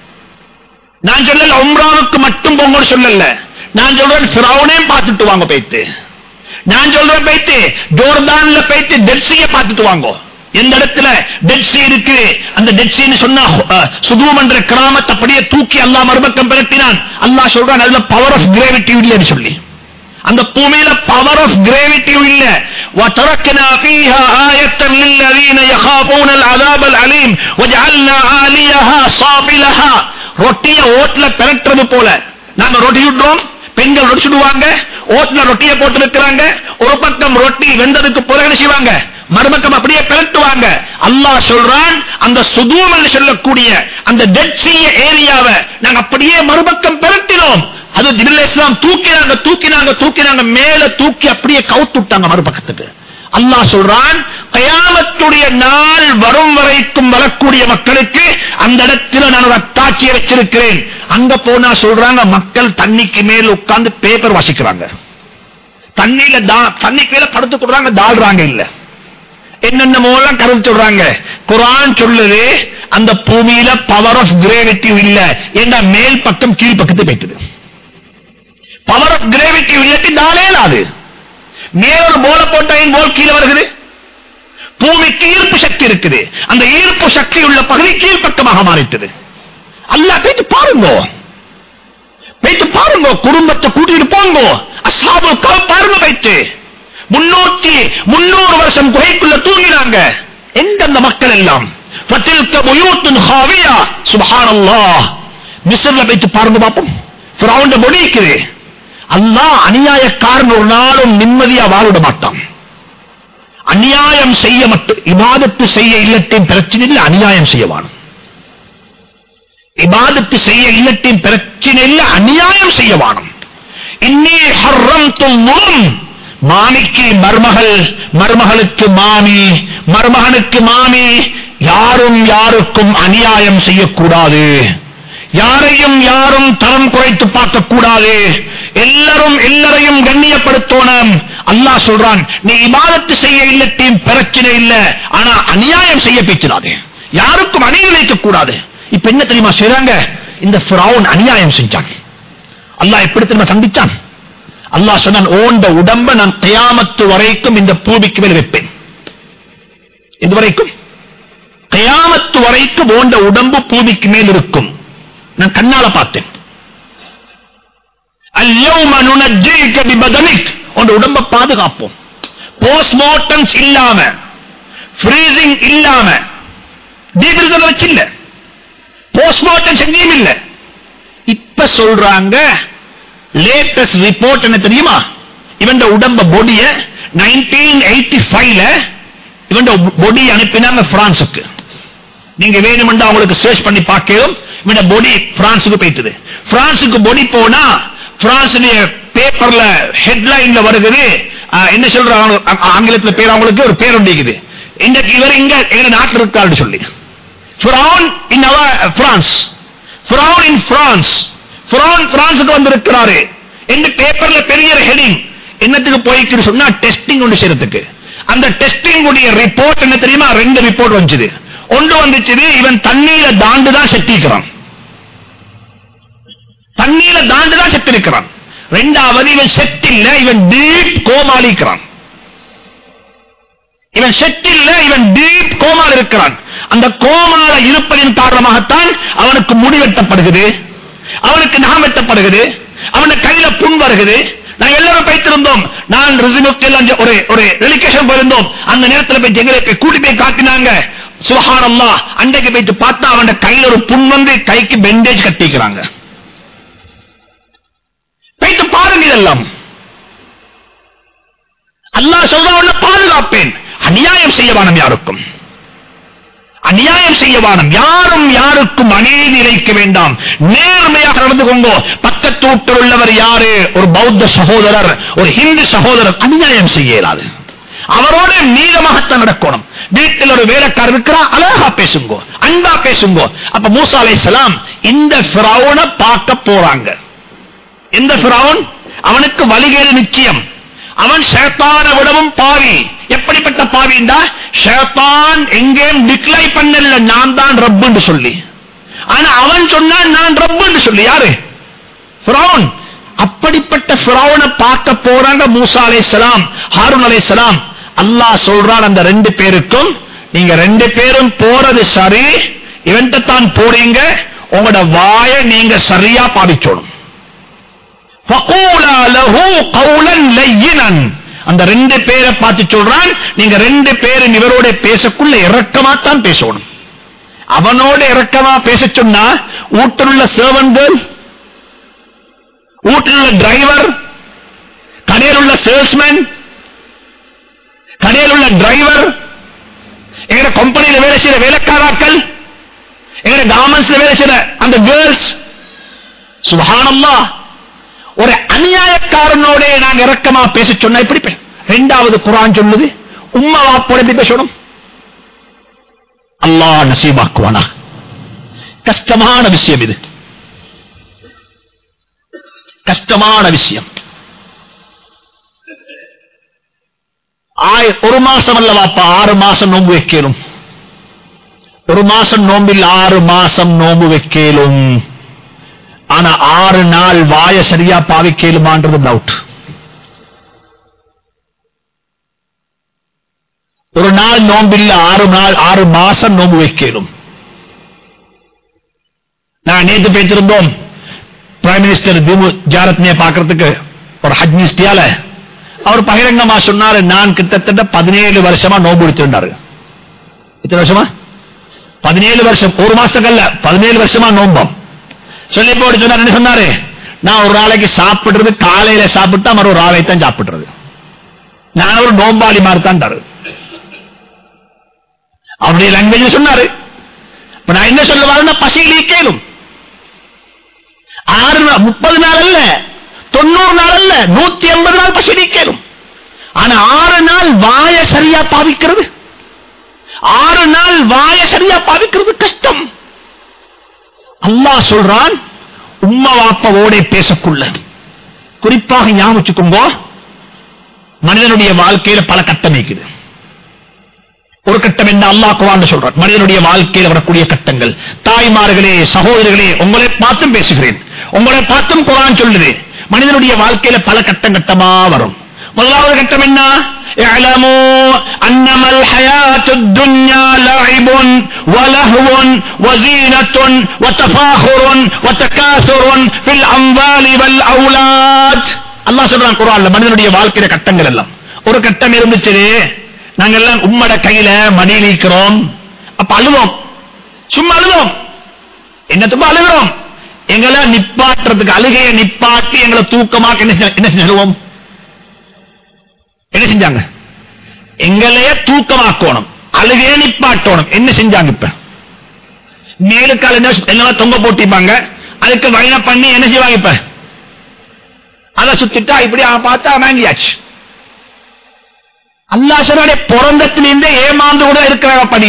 Speaker 1: நான் சொல்லல உம்ராவுக்கு மட்டும் போங்கன்னு சொல்லல நான் சொல்றேன் ஃபிரௌனையும் பார்த்துட்டு வாங்க போயிட்டு நான் சொல்றேன் போயிட்டு ஜோர்தான்ல போயிட்டு டெட்சிய பார்த்துட்டு வாங்க எந்த இடத்துல டெட்சி இருக்கு அந்த டெட்சின்னு சொன்னா அஹ், சுதூம் என்ற கிராமத்தை அப்படியே தூக்கி அல்லாஹ் மறுபக்கம் பிரட்டினான் அல்லாஹ் சொல்றான் அதுல பவர் ஆஃப் கிராவிட்டி இல்லைன்னு சொல்லி அந்த பூமியில பவர் ஆஃப் கிராவிட்டி இல்ல وتركنا فيها آية للذين يخافون العذاب الأليم وجعلنا عاليها صافلها ரொட்டிய ஓட்ல பெரட்டுறது போல நாங்க ரொட்டி சுடுறோம் பெண்கள் ரொட்டி சுடுவாங்க ஓட்ல ரொட்டிய போட்டு இருக்கிறாங்க ஒரு பக்கம் ரொட்டி வெந்ததுக்கு பிறகு என்ன செய்வாங்க மறுபக்கம் அப்படியே பெரட்டுவாங்க அல்லாஹ் சொல்றான் அந்த சுதூம் என்று சொல்லக்கூடிய அந்த டெட் சி ஏரியாவை நாங்க அப்படியே மறுபக்கம் பெரட்டினோம் அது ஜிபில் இஸ்லாம் தூக்கினாங்க தூக்கினாங்க தூக்கினாங்க மேல தூக்கி அப்படியே கவுத்துட்டாங்க மறுபக்கத்துக்கு அல்லாஹ் சொல்றான் கயாமத்துடைய நாள் வரும் வரைக்கும் வரக்கூடிய மக்களுக்கு அந்த இடத்துல நான் ஒரு அத்தாட்சியை வச்சிருக்கிறேன் அங்க போனா சொல்றாங்க மக்கள் தண்ணிக்கு மேல உட்கார்ந்து பேப்பர் வாசிக்கிறாங்க தண்ணியில தா- தண்ணிக்கு மேல படுத்து கொடுறாங்க தாழ்றாங்க இல்ல என்னென்ன மூலம் கருத்து சொல்றாங்க குரான் சொல்லுது அந்த பூமியில பவர் ஆஃப் கிரேவிட்டி இல்ல ஏன்னா மேல் பக்கம் கீழ் பக்கத்து போயிட்டுது பவர் ஆஃப் கிரேவிட்டி இல்லாட்டி தாளேலாது மேலொரு போல போட்டா ஏன் போல் கீழே வருகிறது பூமிக்கு ஈர்ப்பு சக்தி இருக்குது அந்த ஈர்ப்பு சக்தி உள்ள பகுதி கீழ்ப்பக்கமாக மாறிட்டது அல்லாஹ் போயிட்டு பாருங்க போயிட்டு பாருங்க குடும்பத்தை கூட்டிட்டு போங்க அசாபு பாருங்க போயிட்டு முன்னூத்தி முன்னூறு வருஷம் குகைக்குள்ள தூங்கினாங்க எங்க அந்த மக்கள் எல்லாம் فَتِلْكَ بُيُوتٌ خَاوِيَةٌ سُبْحَانَ اللَّهِ மிஸ்ர்ல போயிட்டு பாருங்க பாப்போம் ஃபிரௌண்ட முடிக்குது அல்லாஹ் அநியாயக்காரன் ஒரு நாளும் நிம்மதியா வாழிட மாட்டான் அநியாயம் செய்ய மட்டும் இபாதத்து செய்ய இல்லத்தின் பிரச்சனை இல்லை அநியாயம் செய்யவான் இபாதத்து செய்ய இல்லத்தின் பிரச்சனை இல்லை அநியாயம் செய்யவானும் இன்னி ஹர்ரம் துல்லும் மாமிக்கு மருமகள் மருமகளுக்கு மாமி மருமகனுக்கு மாமி யாரும் யாருக்கும் அநியாயம் செய்யக்கூடாது யாரையும் யாரும் தரம் குறைத்து பார்க்க கூடாது எல்லாரும் எல்லாரையும் கண்ணியப்படுத்தணும் அல்லாஹ் சொல்றான் நீ இபாதத்து செய்ய இல்லத்தையும் பிரச்சனை இல்ல ஆனா அநியாயம் செய்ய பேச்சிடாதே யாருக்கும் அநீதி வைக்க கூடாது இப்ப என்ன தெரியுமா செய்றாங்க இந்த ஃபிரௌன் அநியாயம் செஞ்சான் அல்லாஹ் எப்படி தெரியுமா சந்திச்சான் அல்லாஹ் சொன்னான் ஓண்ட உடம்ப நான் கயாமத்து வரைக்கும் இந்த பூமிக்கு மேல் வைப்பேன் இது வரைக்கும் கயாமத்து வரைக்கும் ஓண்ட உடம்பு பூமிக்கு மேல் இருக்கும் நான் கண்ணால பார்த்தேன் اليوم ننجيك ببدنك உன் உடம்ப பாதுகாப்போம் போஸ்ட்மார்ட்டம்ஸ் இல்லாம ஃப்ரீசிங் இல்லாம டீபிரிசன் வச்சு இல்ல போஸ்ட்மார்ட்டம் செஞ்சியும் இல்ல இப்ப சொல்றாங்க லேட்டஸ்ட் ரிப்போர்ட் என்ன தெரியுமா இவன் உடம்ப பொடிய நைன்டீன் எயிட்டி ஃபைவ்ல இவன் பொடி அனுப்பினாங்க பிரான்சுக்கு நீங்க வேணுமெண்டா அவங்களுக்கு சர்ச் பண்ணி பார்க்கணும் இவன் பொடி பிரான்சுக்கு போயிட்டுது பிரான்சுக்கு பொடி போனா பிரான்சுடைய பேப்பர்ல ஹெட்லைன்ல வருகிறது ஆஹ், என்ன சொல்றாங்க ஆ- ஆங்கிலத்துல பேர் அவங்களுக்கு ஒரு பேர் உண்டிக்குது இன்றைக்கு இவர் இங்க எங்க நாட்டில் இருக்காரு சொல்லி ஃபிரௌன் இன் அவர் பிரான்ஸ் ஃபிரௌன் இன் பிரான்ஸ் ஃபிரௌன் பிரான்ஸுக்கு வந்திருக்கிறாரு என்று பேப்பர்ல பெரிய ஹெடிங் என்னத்துக்கு போயிருக்கு சொன்னா டெஸ்டிங் ஒன்று செய்யறதுக்கு அந்த டெஸ்டிங் உடைய ரிப்போர்ட் என்ன தெரியுமா ரெண்டு ரிப்போர்ட் வந்துச்சு ஒன்று வந்துச்சு இவன் தண்ணீர தாண்டு தான் செத்திருக்கிறான் தண்ணீர தாண்டு தான் செத்திருக்கிறான் ரெண்டாவது இவன் செத்தில்ல இவன் டீப் கோமாளிக்கிறான் இவன் செட்டில்ல இவன் டீப் கோமால் இருக்கிறான் அந்த கோமால இருப்பதின் காரணமாகத்தான் அவனுக்கு முடி வெட்டப்படுகிறது அவனுக்கு நகம் வெட்டப்படுகிறது அவனுக்கு கையில புண் வருகிறது நாங்க எல்லாரும் பைத்திருந்தோம் நான் ரிசிமுக்கு எல்லாம் ஒரு ஒரு டெலிகேஷன் போயிருந்தோம் அந்த நேரத்தில் போய் எங்களை போய் கூட்டி போய் காட்டினாங்க சுபஹானல்லா அன்றைக்கு போயிட்டு பார்த்தா அவன் கையில ஒரு புண் வந்து கைக்கு பெண்டேஜ் கட்டிக்கிறாங்க போயிட்டு பாருங்க இதெல்லாம் அல்லாஹ் சொல்றவன பாதுகாப்பேன் அநியாயம் செய்யவானம் யாருக்கும் அநியாயம் செய்ய வேண்டாம் யாரும் யாருக்கும் அநீதி இழைக்க வேண்டாம் நேர்மையாக நடந்து கொண்டோ பக்கத்து வீட்டில் உள்ளவர் யாரு ஒரு பௌத்த சகோதரர் ஒரு ஹிந்து சகோதரர் அநியாயம் செய்ய இயலாது அவரோட நீளமாகத்தான் நடக்கணும் வீட்டில் ஒரு வேலைக்காரர் இருக்கிறா அழகா பேசுங்கோ அன்பா பேசுங்கோ அப்ப மூசா அலைஹிஸ்ஸலாம் இந்த ஃபிரௌனை பார்க்க போறாங்க எந்த ஃபிரௌன் அவனுக்கு வழிகேடு நிச்சயம் அவன் ஷேத்தான விடவும் பாவி எப்படிப்பட்ட பாவிண்டா ஷேத்தான் எங்கேயும் டிக்ளை பண்ணல நான் தான் ரப்புன்னு சொல்லி ஆனா அவன் சொன்னான் நான் ரப்புன்னு சொல்லி யாரு ஃபிரௌன் அப்படிப்பட்ட ஃபிரௌனை பார்க்க போறாங்க மூசா அலைஹிஸ்ஸலாம் ஹாரூன் அலைஹிஸ்ஸலாம் அல்லாஹ் சொல்றான் அந்த ரெண்டு பேருக்கும் நீங்க ரெண்டு பேரும் போறது சரி இவன்ட்ட தான் போறீங்க உங்களோட வாயை நீங்க சரியா பாவிச்சோணும் فَقُولَا لَهُ قَوْلًا لَيِّنًا அந்த ரெண்டு பேரை பார்த்து சொல்றான் நீங்க ரெண்டு பேரும் இவரோட பேசக்குள்ள இறக்கமாத்தான் பேசணும் அவனோட இறக்கமா பேச சொன்னா வீட்டில் உள்ள சேவன்கள் வீட்டில் உள்ள டிரைவர் கடையில் உள்ள சேல்ஸ்மேன் கடையில் உள்ள டிரைவர் எங்க கம்பெனியில வேலை செய்யற வேலைக்காராக்கள் எங்க கார்மெண்ட்ஸ்ல வேலை செய்யற அந்த கேர்ள்ஸ் சுபஹானல்லாஹ் ஒரு அநியாயக்காரனோட நான் இறக்கமா பேச சொன்னா இப்படி பே- ரெண்டாவது குரான் சொல்லுது உம்மா வாப்போட எப்படி பேசணும் அல்லாஹ் நசீபாக்குவானா கஷ்டமான விஷயம் இது கஷ்டமான விஷயம் ஆய்- ஒரு மாசம் அல்ல வாப்பா ஆறு மாசம் நோன்பு வைக்கலும் ஒரு மாசம் நோம்பில் ஆறு மாசம் நோன்பு வைக்கலும் ஆனா ஆறு நாள் வாய சரியா பாவிக்கலுமான்றது டவுட் ஒரு நாள் நோம்பில் ஆறு நாள் ஆறு மாசம் நோம்பு வைக்கலும் நான் நேற்று பேசிருந்தோம் பிரைம் மினிஸ்டர் திமு ஜாரத்னே பாக்குறதுக்கு ஒரு ஹஜ் மினிஸ்டியால அவர் பகிரங்கமா சொன்னாரு நான் கிட்டத்தட்ட பதினேழு வருஷமா நோம்பு எடுத்திருந்தாரு எத்தனை வருஷமா பதினேழு வருஷம் ஒரு மாசத்துக்கல்ல பதினேழு வருஷமா நோம்பம் சொல்லி போட்டு சொன்னார் என்ன சொன்னாரு நான் ஒரு நாளைக்கு சாப்பிடுறது காலையில சாப்பிட்டா மறு ஒரு ஆளை தான் சாப்பிடுறது நான் ஒரு நோம்பாளி மாதிரி தான் தரு அப்படி லாங்குவேஜ் சொன்னாரு இப்ப நான் என்ன சொல்ல வரேன்னா பசியிலே கேளும் ஆறு நா- முப்பது நாள் அல்ல தொண்ணூறு நாள் அல்ல நூத்தி ஐம்பது நாள் பசியிலே கேளும் ஆனா ஆறு நாள் வாய சரியா பாவிக்கிறது ஆறு நாள் வாய சரியா பாவிக்கிறது கஷ்டம் அல்லாஹ் சொல்றான் உம்மா வாப்பாவோட பேசக்குள்ள குறிப்பாக ஞாபகம் வச்சுக்கோங்க மனிதனுடைய வாழ்க்கையில பல கட்டம் இருக்குது ஒரு கட்டம் என்ன அல்லாஹ் குவான் சொல்றான் மனிதனுடைய வாழ்க்கையில் வரக்கூடிய கட்டங்கள் தாய்மார்களே சகோதரர்களே உங்களை பார்த்தும் பேசுகிறேன் உங்களை பார்த்தும் குரான் சொல்லுது மனிதனுடைய வாழ்க்கையில பல கட்டம் கட்டமா வரும் முதலாவது கட்டம் என்ன اعلموا انما الحياة الدنيا لعب ولهو وزينة وتفاخر وتكاثر في الاموال والاولاد அல்லாஹ் சொல்றான் குர்ஆன்ல மனிதனுடைய வாழ்க்கையில கட்டங்கள் எல்லாம் ஒரு கட்டம் இருந்துச்சு நாங்க எல்லாம் உம்மட கையில மடியில் இருக்கிறோம் அப்ப அழுவோம் சும்மா அழுவோம் என்னத்துக்கும் அழுகிறோம் எங்களை நிப்பாட்டுறதுக்கு அழுகையை நிப்பாட்டி எங்களை தூக்கமாக்க என்ன செஞ்ச- என்ன செஞ்சிருவோம் என்ன செஞ்சாங்க எங்களையே தூக்கமாக்கணும் அழுகையை நிப்பாட்டணும் என்ன செஞ்சாங்க இப்ப மேலுக்கால என்ன எல்லாம் தொங்க போட்டிப்பாங்க அதுக்கு வயன பண்ணி என்ன செய்வாங்க இப்ப அதை சுத்திட்டா இப்படி அவன் பார்த்தா வாங்கியாச்சு அல்லா சொன்னாலே பிறந்தத்திலிருந்தே ஏமாந்து கூட இருக்கிறாங்க பணி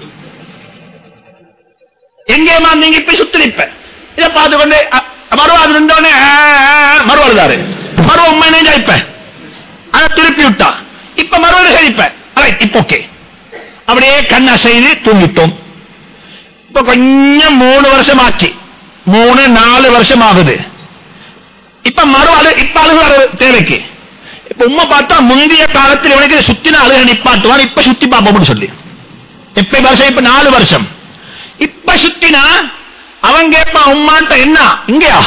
Speaker 1: எங்க ஏமாந்தீங்க இப்ப சுத்திரிப்ப இதை பார்த்து கொண்டு அ- மறுவா அது இருந்தோடனே மறுவாளுதாரு மறுவ உண்மை நெஞ்சா இப்ப அதை திருப்பி விட்டா இப்ப மறுவரை சரிப்ப ரைட் இப்ப ஓகே அப்படியே கண்ணை செய்து தூங்கிட்டோம் இப்ப கொஞ்சம் மூணு வருஷம் ஆச்சு மூணு நாலு வருஷம் ஆகுது இப்ப மறு அழு இப்ப அழுகுற தேவைக்கு இப்ப உண்மை பார்த்தா முந்தைய காலத்தில் இவனுக்கு சுத்தின அழுக நிப்பாட்டுவான் இப்ப சுத்தி பாப்போம்னு சொல்லி எப்ப வருஷம் இப்ப நாலு வருஷம் இப்ப சுத்தினா அவன் கேட்பான் உம்மான்ட்ட என்ன இங்கயா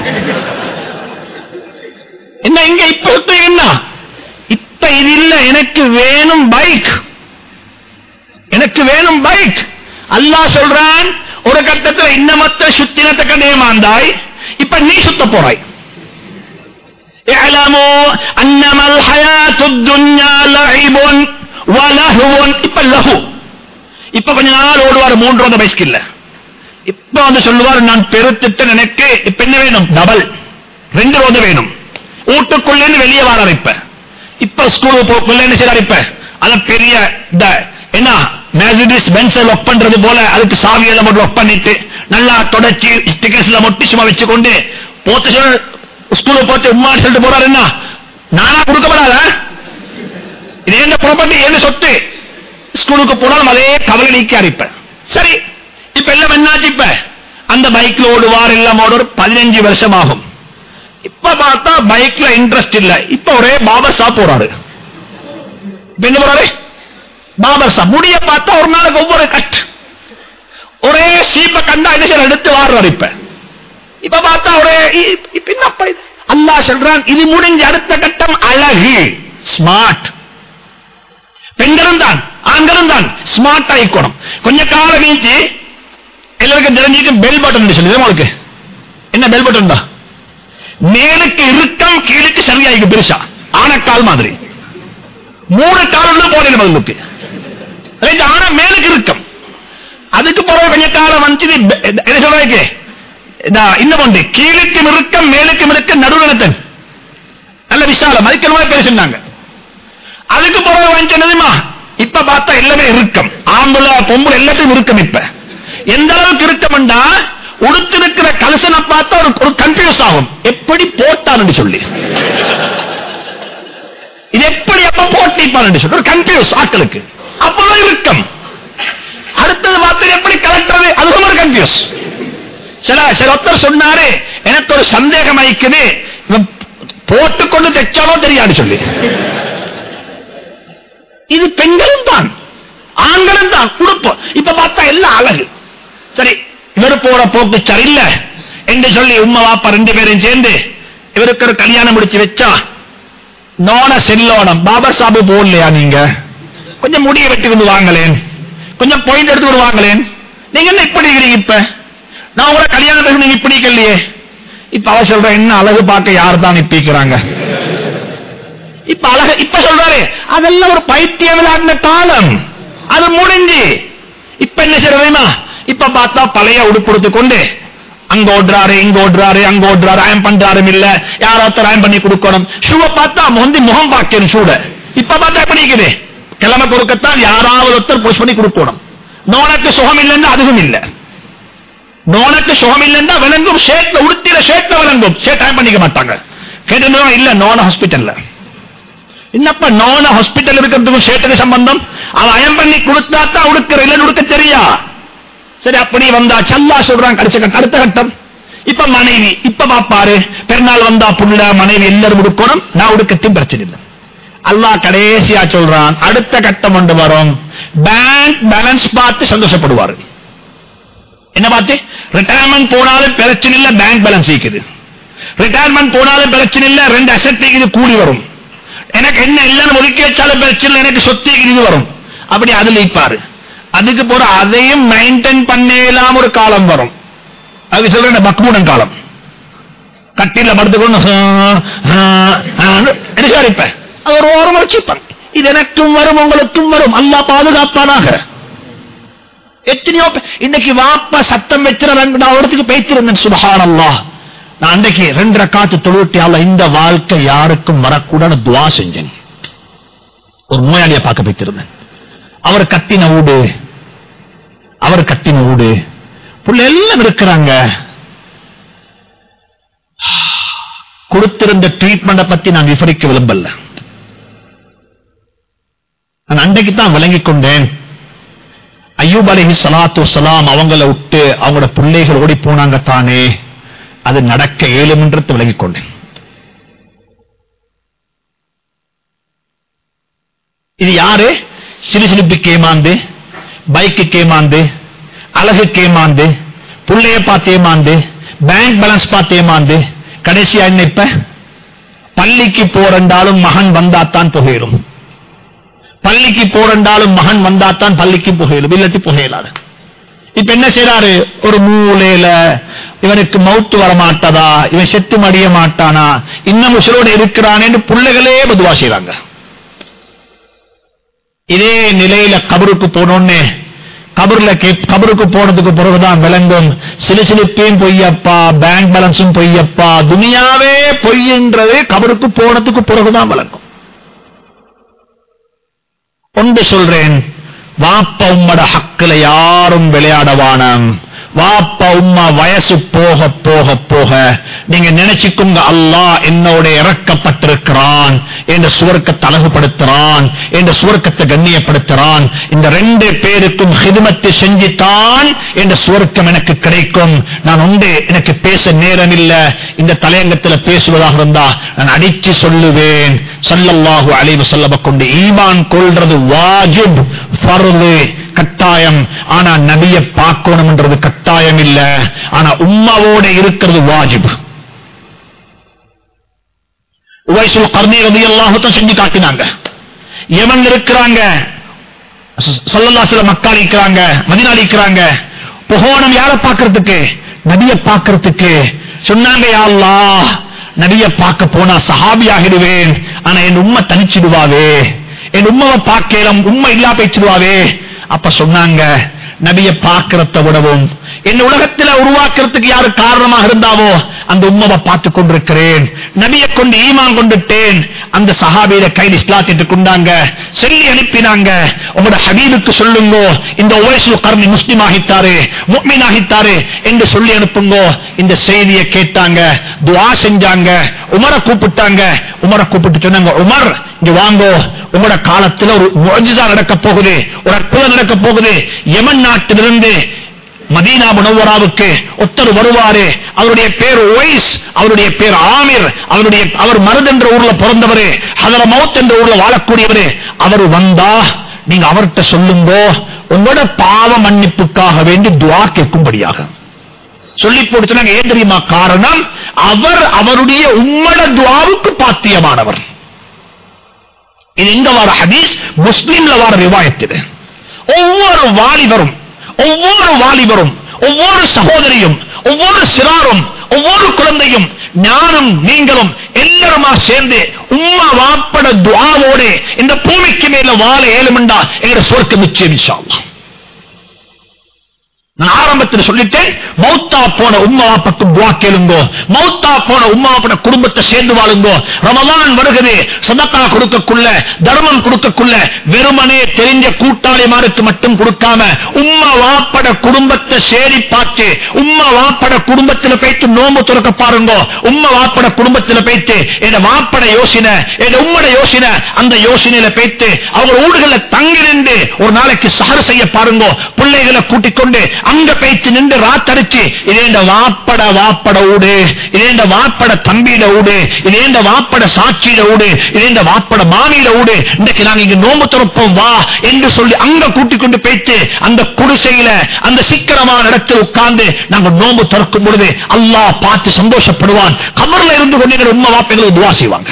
Speaker 1: என்ன இங்க இப்ப சுத்த என்ன இப்ப இது இல்ல எனக்கு வேணும் பைக் எனக்கு வேணும் பைக் அல்லாஹ் சொல்றான் ஒரு கட்டத்துல இன்னமத்த சுத்தினத்தை கண்டே மாந்தாய் இப்ப நீ சுத்த போறாய் اعلموا انما الحياة الدنيا لعب ولهو இப்ப லஹு இப்ப கொஞ்ச நாள் ஓடுவார் மூன்று ரோத பைஸ்கில்ல இப்ப வந்து சொல்லுவார் நான் பெருத்திட்டு எனக்கு இப்ப என்ன வேணும் டபுள் ரெண்டு ரோத வேணும் வீட்டுக்குள்ளே வெளியே வரார் இப்ப இப்ப ஸ்கூலுக்கு போக்குள்ள என்ன செய்யறாரு இப்ப அத பெரிய இந்த என்ன மேசிடிஸ் பென்ஸ் ஒர்க் பண்றது போல அதுக்கு சாவி எல்லாம் போட்டு ஒர்க் பண்ணிட்டு நல்லா தொடச்சி ஸ்டிக்கர்ஸ்ல மொட்டி சும்மா வச்சுக்கொண்டு போத்து சொல் ஸ்கூலுக்கு போச்சு உமா சொல்லிட்டு போறாரு என்ன நானா கொடுக்கப்படாத இது எந்த ப்ராப்பர்ட்டி என்ன சொத்து ஸ்கூலுக்கு போனாலும் அதே கவலை நீக்காரு இப்ப சரி இப்ப எல்லாம் என்னாச்சு இப்ப அந்த பைக்ல ஓடுவார் எல்லாம் ஓடுவார் பதினஞ்சு வருஷம் ஆகும் இப்ப பார்த்தா பைக்ல இன்ட்ரெஸ்ட் இல்ல இப்ப ஒரே பாபர் ஷாப் போறாரு இப்ப எங்க போறாரு பாபர் ஷாப் முடிய பார்த்தா ஒரு நாளைக்கு ஒவ்வொரு கட் ஒரே சீப்ப கண்டா என்ன செய்யற எடுத்து வாடுறாரு இப்ப இப்ப பார்த்தா ஒரே இ- இப்ப என்னப்பா இது அல்லாஹ் சொல்றான் இது முடிஞ்ச அடுத்த கட்டம் அழகு ஸ்மார்ட் பெண்களும் தான் ஆண்களும் தான் ஸ்மார்ட் ஆயிக்கணும் கொஞ்ச காலம் கழிச்சு எல்லாருக்கும் தெரிஞ்சுட்டு பெல் பட்டன் சொல்லி உங்களுக்கு என்ன பெல் பட்டன் தான் மேலுக்கு இறுக்கம் கீழுக்கு சரியாயிக்கு பெருசா ஆனக்கால் மாதிரி மூணு கால் உள்ள போடணும் பதிலுக்கு ரெண்டு ஆனா மேலுக்கு இறுக்கம் அதுக்கு பிறகு கொஞ்ச காலம் வந்து இது பெ- என்ன சொல்றதுக்கு இன்னும் ஒன்று கீழுக்கு இறுக்கம் மேலுக்கு இறுக்கம் நடுநிலத்தன் நல்ல விசாலம் அதுக்கு மாதிரி பேசினாங்க அதுக்கு பிறகு வந்து தெரியுமா இப்ப பார்த்தா எல்லாமே இறுக்கம் ஆம்பளை பொம்பளை எல்லாத்தையும் இறுக்கம் இப்ப எந்த அளவுக்கு இறுக்கம்டா உடுத்திருக்கிற கலசனை பார்த்தா ஒரு ஒரு கன்ஃபியூஸ் ஆகும் எப்படி போட்டான்னு சொல்லி இது எப்படி அப்ப போட்டிப்பான்னு சொல்லி ஒரு கன்ஃபியூஸ் ஆட்களுக்கு அப்பதான் இறுக்கம் அடுத்தது பார்த்து எப்படி கலட்டுறது அதுவும் ஒரு கன்ஃபியூஸ் சில சில ஒருத்தர் சொன்னாரு எனக்கு ஒரு சந்தேகம் ஆயிக்குது இவன் போட்டுக்கொண்டு தைச்சாலும் தெரியாது சொல்லி இது பெண்களும் தான் ஆண்களும் தான் குடுப்பம் இப்ப பார்த்தா எல்லாம் அழகு சரி இவர் போற போக்கு சரியில்லை என்று சொல்லி உம்மா வாப்பா ரெண்டு பேரும் சேர்ந்து இவருக்கு ஒரு கல்யாணம் முடிச்சு வச்சா நோன செல்லோனம் பாபா சாபு போடலையா நீங்க கொஞ்சம் முடிய வெட்டி கொண்டு வாங்களேன் கொஞ்சம் பாயிண்ட் எடுத்து கொண்டு வாங்களேன் நீங்க என்ன இப்படி இருக்கிறீங்க இப்ப நான் உங்களை கல்யாணம் பேச நீங்க இப்படி இல்லையே இப்ப அவ சொல்ற என்ன அழகு பார்க்க யார் தான் இப்பிக்கிறாங்க இப்ப அழக இப்ப சொல்றாரு அதெல்லாம் ஒரு பைத்தியம் விளையாடின காலம் அது முடிஞ்சு இப்ப என்ன செய்யறது தெரியுமா இப்ப பார்த்தா பழைய உடுப்பு கொண்டு அங்க ஓடுறாரு இங்க ஓடுறாரு அங்க ஓடுறாரு அயம் பண்றாரும் இல்ல யாரோ ஒருத்தர் அயம் பண்ணி கொடுக்கணும் ஷூவை பார்த்தா முந்தி முகம் பார்க்கணும் ஷூட இப்ப பார்த்தா எப்படி இருக்குது கிழமை கொடுக்கத்தான் யாராவது ஒருத்தர் புஷ் பண்ணி கொடுக்கணும் நோனக்கு சுகம் இல்லைன்னா அதுவும் இல்ல நோனக்கு சுகம் இல்லைன்னா விளங்கும் ஷேட்ல உடுத்தில ஷேட்ல விளங்கும் ஷேட் அயம் பண்ணிக்க மாட்டாங்க கேட்டு இல்ல நோன ஹாஸ்பிட்டல்ல என்னப்பா நோன ஹாஸ்பிட்டல் இருக்கிறதுக்கும் ஷேட்டுக்கு சம்பந்தம் அவன் அயம் பண்ணி கொடுத்தா தான் உடுக்கிற இல்லைன்னு உடுக்க தெரியா சரி அப்படி வந்தா சல்லா சொல்றான் கடைசி கட்டம், அடுத்த கட்டம் இப்ப மனைவி இப்ப பாப்பாரு பெருநாள் வந்தா புள்ள மனைவி எல்லாரும் உடுக்கணும் நான் உடுக்கத்தையும் பிரச்சனை இல்லை அல்லாஹ் கடைசியா சொல்றான் அடுத்த கட்டம் கொண்டு வரும் பேங்க் பேலன்ஸ் பார்த்து சந்தோஷப்படுவார் என்ன பார்த்து ரிட்டையர்மெண்ட் போனாலும் பிரச்சனை இல்ல பேங்க் பேலன்ஸ் இருக்குது ரிட்டையர்மெண்ட் போனாலும் பிரச்சனை இல்ல ரெண்டு அசெட் இது கூடி வரும் எனக்கு என்ன இல்லைன்னு ஒதுக்கி வச்சாலும் பிரச்சனை இல்லை எனக்கு சொத்து இது வரும் அப்படி அதுல இப்பாரு அதுக்கு போற அதையும் மெயின்டைன் பண்ணலாம் ஒரு காலம் வரும் அது சொல்ற பக்மூடன் காலம் கட்டில படுத்துக்கொண்டு என்ன விசாரிப்ப அது ஒரு ஓரம் வச்சுப்பான் இது எனக்கும் வரும் உங்களுக்கும் வரும் அல்லா பாதுகாப்பானாக எத்தனையோ பே- இன்னைக்கு வாப்பா சத்தம் வச்சிட நான் இடத்துக்கு பேய்த்திருந்தேன் சுபஹான் அல்லாஹ் நான் அன்றைக்கு ரெண்டு ரக்காத்து தொழுவிட்டு அல்ல இந்த வாழ்க்கை யாருக்கும் வரக்கூடாது துவா செஞ்சேன் ஒரு நோயாளியை பார்க்க போய்த்திருந்தேன் அவர் கத்தின ஊடு அவர் கத்தின ஊடு புள்ள எல்லாம் இருக்கிறாங்க கொடுத்திருந்த ட்ரீட்மெண்ட பத்தி நான் விவரிக்க விரும்பல நான் அன்றைக்கு தான் விளங்கிக் கொண்டேன் ஐயூப் அலைஹி ஸலாத்து வஸலாம் அவங்கள விட்டு அவங்களோட பிள்ளைகள் ஓடி போனாங்க தானே அது நடக்க இயலுமென்றதை விளங்கிக் கொண்டேன் இது யாரு சிலுசிலுப்புக்கு ஏமாந்து பைக்கு ஏமாந்து அழகுக்கு ஏமாந்து புள்ளைய பார்த்து ஏமாந்து பேங்க் பேலன்ஸ் பார்த்து ஏமாந்து கடைசியா என்ன இப்ப பள்ளிக்கு போறண்டாலும் மகன் வந்தாத்தான் புகையிடும் பள்ளிக்கு போறண்டாலும் மகன் வந்தாத்தான் பள்ளிக்கு புகையிடும் இல்லாட்டி புகையலாது இப்ப என்ன செய்யறாரு ஒரு மூலையில இவனுக்கு மவுத்து வர மாட்டதா இவன் செத்து மடிய மாட்டானா இன்னும் உசுரோடு இருக்கிறானேன்னு பிள்ளைகளே பதுவா செய்றாங்க இதே நிலையில கபருக்கு போனோன்னே கபர்ல கே- கபருக்கு போனதுக்கு பிறகுதான் விளங்கும் சிலுசிலுப்பையும் பொய்யப்பா பேங்க் பேலன்ஸும் பொய்யப்பா துனியாவே பொய்ன்றது கபருக்கு போனதுக்கு பிறகுதான் விளங்கும் ஒன்று சொல்றேன் வாப்ப உம்மட ஹக்குல யாரும் விளையாடவானம் வாப்ப உம்மா வயசு போக போக போக நீங்க நினைச்சுக்குங்க அல்லாஹ் என்னோட இறக்கப்பட்டிருக்கிறான் என்ற சுவர்க்கத்தை அழகுபடுத்துறான் என்ற சுவர்க்கத்தை கண்ணியப்படுத்துறான் இந்த ரெண்டு பேருக்கும் ஹிதுமத்தை செஞ்சுத்தான் என்ற சுவர்க்கம் எனக்கு கிடைக்கும் நான் உண்டு எனக்கு பேச நேரம் இல்ல இந்த தலையங்கத்தில் பேசுவதாக இருந்தா நான் அடிச்சு சொல்லுவேன் சல்லல்லாஹு அலைஹி வஸல்லம் கொண்டு ஈமான் கொள்றது வாஜிப் ஃபர்து கட்டாயம் ஆனா நபிய பார்க்கணும்ன்றது கட்டாயம் இல்ல ஆனா உம்மாவோட இருக்கிறது வாஜிப் உவைசுல் கர்ணி ரலியல்லாஹு தஆலா செஞ்சு காட்டினாங்க யமன் இருக்கிறாங்க சல்லல்லாஹு அலைஹி மக்கா இருக்கிறாங்க மதீனா இருக்கிறாங்க புகோணம் யாரை பார்க்கிறதுக்கு நபிய பார்க்கிறதுக்கு சொன்னாங்க யா அல்லாஹ் நபிய பார்க்க போனா சஹாபி ஆகிடுவேன் ஆனா என் உம்மை தனிச்சிடுவாவே என் உம்மாவை பார்க்கலாம் உண்மை இல்லா பேச்சிடுவாவே அப்ப சொன்னாங்க நபிய பார்க்கிறத விடவும் என் உலகத்துல உருவாக்குறதுக்கு யாரு காரணமாக இருந்தாவோ அந்த உம்மவை பார்த்துக் கொண்டிருக்கிறேன் நபியை கொண்டு ஈமான் கொண்டுட்டேன் அந்த சஹாபியில கையில் இஸ்லாத்திட்டு கொண்டாங்க சொல்லி அனுப்பினாங்க உங்களோட ஹபீபுக்கு சொல்லுங்க இந்த ஓயசு கர்ணி முஸ்லிம் ஆகித்தாரு முக்மீன் ஆகித்தாரு என்று சொல்லி அனுப்புங்க இந்த செய்தியை கேட்டாங்க துவா செஞ்சாங்க உமரை கூப்பிட்டாங்க உமரை கூப்பிட்டு சொன்னாங்க உமர் இங்க வாங்கோ உங்களோட காலத்துல ஒரு முஜிசா நடக்க போகுது ஒரு அற்புதம் நடக்க போகுது யமன் நாட்டிலிருந்து மதீனா முனவராவுக்கு ஒத்தர் வருவாரு அவருடைய பேர் ஒய்ஸ் அவருடைய பேர் ஆமிர் அவருடைய அவர் மருது என்ற ஊர்ல பிறந்தவர் ஹதர மவுத் என்ற ஊர்ல வாழக்கூடியவர் அவர் வந்தா நீங்க அவர்கிட்ட சொல்லுங்க உங்களோட பாவ மன்னிப்புக்காக வேண்டி துவா கேட்கும்படியாக சொல்லி போடுத்தாங்க ஏன் தெரியுமா காரணம் அவர் அவருடைய உம்மட துவாவுக்கு பாத்தியமானவர் இது எங்க வர ஹதீஸ் முஸ்லீம்ல வர ரிவாயத் இது ஒவ்வொரு வாலிபரும் ஒவ்வொரு வாலிபரும் ஒவ்வொரு சகோதரியும் ஒவ்வொரு சிறாரும் ஒவ்வொரு குழந்தையும் ஞானம் நீங்களும் எல்லாருமா சேர்ந்து உம்மா வாப்பட துவாவோடு இந்த பூமிக்கு மேல வாழ ஏழுமண்டா எங்க சொர்க்கம் நிச்சயம் இன்ஷா அல்லாஹ். நான் ஆரம்பத்தில் சொல்லிட்டேன் மௌத்தா போன உம்மா வாப்பக்கும் துவா கேளுங்கோ மௌத்தா போன உம்மா வாப்பட குடும்பத்தை சேர்ந்து வாழுங்கோ ரமலான் வருகிறது சதக்கா கொடுக்கக்குள்ள தர்மம் கொடுக்கக்குள்ள வெறுமனே தெரிஞ்ச கூட்டாளிமாருக்கு மட்டும் கொடுக்காம உம்மா வாப்பட குடும்பத்தை சேரி பார்த்து உம்மா வாப்பட குடும்பத்தில் போயிட்டு நோம்பு துறக்க பாருங்கோ உம்மா வாப்பட குடும்பத்தில் போயிட்டு என் வாப்பட யோசனை என் உம்மட யோசனை அந்த யோசனையில போயிட்டு அவங்க ஊடுகளை தங்கி நின்று ஒரு நாளைக்கு சஹர் செய்ய பாருங்கோ பிள்ளைகளை கூட்டிக் கொண்டு அங்க பேச்சு நின்று ராத்தடிச்சு இதேண்ட வாப்பட வாப்பட ஊடு இதேண்ட வாப்பட தம்பியில ஊடு இதேண்ட வாப்பட சாட்சியில ஊடு இதேண்ட வாப்பட மாமியில ஊடு இன்றைக்கு நாங்க இங்க நோம்பு துறப்போம் வா என்று சொல்லி அங்க கூட்டிக் கொண்டு போயிட்டு அந்த குடிசையில அந்த சிக்கனமான இடத்தில் உட்கார்ந்து நாங்க நோம்பு திறக்கும் பொழுது அல்லாஹ் பார்த்து சந்தோஷப்படுவான் கமர்ல இருந்து கொண்டு எங்க உம்மா வாப்பைகளுக்கு துவா செய்வாங்க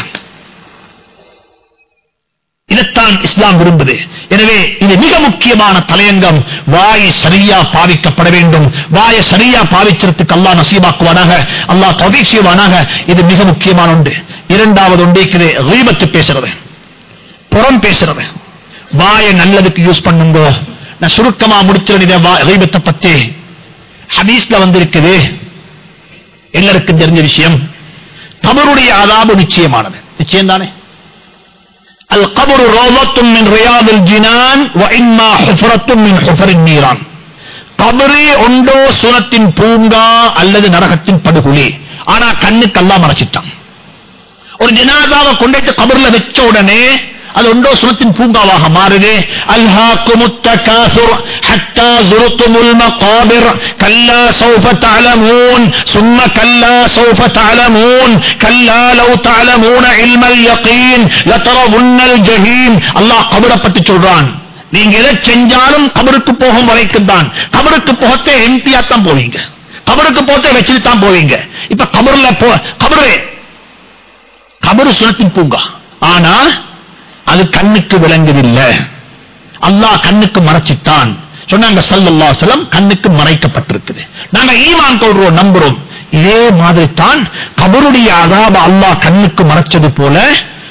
Speaker 1: இதைத்தான் இஸ்லாம் விரும்புது எனவே இது மிக முக்கியமான தலையங்கம் வாய் சரியா பாவிக்கப்பட வேண்டும் வாயை சரியா பாவிக்கிறதுக்கு அல்லாஹ் நசீபாக்குவானாக அல்லாஹ் தௌஃபீக் செய்வானாக இது மிக முக்கியமான ஒன்று இரண்டாவது ஒன்று இருக்குது கீபத்து பேசுறது புறம் பேசுறது வாயை நல்லதுக்கு யூஸ் பண்ணுங்க நான் சுருக்கமா முடிச்சிருந்த கீபத்தை பத்தி ஹதீஸ்ல வந்திருக்குது எல்லாருக்கும் தெரிஞ்ச விஷயம் கபருடைய அதாபு நிச்சயமானது நிச்சயம் தானே القبر روضة من رياض الجنان وإما حفرة من حفر النيران கபரே ஒன்றோ சுனத்தின் பூங்கா அல்லது நரகத்தின் படுகொலி ஆனா கண்ணுக்கு அல்லா மறைச்சிட்டான் ஒரு ஜனாதாவை கொண்டுட்டு கபர்ல வச்ச உடனே அது ஒன்றோ சுனத்தின் பூங்காவாக மாறுது அல்ஹாக்குமுத்தகாசுர் ஹத்தா ஜுருத்துமுல் மகாபிர் கல்லா சௌஃப தஅலமூன் சும்ம கல்லா சௌஃப தஅலமூன் கல்லா லவ் தஅலமூன இல்மல் யகீன் லதரவுன்னல் ஜஹீம் அல்லாஹ் கபரை பத்தி சொல்றான் நீங்க எதை செஞ்சாலும் கபருக்கு போகும் வரைக்கும் தான் கபருக்கு போகத்தே எம்பியா தான் போவீங்க கபருக்கு போத்தே வச்சுட்டு தான் போவீங்க இப்ப கபர்ல போ கபரு கபரு சுனத்தின் பூங்கா ஆனா அது கண்ணுக்கு விளங்குதில்லை அல்லாஹ் கண்ணுக்கு மறைச்சிட்டான் சொன்னாங்க சல்லல்லா செல்லம் கண்ணுக்கு மறைக்கப்பட்டிருக்குது நாங்க ஈமான் கொள்றோம் நம்புறோம் இதே மாதிரி தான் கபருடைய அதாப அல்லாஹ் கண்ணுக்கு மறைச்சது போல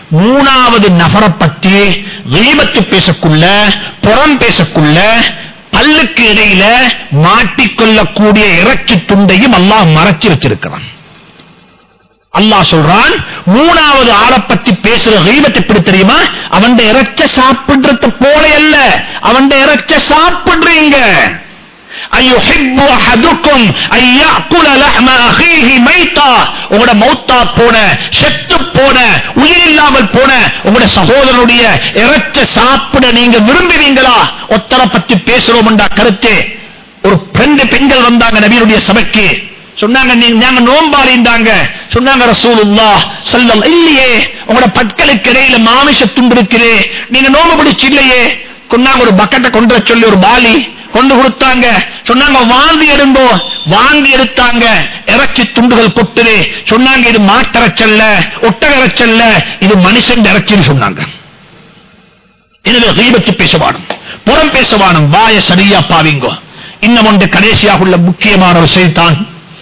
Speaker 1: மூணாவது நபரை பற்றி கீபத்து பேசக்குள்ள புறம் பேசக்குள்ள பல்லுக்கு இடையில மாட்டிக்கொள்ளக்கூடிய இறைச்சி துண்டையும் அல்லாஹ் மறைச்சு வச்சிருக்கிறான் அல்லாஹ் சொல்றான் மூணாவது ஆளை பத்தி பேசுற கீபத் எப்படி தெரியுமா அவன் இறைச்ச சாப்பிடுறது போல அல்ல அவன் இறைச்ச சாப்பிடுறீங்க أيحب أحدكم أن يأكل لحم أخيه ميتا உங்களோட மௌத்தா போன செத்து போன உயிர் இல்லாமல் போன உங்களோட சகோதரனுடைய இறைச்ச சாப்பிட நீங்க விரும்புவீங்களா ஒத்தரை பத்தி பேசுறோம்டா கருத்து ஒரு ரெண்டு பெண்கள் வந்தாங்க நபியுடைய சபைக்கு சொன்னாங்க நீங்க நாங்க நோம்பாளிந்தாங்க சொன்னாங்க ரசூலுல்லாஹ் ஸல்லல்லாஹு இல்லையே உங்களோட பற்களுக்கு இடையில மாமிச துண்டு இருக்குதே நீங்க நோம்பு பிடிச்சு இல்லையே சொன்னாங்க ஒரு பக்கெட்டை கொண்டு வர சொல்லி ஒரு பாலி கொண்டு கொடுத்தாங்க சொன்னாங்க வாந்தி எடுங்கோ வாந்தி எடுத்தாங்க இறைச்சி துண்டுகள் கொட்டுது சொன்னாங்க இது மாட்டிறைச்சல்ல ஒட்டக இறைச்சல்ல இது மனுஷன் இறைச்சின்னு சொன்னாங்க எனவே கீபத்து பேசவானும் புறம் பேசவானும் வாய சரியா பாவிங்கோ இன்னும் ஒன்று கடைசியாக உள்ள முக்கியமான ஒரு செய்தான்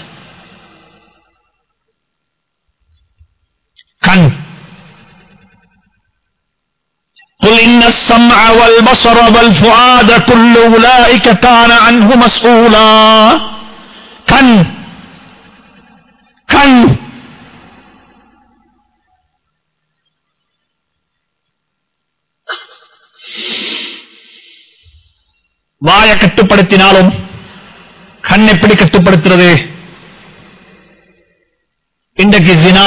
Speaker 1: கண் قل إن السمع والبصر والفؤاد كل أولئك كان عنه مسؤولا கண் கண் வாயை கட்டுப்படுத்தினாலும் கண் எப்படி கட்டுப்படுத்துறது இன்றைக்கு ஜினா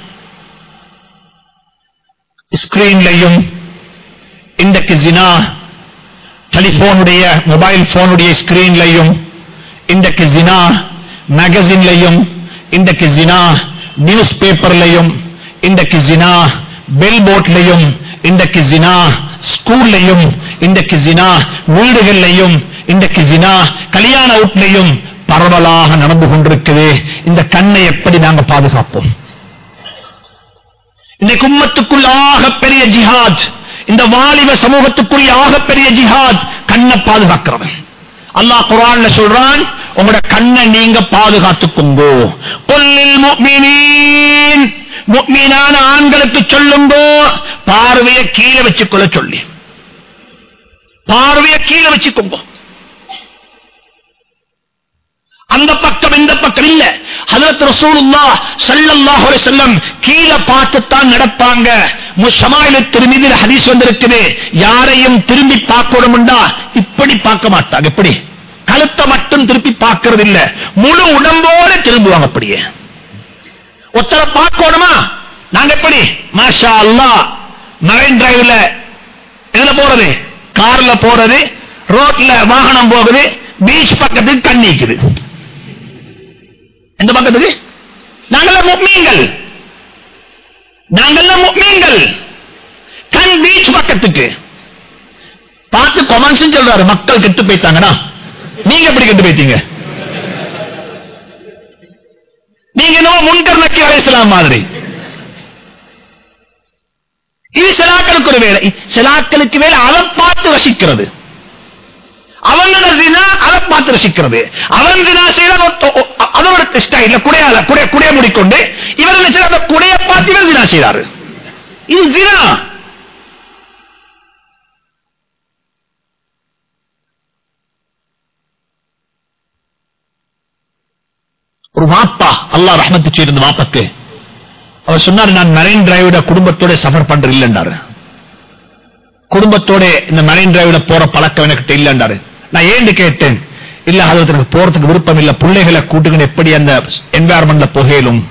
Speaker 1: ஸ்கிரீன்லையும் இன்றைக்கு ஜினா டெலிபோனுடைய மொபைல் போனுடைய ஸ்கிரீன்லையும் இன்றைக்கு ஜினா மேகசின்லையும் இன்றைக்கு ஜினா நியூஸ் பேப்பர்லையும் இன்றைக்கு ஜினா பெல் போர்ட்லையும் இன்றைக்கு ஜினா ஸ்கூல்லையும் இன்றைக்கு ஜினா வீடுகள்லையும் இன்றைக்கு ஜினா கல்யாண வீட்லையும் பரவலாக நடந்து கொண்டிருக்குது இந்த கண்ணை எப்படி நாங்க பாதுகாப்போம் இன்னைக்கு உம்மத்துக்குள் ஆகப்பெரிய ஜிஹாத் இந்த வாலிப சமூகத்துக்குரிய ஆகப்பெரிய ஜிஹாத் கண்ணை பாதுகாக்கிறது அல்லாஹ் குரான்ல சொல்றான் உங்களோட கண்ணை நீங்க பாதுகாத்துக்கோங்கோ கொல்லில் முக்மினீன் முக்மீனான ஆண்களுக்கு சொல்லுங்கோ பார்வையை கீழே வச்சுக்கொள்ள சொல்லி பார்வையை கீழே வச்சுக்கோங்க அந்த பக்கம் இந்த பக்கம் இல்ல ஹதரத் ரசூலுல்லாஹ் ஸல்லல்லாஹு அலைஹி வஸல்லம் கீழ பார்த்துத்தான் நடப்பாங்க முஷமாயில திருமிதில ஹதீஸ் வந்திருக்குது யாரையும் திரும்பி பார்க்கணும்டா இப்படி பார்க்க மாட்டாங்க எப்படி கழுத்தை மட்டும் திருப்பி பார்க்கிறது இல்ல முழு உடம்போட திரும்புவாங்க அப்படியே ஒருத்தரை பார்க்கணுமா நாங்க எப்படி மாஷா அல்லாஹ் மரைன் டிரைவ்ல இதுல போறது கார்ல போறது ரோட்ல வாகனம் போகுது பீச் பக்கத்துக்கு கண்ணிக்குது எந்த பக்கத்துக்கு நாங்கெல்லாம் முக்மீன்கள் நாங்கெல்லாம் முக்மீன்கள் கண் பீச் பக்கத்துக்கு பார்த்து கொமன்ஸ் சொல்றாரு மக்கள் கெட்டு போயிட்டாங்கடா நீங்க எப்படி கெட்டு போயிட்டீங்க நீங்க என்னவோ முன்கர் நக்கி அலைசலாம் மாதிரி இது சிலாக்களுக்கு ஒரு வேலை சிலாக்களுக்கு வேலை அதை பார்த்து ரசிக்கிறது அவனோட தினா அதை பார்த்து ரசிக்கிறது அவன் தினா செய்த அதோட ஸ்டைல குடையால குடைய குடைய முடிக்கொண்டு இவர் என்ன செய்யறாரு அந்த குடைய பார்த்து இவர் தினா செய்றாரு இது தினா ஒரு வாப்பா அல்லாஹ் ரஹ்மத்து செய்திருந்த வாப்பாக்கு அவர் சொன்னார் நான் மரைன் டிரைவோட குடும்பத்தோட சஃபர் பண்ற இல்லைன்றாரு குடும்பத்தோட இந்த மரைன் டிரைவ்ல போற பழக்கம் எனக்கு இல்லைன்றாரு நான் ஏன்னு கேட்டேன் இல்ல அது எனக்கு போறதுக்கு விருப்பம் இல்ல பிள்ளைகளை கூட்டுக்கிட்டு எப்படி அந்த என்வாரன்மெண்ட்ல புகையிலும்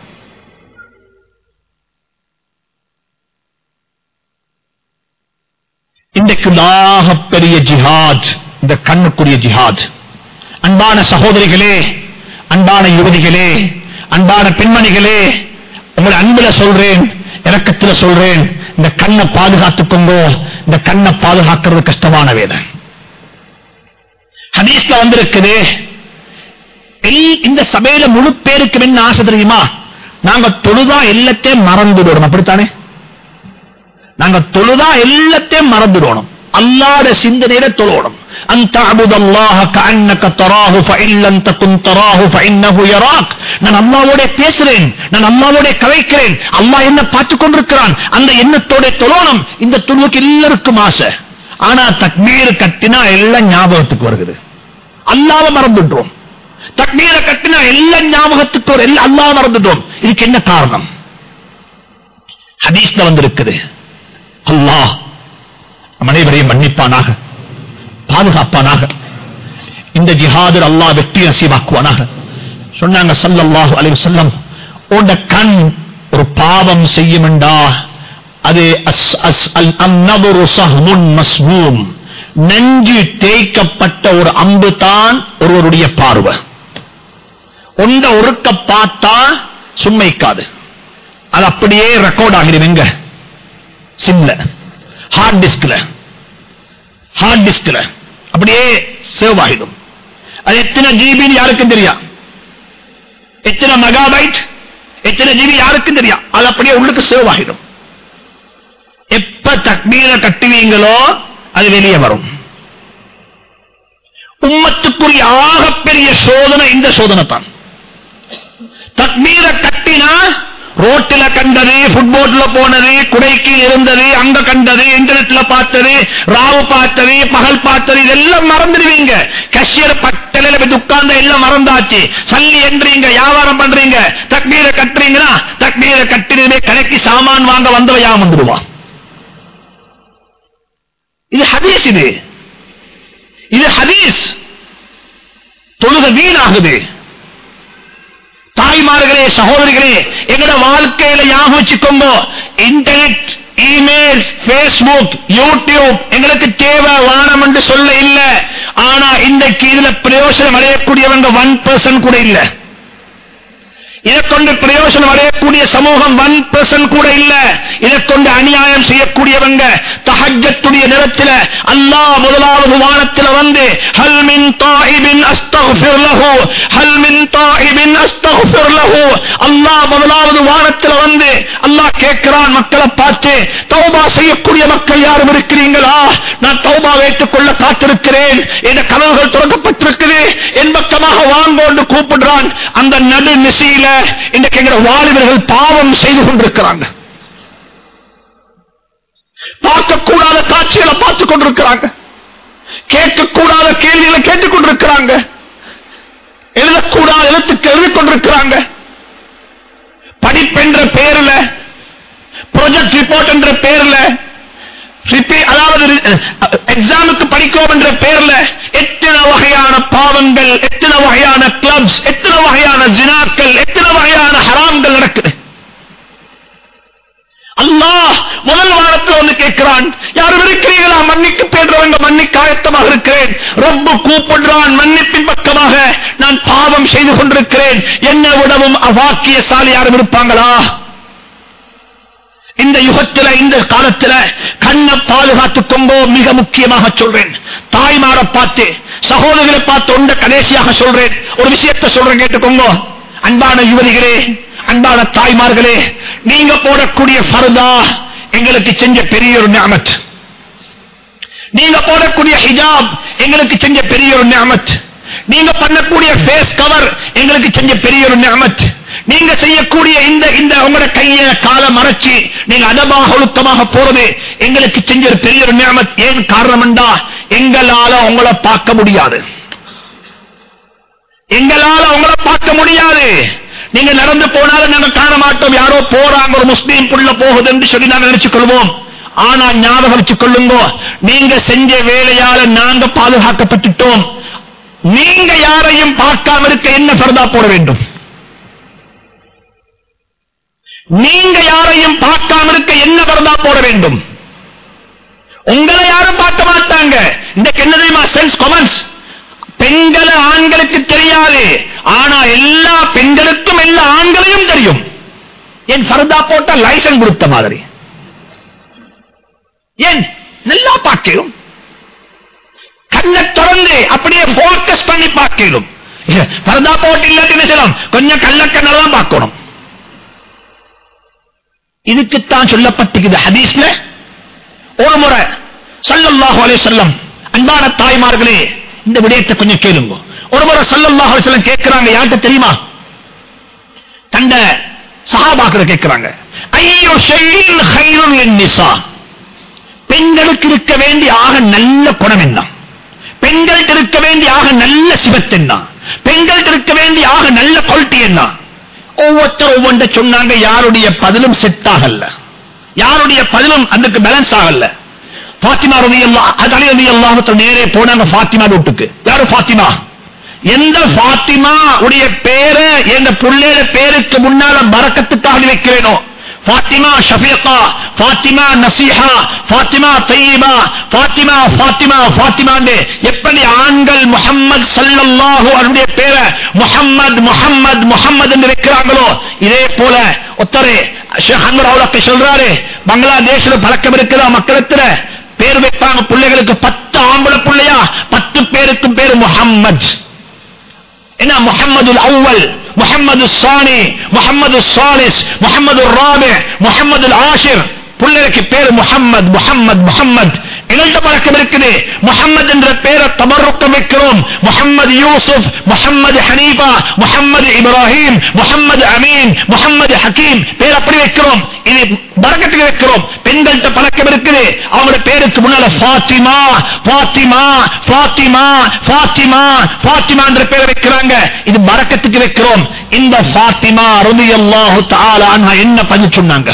Speaker 1: இன்றைக்கு பெரிய ஜிஹாத் இந்த கண்ணுக்குரிய ஜிஹாத் அன்பான சகோதரிகளே அன்பான யுவதிகளே அன்பான பெண்மணிகளே உங்களை அன்புல சொல்றேன் இறக்கத்துல சொல்றேன் இந்த கண்ணை பாதுகாத்துக்கோங்க இந்த கண்ணை பாதுகாக்கிறது கஷ்டமான வேலை ஹதீஸ்ல வந்திருக்குது எல்- இந்த சபையில முழு பேருக்கு என்ன ஆசை தெரியுமா நாங்க தொழுதா எல்லாத்தையும் மறந்துவிடணும் அப்படித்தானே நாங்க தொழுதா எல்லாத்தையும் மறந்துடணும் அல்லாட சிந்தனையில தொழணும் அந்த அபுதல்லாஹ கஅன்னக தராஹு ஃபஇன் லம் தகுன் தராஹு ஃபஇன்னஹு யராக் நான் அல்லாஹ்வோட பேசுறேன் நான் அல்லாஹ்வோட கதைக்கிறேன் அல்லாஹ் என்ன பார்த்து கொண்டிருக்கிறான் அந்த எண்ணத்தோட தொழணும் இந்த தொழுவுக்கு எல்லாருக்கும் ஆசை ஆனா தக்பீர் கட்டினா எல்லாம் ஞாபகத்துக்கு வருகிறது அல்லாத மறந்துட்டோம் தக்பீர கட்டினா எல்லாம் ஞாபகத்துக்கு வரும் எல்லாம் அல்லாஹ் மறந்துட்டோம் இதுக்கு என்ன காரணம் ஹதீஸ்ல வந்திருக்குது அல்லாஹ் நம் அனைவரையும் மன்னிப்பானாக பாதுகாப்பானாக இந்த ஜிஹாதில் அல்லாஹ் வெற்றி நசீவாக்குவானாக சொன்னாங்க ஸல்லல்லாஹு அலைஹி வஸல்லம் உன்ட கண் ஒரு பாவம் செய்யுமெண்டா அது அஸ் அஸ் அல் அந்நபுரு சஹ்முன் மஸ்மூம் நெஞ்சு தேய்க்கப்பட்ட ஒரு அம்பு தான் ஒருவருடைய பார்வை ஒன்ற ஒருக்க பார்த்தா சும்மைக்காது அது அப்படியே ரெக்கார்ட் ஆகிடும் எங்க சிம்ல ஹார்ட் டிஸ்க்ல ஹார்ட் டிஸ்க்ல அப்படியே சேவ் ஆகிடும் அது எத்தனை ஜிபி யாருக்கும் தெரியா எத்தனை மெகாபைட் எத்தனை ஜிபி யாருக்கும் தெரியா அது அப்படியே உள்ளுக்கு சேவ் ஆகிடும் எப்ப தக்மீர கட்டுவீங்களோ அது வெளியே வரும் உம்மத்துக்குரிய ஆகப்பெரிய சோதனை இந்த சோதனை தான் தக்மீர கட்டினா ரோட்டில கண்டது ஃபுட்போர்ட்ல போனது குடைக்கு இருந்தது அங்க கண்டது இன்டர்நெட்ல பார்த்தது ராவு பார்த்தது பகல் பார்த்தது இதெல்லாம் மறந்துடுவீங்க கஷியர் பட்டலையில போய் உட்கார்ந்த எல்லாம் மறந்தாச்சு சல்லி என்றீங்க வியாபாரம் பண்றீங்க தக்மீர கட்டுறீங்கன்னா தக்மீர கட்டினதே கடைக்கு சாமான் வாங்க வந்தவ யா வந்துடுவான் இது ஹதீஸ் இது இது ஹதீஸ் தொழுக வீணாகுது தாய்மார்களே சகோதரிகளே எங்கட வாழ்க்கையில ஞாபகம் வச்சுக்கோங்க இன்டர்நெட் இமெயில்ஸ் பேஸ்புக் யூடியூப் எங்களுக்கு தேவை வானம் என்று சொல்ல இல்ல ஆனா இன்றைக்கு இதுல பிரயோஜனம் அடையக்கூடியவங்க ஒன் பர்சன் கூட இல்ல இதை கொண்டு பிரயோஜனம் அடையக்கூடிய சமூகம் ஒன் பர்சன் கூட இல்ல இதை கொண்டு அநியாயம் செய்யக்கூடியவங்க தஹஜத்துடைய நேரத்தில் அல்லாஹ் முதலாவது வானத்தில் வந்து ஹல் மின் தாயிபின் அஸ்தக்ஃபிர் லஹு ஹல் மின் தாயிபின் அஸ்தக்ஃபிர் லஹு அல்லாஹ் முதலாவது வானத்தில் வந்து அல்லாஹ் கேட்கிறான் மக்களை பார்த்து தௌபா செய்யக்கூடிய மக்கள் யாரும் இருக்கிறீங்களா நான் தௌபா வைத்துக் கொள்ள காத்திருக்கிறேன் என் கதவுகள் திறக்கப்பட்டிருக்குது என் பக்கமாக வாங்கோண்டு கூப்பிடுறான் அந்த நடு நிசையில இன்றைக்கு எங்க வாலிபர்கள் பாவம் செய்து கொண்டிருக்கிறாங்க பார்க்கக்கூடாத காட்சிகளை பார்த்துக் கொண்டிருக்கிறாங்க கேட்கக்கூடாத கேள்விகளை கேட்டுக் கொண்டிருக்கிறாங்க எழுதக்கூடாத எழுத்துக்கு எழுதிக் கொண்டிருக்கிறாங்க படிப்பென்ற பேர்ல ப்ராஜெக்ட் ரிப்போர்ட் என்ற பேர்ல ரிப்பீ- அதாவது எக்ஸாமுக்கு படிக்கோம் என்ற பேர்ல எத்தனை வகையான பாவங்கள் எத்தனை வகையான கிளப்ஸ் எத்தனை வகையான ஜினாக்கள் எத்தனை வகையான ஹராம்கள் நடக்குது அல்லாஹ் முதல் வாரத்தில் வந்து கேட்கிறான் யாரும் இருக்கிறீர்களா மன்னிக்கு பேடுறவங்க மன்னிக்க ஆயத்தமாக இருக்கிறேன் ரொம்ப கூப்பிடுறான் மன்னிப்பின் பக்கமாக நான் பாவம் செய்து கொண்டிருக்கிறேன் என்ன விடவும் அவாக்கியசாலி யாரும் இருப்பாங்களா இந்த யுகத்தில இந்த காலத்தில கண்ணை பாதுகாத்துக் கொண்டோ மிக முக்கியமாக சொல்றேன் தாய்மாரை பார்த்து சகோதரர்களை பார்த்து ஒன்ற கடைசியாக சொல்றேன் ஒரு விஷயத்தை சொல்றேன் கேட்டுக்கோங்க அன்பான யுவதிகளே அன்பான தாய்மார்களே நீங்க போடக்கூடிய ஃபர்தா எங்களுக்கு செஞ்ச பெரிய ஒரு நியமத் நீங்க போடக்கூடிய ஹிஜாப் எங்களுக்கு செஞ்ச பெரிய ஒரு நியமத் நீங்க பண்ணக்கூடிய ஃபேஸ் கவர் எங்களுக்கு செஞ்ச பெரிய ஒரு நியமத் நீங்க செய்யக்கூடிய இந்த இந்த உங்களோட கைய கால மறைச்சு நீங்க அதமாக ஒழுக்கமாக போறது எங்களுக்கு செஞ்ச ஒரு பெரிய ஒரு நியமத் ஏன் காரணம்டா எங்களால உங்களை பார்க்க முடியாது எங்களால உங்களை பார்க்க முடியாது நீங்க நடந்து போனாலும் நாங்க காண மாட்டோம் யாரோ போறாங்க ஒரு முஸ்லீம் புள்ள போகுது என்று சொல்லி நாங்க நினைச்சுக் கொள்வோம் ஆனா ஞாபகம் வச்சுக் கொள்ளுங்க நீங்க செஞ்ச வேலையால நாங்க பாதுகாக்கப்பட்டுட்டோம் நீங்க யாரையும் பார்க்காம இருக்க என்ன ஃபர்தா போட வேண்டும் நீங்க யாரையும் பார்க்காம இருக்க என்ன ஃபர்தா போட வேண்டும் உங்களை யாரும் பார்க்க மாட்டாங்க இந்த என்ன தெரியுமா சென்ஸ் கொமன்ஸ் பெண்களை ஆண்களுக்கு தெரியாது ஆனா எல்லா பெண்களுக்கும் எல்லா ஆண்களையும் தெரியும் என் ஃபர்தா போட்டா லைசன்ஸ் கொடுத்த மாதிரி ஏன் நல்லா பார்க்கலும் கண்ணை திறந்து அப்படியே போக்கஸ் பண்ணி பார்க்கலும் பரதா போட்டு இல்லாட்டி என்ன செய்யலாம் கொஞ்சம் கள்ளக்கண்ணெல்லாம் பார்க்கணும் இதுக்குத்தான் சொல்லப்பட்டிருக்குது ஹதீஸ்ல ஒரு முறை சல்லல்லாஹு அலைஹி வஸல்லம் அன்பான தாய்மார்களே இந்த விடயத்தை கொஞ்சம் கேளுங்க ஒரு முறை சல்லல்லாஹு அலைஹி வஸல்லம் கேட்கிறாங்க யார்கிட்ட தெரியுமா தண்ட சஹாபாக்களை கேட்கிறாங்க ஐயோ ஷைஇன் கைருன் லின்னிசா பெண்களுக்கு இருக்க வேண்டிய ஆக நல்ல குணம் என்ன பெண்கள்ட்ட இருக்க வேண்டிய ஆக நல்ல சிவத்து என்ன பெண்கள்ட்ட இருக்க வேண்டிய ஆக நல்ல குவாலிட்டி என்ன ஒவ்வொருத்தர் ஒவ்வொன்றை சொன்னாங்க யாருடைய பதிலும் செட் ஆகல யாருடைய பதிலும் அதுக்கு பேலன்ஸ் ஆகல பாத்திமா ரவி அல்லா அது அலி ரவி அல்லாஹத்துல நேரே போனாங்க பாத்திமா வீட்டுக்கு யாரு பாத்திமா எந்த பாத்திமா உடைய பேரை எந்த புள்ளையில பேருக்கு முன்னால பறக்கத்துக்காக வைக்கிறேனோ பாத்திமா ஷஃபீகா பாத்திமா நசீஹா பாத்திமா தையீபா பாத்திமா பாத்திமா பாத்திமான்னு எப்படி ஆண்கள் முஹம்மது ஸல்லல்லாஹு அவருடைய பேரை முஹம்மது முஹம்மது முஹம்மது என்று வைக்கிறாங்களோ இதே போல ஒத்தரே ஷேக் அன்வர் அவுலக்கை சொல்றாரு பங்களாதேஷ்ல பழக்கம் இருக்கிற மக்களத்துல பேர் வைப்பாங்க பிள்ளைகளுக்கு பத்து ஆம்பளை பிள்ளையா பத்து பேருக்கும் பேரு முஹம்மது என்ன முஹம்மது அவ்வல் முஹம்மது சானி முஹம்மது சாலிஸ் முஹம்மது ராபி முஹம்மது ஆஷிர் பிள்ளைக்கு பேரு முஹம்மது முஹம்மது முஹம்மது எங்கள்கிட்ட பழக்கம் இருக்குது முஹம்மது என்ற பேரை தமருக்கம் வைக்கிறோம் முஹம்மது யூசுப் முஹம்மது ஹனீஃபா முஹம்மது இப்ராஹிம் முஹம்மது அமீன் முஹம்மது ஹக்கீம் பேர் அப்படி வைக்கிறோம் இது பறக்கத்துக்கு வைக்கிறோம் பெண்கள்கிட்ட பழக்கம் இருக்குது அவங்களோட பேருக்கு முன்னால ஃபாத்திமா ஃபாத்திமா ஃபாத்திமா ஃபாத்திமா ஃபாத்திமா என்ற பேரை வைக்கிறாங்க இது பறக்கத்துக்கு வைக்கிறோம் இந்த ஃபாத்திமா ரலியல்லாஹு தஆலா அன்ஹா என்ன பதில் சொன்னாங்க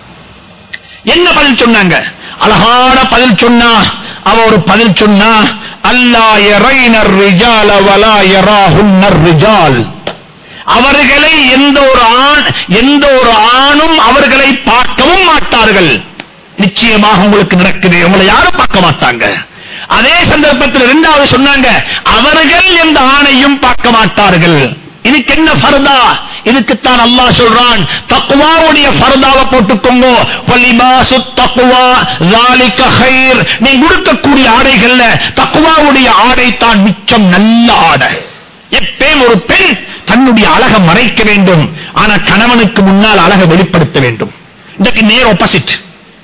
Speaker 1: என்ன பதில் சொன்னாங்க அழகான பதில் சொன்னா அவ ஒரு பதில் சொன்னா அல்லா யரைனர் ரிஜால வலா யராஹுன்னர் ரிஜால் அவர்களை எந்த ஒரு ஆண் எந்த ஒரு ஆணும் அவர்களை பார்க்கவும் மாட்டார்கள் நிச்சயமாக உங்களுக்கு நடக்குது உங்களை யாரும் பார்க்க மாட்டாங்க அதே சந்தர்ப்பத்தில் இரண்டாவது சொன்னாங்க அவர்கள் எந்த ஆணையும் பார்க்க மாட்டார்கள் இதுக்கு என்ன ஃபர்தா இதுக்குத்தான் அல்லாஹ் சொல்றான் தக்குவாவுடைய ஃபர்தாவை போட்டுக்கோங்க வலிபாசு தக்குவா ذَلِكَ خَيْرٌ நீ உடுக்கக்கூடிய ஆடைகள்ல தக்குவாவுடைய ஆடை தான் மிச்சம் நல்ல ஆடை எப்பயும் ஒரு பெண் தன்னுடைய அழகை மறைக்க வேண்டும் ஆனா கணவனுக்கு முன்னால் அழகை வெளிப்படுத்த வேண்டும் இன்றைக்கு நேர் ஆப்போசிட்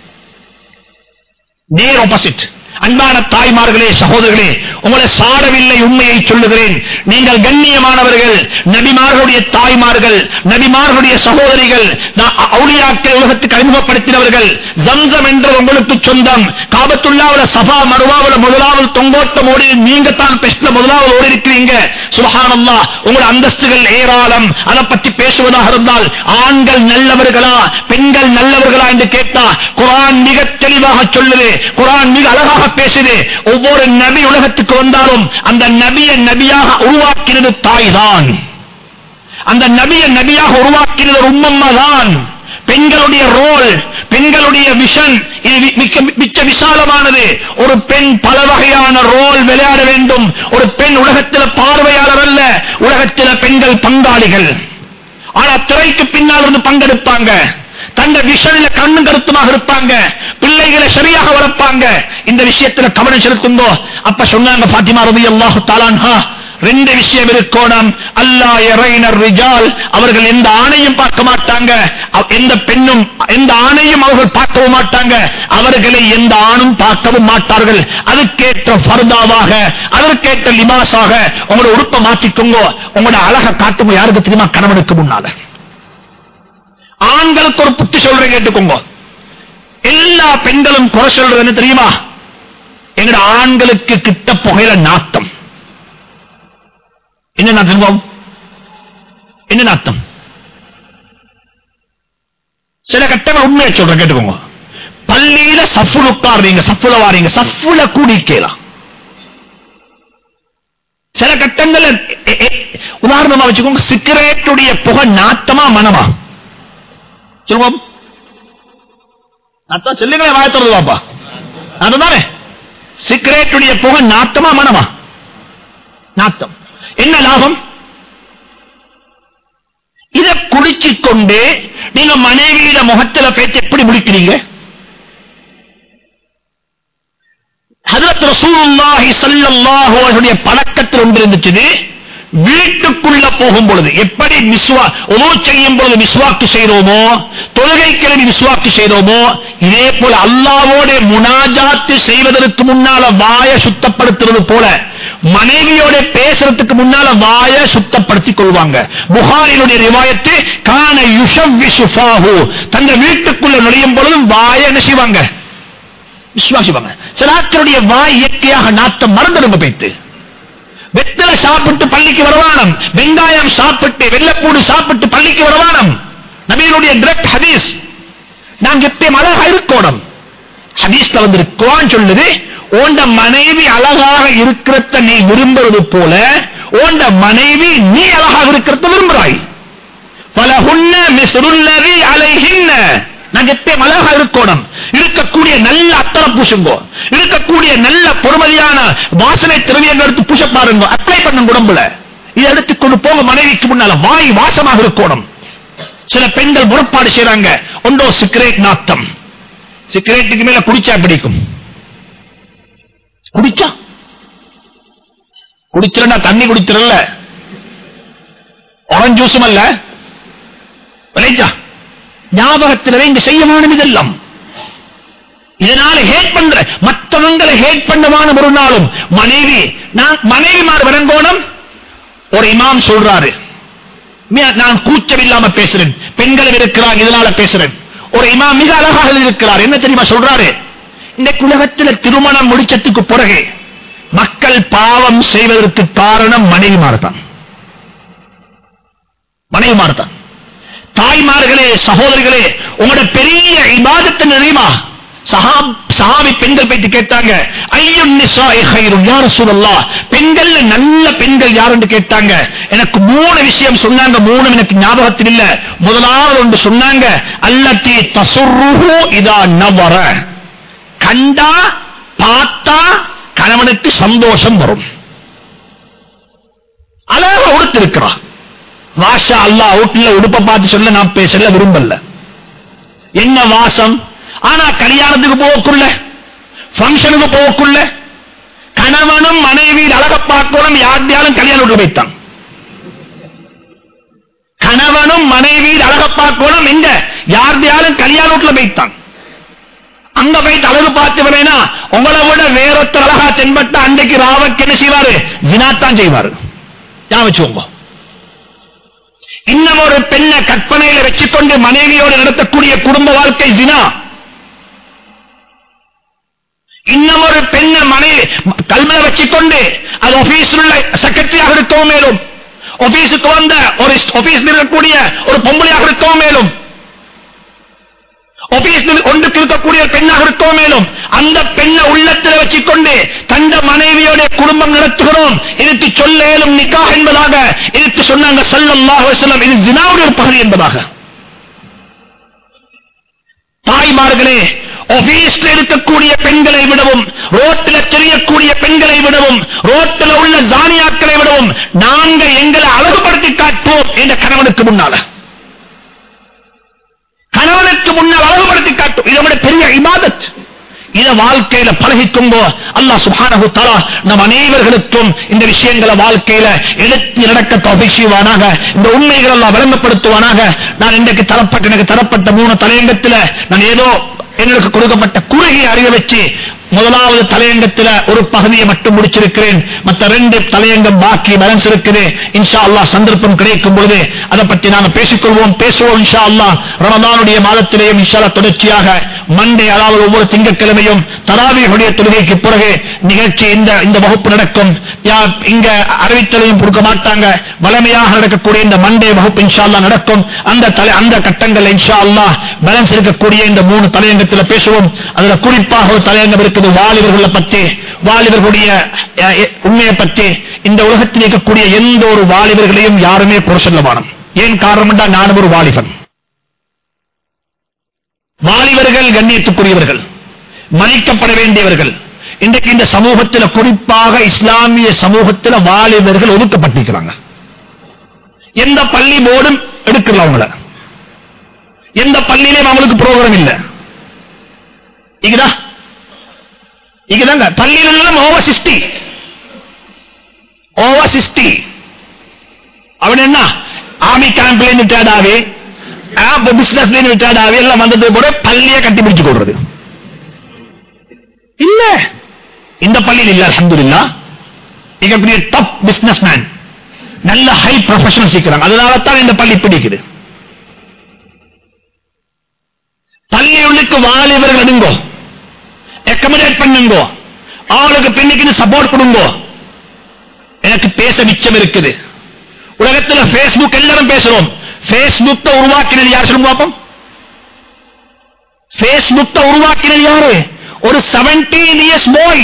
Speaker 1: நேர் ஆப்போசிட் அன்பான தாய்மார்களே சகோதரர்களே உங்களை சாடவில்லை உண்மையை சொல்லுகிறேன் நீங்கள் கண்ணியமானவர்கள் நபிமார்களுடைய தாய்மார்கள் நபிமார்களுடைய சகோதரிகள் நான் அவுளியாக்கள் உலகத்துக்கு அறிமுகப்படுத்தினவர்கள் ஜம்சம் என்ற உங்களுக்கு சொந்தம் காபத்துள்ளாவுல சபா மருவாவுல முதலாவது தொங்கோட்டம் ஓடி நீங்க தான் பெஸ்ட்ல முதலாவது ஓடி இருக்கிறீங்க சுபஹானல்லா உங்கள் அந்தஸ்துகள் ஏராளம் அதை பற்றி பேசுவதாக இருந்தால் ஆண்கள் நல்லவர்களா பெண்கள் நல்லவர்களா என்று கேட்டா குரான் மிக தெளிவாக சொல்லுது குரான் மிக அழகாக பேசுது ஒவ்வொரு நபி உலகத்துக்கு வந்தாலும் அந்த நபியை நபியாக உருவாக்கினது தாய் தான் அந்த நபியை நபியாக உருவாக்கினது ஒரு உம்மம்மா தான் பெண்களுடைய ரோல் பெண்களுடைய விஷன் இது வி- மிக்க மிச்ச விசாலமானது ஒரு பெண் பல வகையான ரோல் விளையாட வேண்டும் ஒரு பெண் உலகத்தில் பார்வையாளர் அல்ல உலகத்தில் பெண்கள் பங்காளிகள் ஆனா திரைக்கு பின்னால் இருந்து பங்கெடுப்பாங்க தந்த விஷனில கண்ணும் கருத்துமாக இருப்பாங்க பிள்ளைகளை சரியாக வளர்ப்பாங்க இந்த விஷயத்துல கவனம் செலுத்துங்கோ அப்ப சொன்னாங்க பாத்திமா ரவி அல்லாஹு தாலான்ஹா ரெண்டு விஷயம் இருக்கோணம் அல்லா இறைனர் ரிஜால் அவர்கள் எந்த ஆணையும் பார்க்க மாட்டாங்க அவ்- எந்த பெண்ணும் எந்த ஆணையும் அவர்கள் பார்க்கவும் மாட்டாங்க அவர்களை எந்த ஆணும் பார்க்கவும் மாட்டார்கள் அதுக்கேற்ற ஃபர்தாவாக அதற்கேற்ற லிபாஸாக உங்களோட உடுப்பை மாற்றிக்கோங்க உங்களோட அழகை காட்டுங்க யாருக்கு தெரியுமா கணவனுக்கு முன்னால ஆண்களுக்கு ஒரு புத்தி சொல்றேன் கேட்டுக்கோங்க எல்லா பெண்களும் குறை சொல்றது என்ன தெரியுமா எங்கட ஆண்களுக்கு கிட்ட புகையில நாத்தம் என்ன நாத்தம் பாவம்? என்ன நாத்தம் சில கட்டங்கள் உண்மையை சொல்றேன் கேட்டுக்கோங்க பள்ளியில சஃபுல உட்காருறீங்க சஃபுல வாரீங்க சஃபுல கூடிக்கலாம் சில கட்டங்கள்ல எ- எ- உதாரணமா வச்சுக்கோங்க சிகரெட்டுடைய புகை நாத்தமா மனமா சொல்லுவோம் அதான் சொல்லுங்களேன் வாயத்துறது பாப்பா அதுதானே சிகரெட்டுடைய புகை நாத்தமா மனமா நாத்தம் என்ன லாபம் இத குடிச்சிக் கொண்டு நீங்க மனைவியிட முகத்துல பேச்சு எப்படி முடிக்கிறீங்க ஹதரத் ரசூலுல்லாஹி ஸல்லல்லாஹு அலைஹி பழக்கத்தில் ஒன்று இருந்துச்சு வீட்டுக்குள்ள போகும் பொழுது எப்படி மிஸ்வா உதவு செய்யும் பொழுது மிஸ்வாக்கு செய்தோமோ தொழுகை கிளம்பி மிஸ்வாக்கு செய்தோமோ இதே போல அல்லாவோட முனாஜாத்து செய்வதற்கு முன்னால வாய சுத்தப்படுத்துறது போல மனைவியோட பேசுறதுக்கு முன்னால வாய சுத்தப்படுத்திக் கொள்வாங்க புகாரினுடைய ரிவாயத்து கான யுஷவ்வி சுஃபாஹு தங்க வீட்டுக்குள்ள நுழையும் பொழுதும் வாய என்ன செய்வாங்க விசுவாசிப்பாங்க சிலாக்களுடைய வாய் இயற்கையாக நாட்டம் மறந்துடுங்க போய்த்து வெத்தலை சாப்பிட்டு பள்ளிக்கு வரவானம் வெங்காயம் சாப்பிட்டு வெள்ளப்பூடு சாப்பிட்டு பள்ளிக்கு வரவானம் நபியினுடைய direct ஹதீஸ் நாங்க எப்பயும் அழகா இருக்கோணும் ஹதீஸ்ல வந்து குரான் சொல்லுது ஓண்ட மனைவி அழகாக இருக்கிறத நீ விரும்புறது போல ஓண்ட மனைவி நீ அழகாக இருக்கிறத விரும்புறாய் பலஹுன்ன மிஸ்ருல்லதி அலைஹின்ன நாங்க எப்பயும் அழகா இருக்கணும் இருக்கக்கூடிய நல்ல அத்தரை பூசுங்கோ இருக்கக்கூடிய நல்ல பொறுமதியான வாசனை திரவியங்கள் எடுத்து பூச பாருங்க அப்ளை பண்ணுங்க உடம்புல இதை எடுத்து கொண்டு போங்க மனைவிக்கு முன்னால வாய் வாசமாக இருக்கணும் சில பெண்கள் முறப்பாடு செய்றாங்க ஒன்றோ சிகரெட் நாத்தம் சிகரெட்டுக்கு மேல குடிச்சா பிடிக்கும் குடிச்சா குடிச்சிடா தண்ணி குடிச்சிடல ஆரஞ்சு ஜூஸும் அல்ல விளைச்சா ஞாபகத்தில் இங்க செய்யமான இதெல்லாம் இதனால ஹேட் பண்ற மற்றவங்களை ஹேட் பண்ணவான ஒரு நாளும் மனைவி நான் மனைவிமார் வரங்கோணம் ஒரு இமாம் சொல்றாரு மிக- நான் கூச்சம் இல்லாம பேசுறேன் பெண்களும் இருக்கிறாங்க இதனால பேசுறேன் ஒரு இமாம் மிக அழகாக இருக்கிறார் என்ன தெரியுமா சொல்றாரு இந்த உலகத்தில் திருமணம் முடிச்சதுக்கு பிறகு மக்கள் பாவம் செய்வதற்கு காரணம் மனைவிமார் தான் மனைவிமார் தான் தாய்மார்களே சகோதரிகளே உங்களோட பெரிய இபாதத்தை தெரியுமா சஹாப் சஹாபி பெண்கள் போயிட்டு கேட்டாங்க ஐயும் நிசாஇ கைரும் யார் சொல்லலாம் பெண்கள் நல்ல பெண்கள் யாருன்னு கேட்டாங்க எனக்கு மூணு விஷயம் சொன்னாங்க மூணு எனக்கு ஞாபகத்தில் இல்ல முதலாவது ஒன்று சொன்னாங்க அல்லத்தி தசுருஹு இதா நவர கண்டா பார்த்தா கணவனுக்கு சந்தோஷம் வரும் அழகா உடுத்திருக்கிறான் வாஷா அல்லா வீட்டுல உடுப்ப பார்த்து சொல்ல நான் பேசல விரும்பல என்ன வாசம் ஆனா கல்யாணத்துக்கு போகக்குள்ள பங்கனுக்கு போகக்குள்ள கணவனும் மனைவி அழக பார்க்கணும் யார்டையாலும் கல்யாணம் விட்டு வைத்தான் கணவனும் மனைவி அழக பார்க்கணும் எங்க யார்டையாலும் கல்யாண வீட்டுல வைத்தான் அங்க போயிட்டு அழகு பார்த்து வரேனா உங்களை விட வேறொத்த அழகா தென்பட்ட அன்றைக்கு ராவக்கு என்ன செய்வாரு ஜினாத்தான் செய்வாரு ஞாபகம் வச்சுக்கோங்க இன்னும் ஒரு பெண்ணை கற்பனையில வச்சுக்கொண்டு மனைவியோடு நடத்தக்கூடிய குடும்ப வாழ்க்கை ஜினா இன்னும் ஒரு பெண்ணை மனைவி கல்வில வச்சுக்கொண்டு அது ஆபீஸில் உள்ள செக்ரட்டரியாக இருக்கவும் மேலும் ஆபீஸுக்கு வந்த ஒரு ஆபீஸில் இருக்கக்கூடிய ஒரு பொம்பளையாக இருக்கவும் மேலும் ஆபீஸில் ஒன்றுக்கு இருக்கக்கூடிய ஒரு பெண்ணாக இருக்கவும் மேலும் அந்த பெண்ணை உள்ளத்தில் வச்சுக்கொண்டு தந்த மனைவியோட குடும்பம் நடத்துகிறோம் இதுக்கு சொல்ல இயலும் நிக்கா என்பதாக இதுக்கு சொன்னாங்க ஸல்லல்லாஹு அலைஹி வஸல்லம் இது ஜினாவுடைய ஒரு பகுதி என்பதாக தாய்மார்களே ஆபீஸ்ல இருக்கக்கூடிய பெண்களை விடவும் ரோட்டில் தெரியக்கூடிய பெண்களை விடவும் ரோட்டில் உள்ள ஜானியாக்களை விடவும் நாங்க எங்களை அழகுபடுத்தி காட்டுவோம் என்ற கணவனுக்கு முன்னால கணவனுக்கு முன்னால் அழகுபடுத்தி காட்டும் இதை விட பெரிய இபாதத் இத வாழ்க்கையில பழகிக்கும்போ அல்லாஹ் சுப்ஹானஹு தஆலா நம் அனைவர்களுக்கும் இந்த விஷயங்களை வாழ்க்கையில எடுத்து நடக்க தௌஃபீக் செய்வானாக இந்த உண்மைகள் எல்லாம் விளங்கப்படுத்துவானாக நான் இன்றைக்கு தரப்பட்ட எனக்கு தரப்பட்ட மூணு தலையங்கத்துல நான் ஏதோ எங்களுக்கு கொடுக்கப்பட்ட குறுகிய அறிவை வச்சு முதலாவது தலையங்கத்துல ஒரு பகுதியை மட்டும் முடிச்சிருக்கிறேன் மற்ற ரெண்டு தலையங்கம் பாக்கி பேலன்ஸ் இருக்குது இன்ஷா அல்லாஹ் சந்தர்ப்பம் கிடைக்கும் பொழுது அதை பற்றி நாங்க பேசிக்கொள்வோம் பேசுவோம் இன்ஷா அல்லாஹ் ரமதானுடைய மாதத்திலேயும் இன்ஷா அல்லாஹ் தொடர்ச்சியாக மண்டே அதாவது ஒவ்வொரு திங்கட்கிழமையும் தராவியுடைய தொழுகைக்கு பிறகு நிகழ்ச்சி இந்த இந்த வகுப்பு நடக்கும் யார் இங்க அறிவித்தலையும் கொடுக்க மாட்டாங்க வளமையாக நடக்கக்கூடிய இந்த மண்டே வகுப்பு இன்ஷா அல்லாஹ் நடக்கும் அந்த தலை அந்த கட்டங்கள் இன்ஷா அல்லாஹ் பேலன்ஸ் இருக்கக்கூடிய இந்த மூணு தலையங்கத்தில் பேசுவோம் அதுல குறிப்பாக ஒரு தலையங்கம் இருக்குது வாலிபர்களை பற்றி வாலிபர்களுடைய அஹ், எ- உண்மையை பற்றி இந்த உலகத்தில் இருக்கக்கூடிய எந்த ஒரு வாலிபர்களையும் யாருமே குறை சொல்ல வேணும் ஏன் காரணம் என்றால் நானும் ஒரு வாலிபன் வாலிபர்கள் கண்ணியத்துக்குரியவர்கள் மதிக்கப்பட வேண்டியவர்கள் இன்றைக்கு இந்த சமூகத்தில் குறிப்பாக இஸ்லாமிய சமூகத்தில் வாலிபர்கள் ஒதுக்கப்பட்டிருக்கிறாங்க எந்த பள்ளி போர்டும் எடுக்கல அவங்கள எந்த பள்ளியிலையும் அவங்களுக்கு ப்ரோக்ராம் இல்ல இங்கதா இங்கதாங்க பள்ளியில ஓவர் சிக்ஸ்டி ஓவர் சிக்ஸ்டி அவன் என்ன ஆர்மி கேம்ப்ல இருந்து ரிட்டையர்ட் ஆகி பிசினஸ்ல இருந்து ரிட்டையர்ட் ஆகி எல்லாம் வந்தது கூட பள்ளியை கட்டி பிடிச்சு கொள்றது இல்ல இந்த பள்ளியில் இல்ல அல்ஹம்துலில்லாஹ் இருக்கக்கூடிய டாப் பிசினஸ் மேன் நல்ல ஹை ப்ரொஃபஷனல் சீக்கிறாங்க அதனால தான் இந்த பள்ளி பிடிக்குது பள்ளியுள்ளுக்கு வாலிபர்கள் எடுங்கோ அக்கமடேட் பண்ணுங்க ஆளுக்கு பின்னிக்கு சப்போர்ட் கொடுங்க எனக்கு பேச மிச்சம் இருக்குது உலகத்துல Facebook எல்லாரும் பேசுறோம் Facebook உருவாக்கினது யார் சொல்லுங்க பாப்போம் Facebook உருவாக்கினது யாரு ஒரு 17 years boy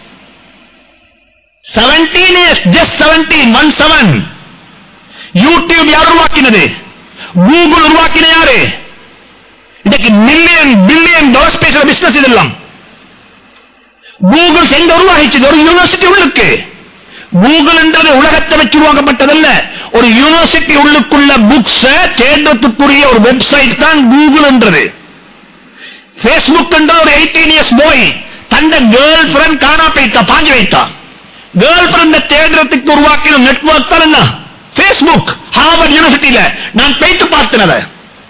Speaker 1: 17 years just 17 one seven YouTube யார் உருவாக்கினது கூகுள் உருவாக்கின யாரு இன்னைக்கு மில்லியன் பில்லியன் டாலர்ஸ் பேசுற பிசினஸ் இதெல்லாம் கூகுள் எங்க உருவாகிச்சது ஒரு யூனிவர்சிட்டி உள்ளுக்கு கூகுள் என்றது உலகத்தை வச்சு உருவாக்கப்பட்டதல்ல ஒரு யூனிவர்சிட்டி உள்ளுக்குள்ள புக்ஸ் தேடுறதுக்குரிய ஒரு வெப்சைட் தான் கூகுள் என்றது பேஸ்புக் என்ற ஒரு எயிட்டீன் இயர்ஸ் போய் தந்த கேர்ள் ஃபிரண்ட் காணா போயிட்டா பாஞ்சு வைத்தா கேர்ள் ஃபிரண்ட தேடுறதுக்கு உருவாக்கின நெட்வொர்க் தான் என்ன பேஸ்புக் ஹார்வர்ட் யூனிவர்சிட்டியில நான் போயிட்டு பார்த்தேன் அதை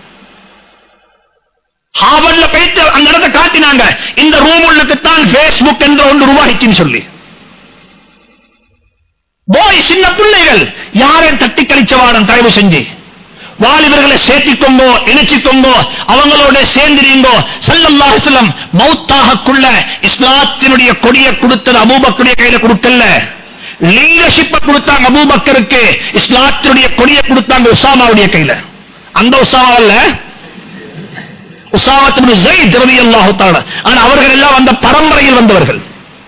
Speaker 1: ஹார்வர்ட்ல போயிட்டு அந்த இடத்தை காட்டினாங்க இந்த ரூம் உள்ளுக்குத்தான் பேஸ்புக் என்ற ஒன்று உருவாகிச்சுன்னு சொல்லி போய் சின்ன பிள்ளைகள் யாரையும் தட்டி கழிச்சவாடம் தயவு செஞ்சு வாலிபர்களை சேர்த்திக்கோங்கோ இணைச்சிக்கோங்கோ அவங்களோட சேர்ந்திருங்கோ சல்லல்லாஹு அலைஹி வஸல்லம் மௌத்தாகக்குள்ள இஸ்லாத்தினுடைய கொடியை கொடுத்தது அபூபக்கருடைய கையில கொடுக்கல லீடர்ஷிப்பை கொடுத்தாங்க அபூபக்கருக்கு இஸ்லாத்தினுடைய கொடியை கொடுத்தாங்க உசாமாவுடைய கையில அந்த உசாமா அல்ல உசாமத்து ஜெயித் ரலியல்லாஹு தஆலா ஆனா அவர்கள் எல்லாம் அந்த பரம்பரையில் வந்தவர்கள்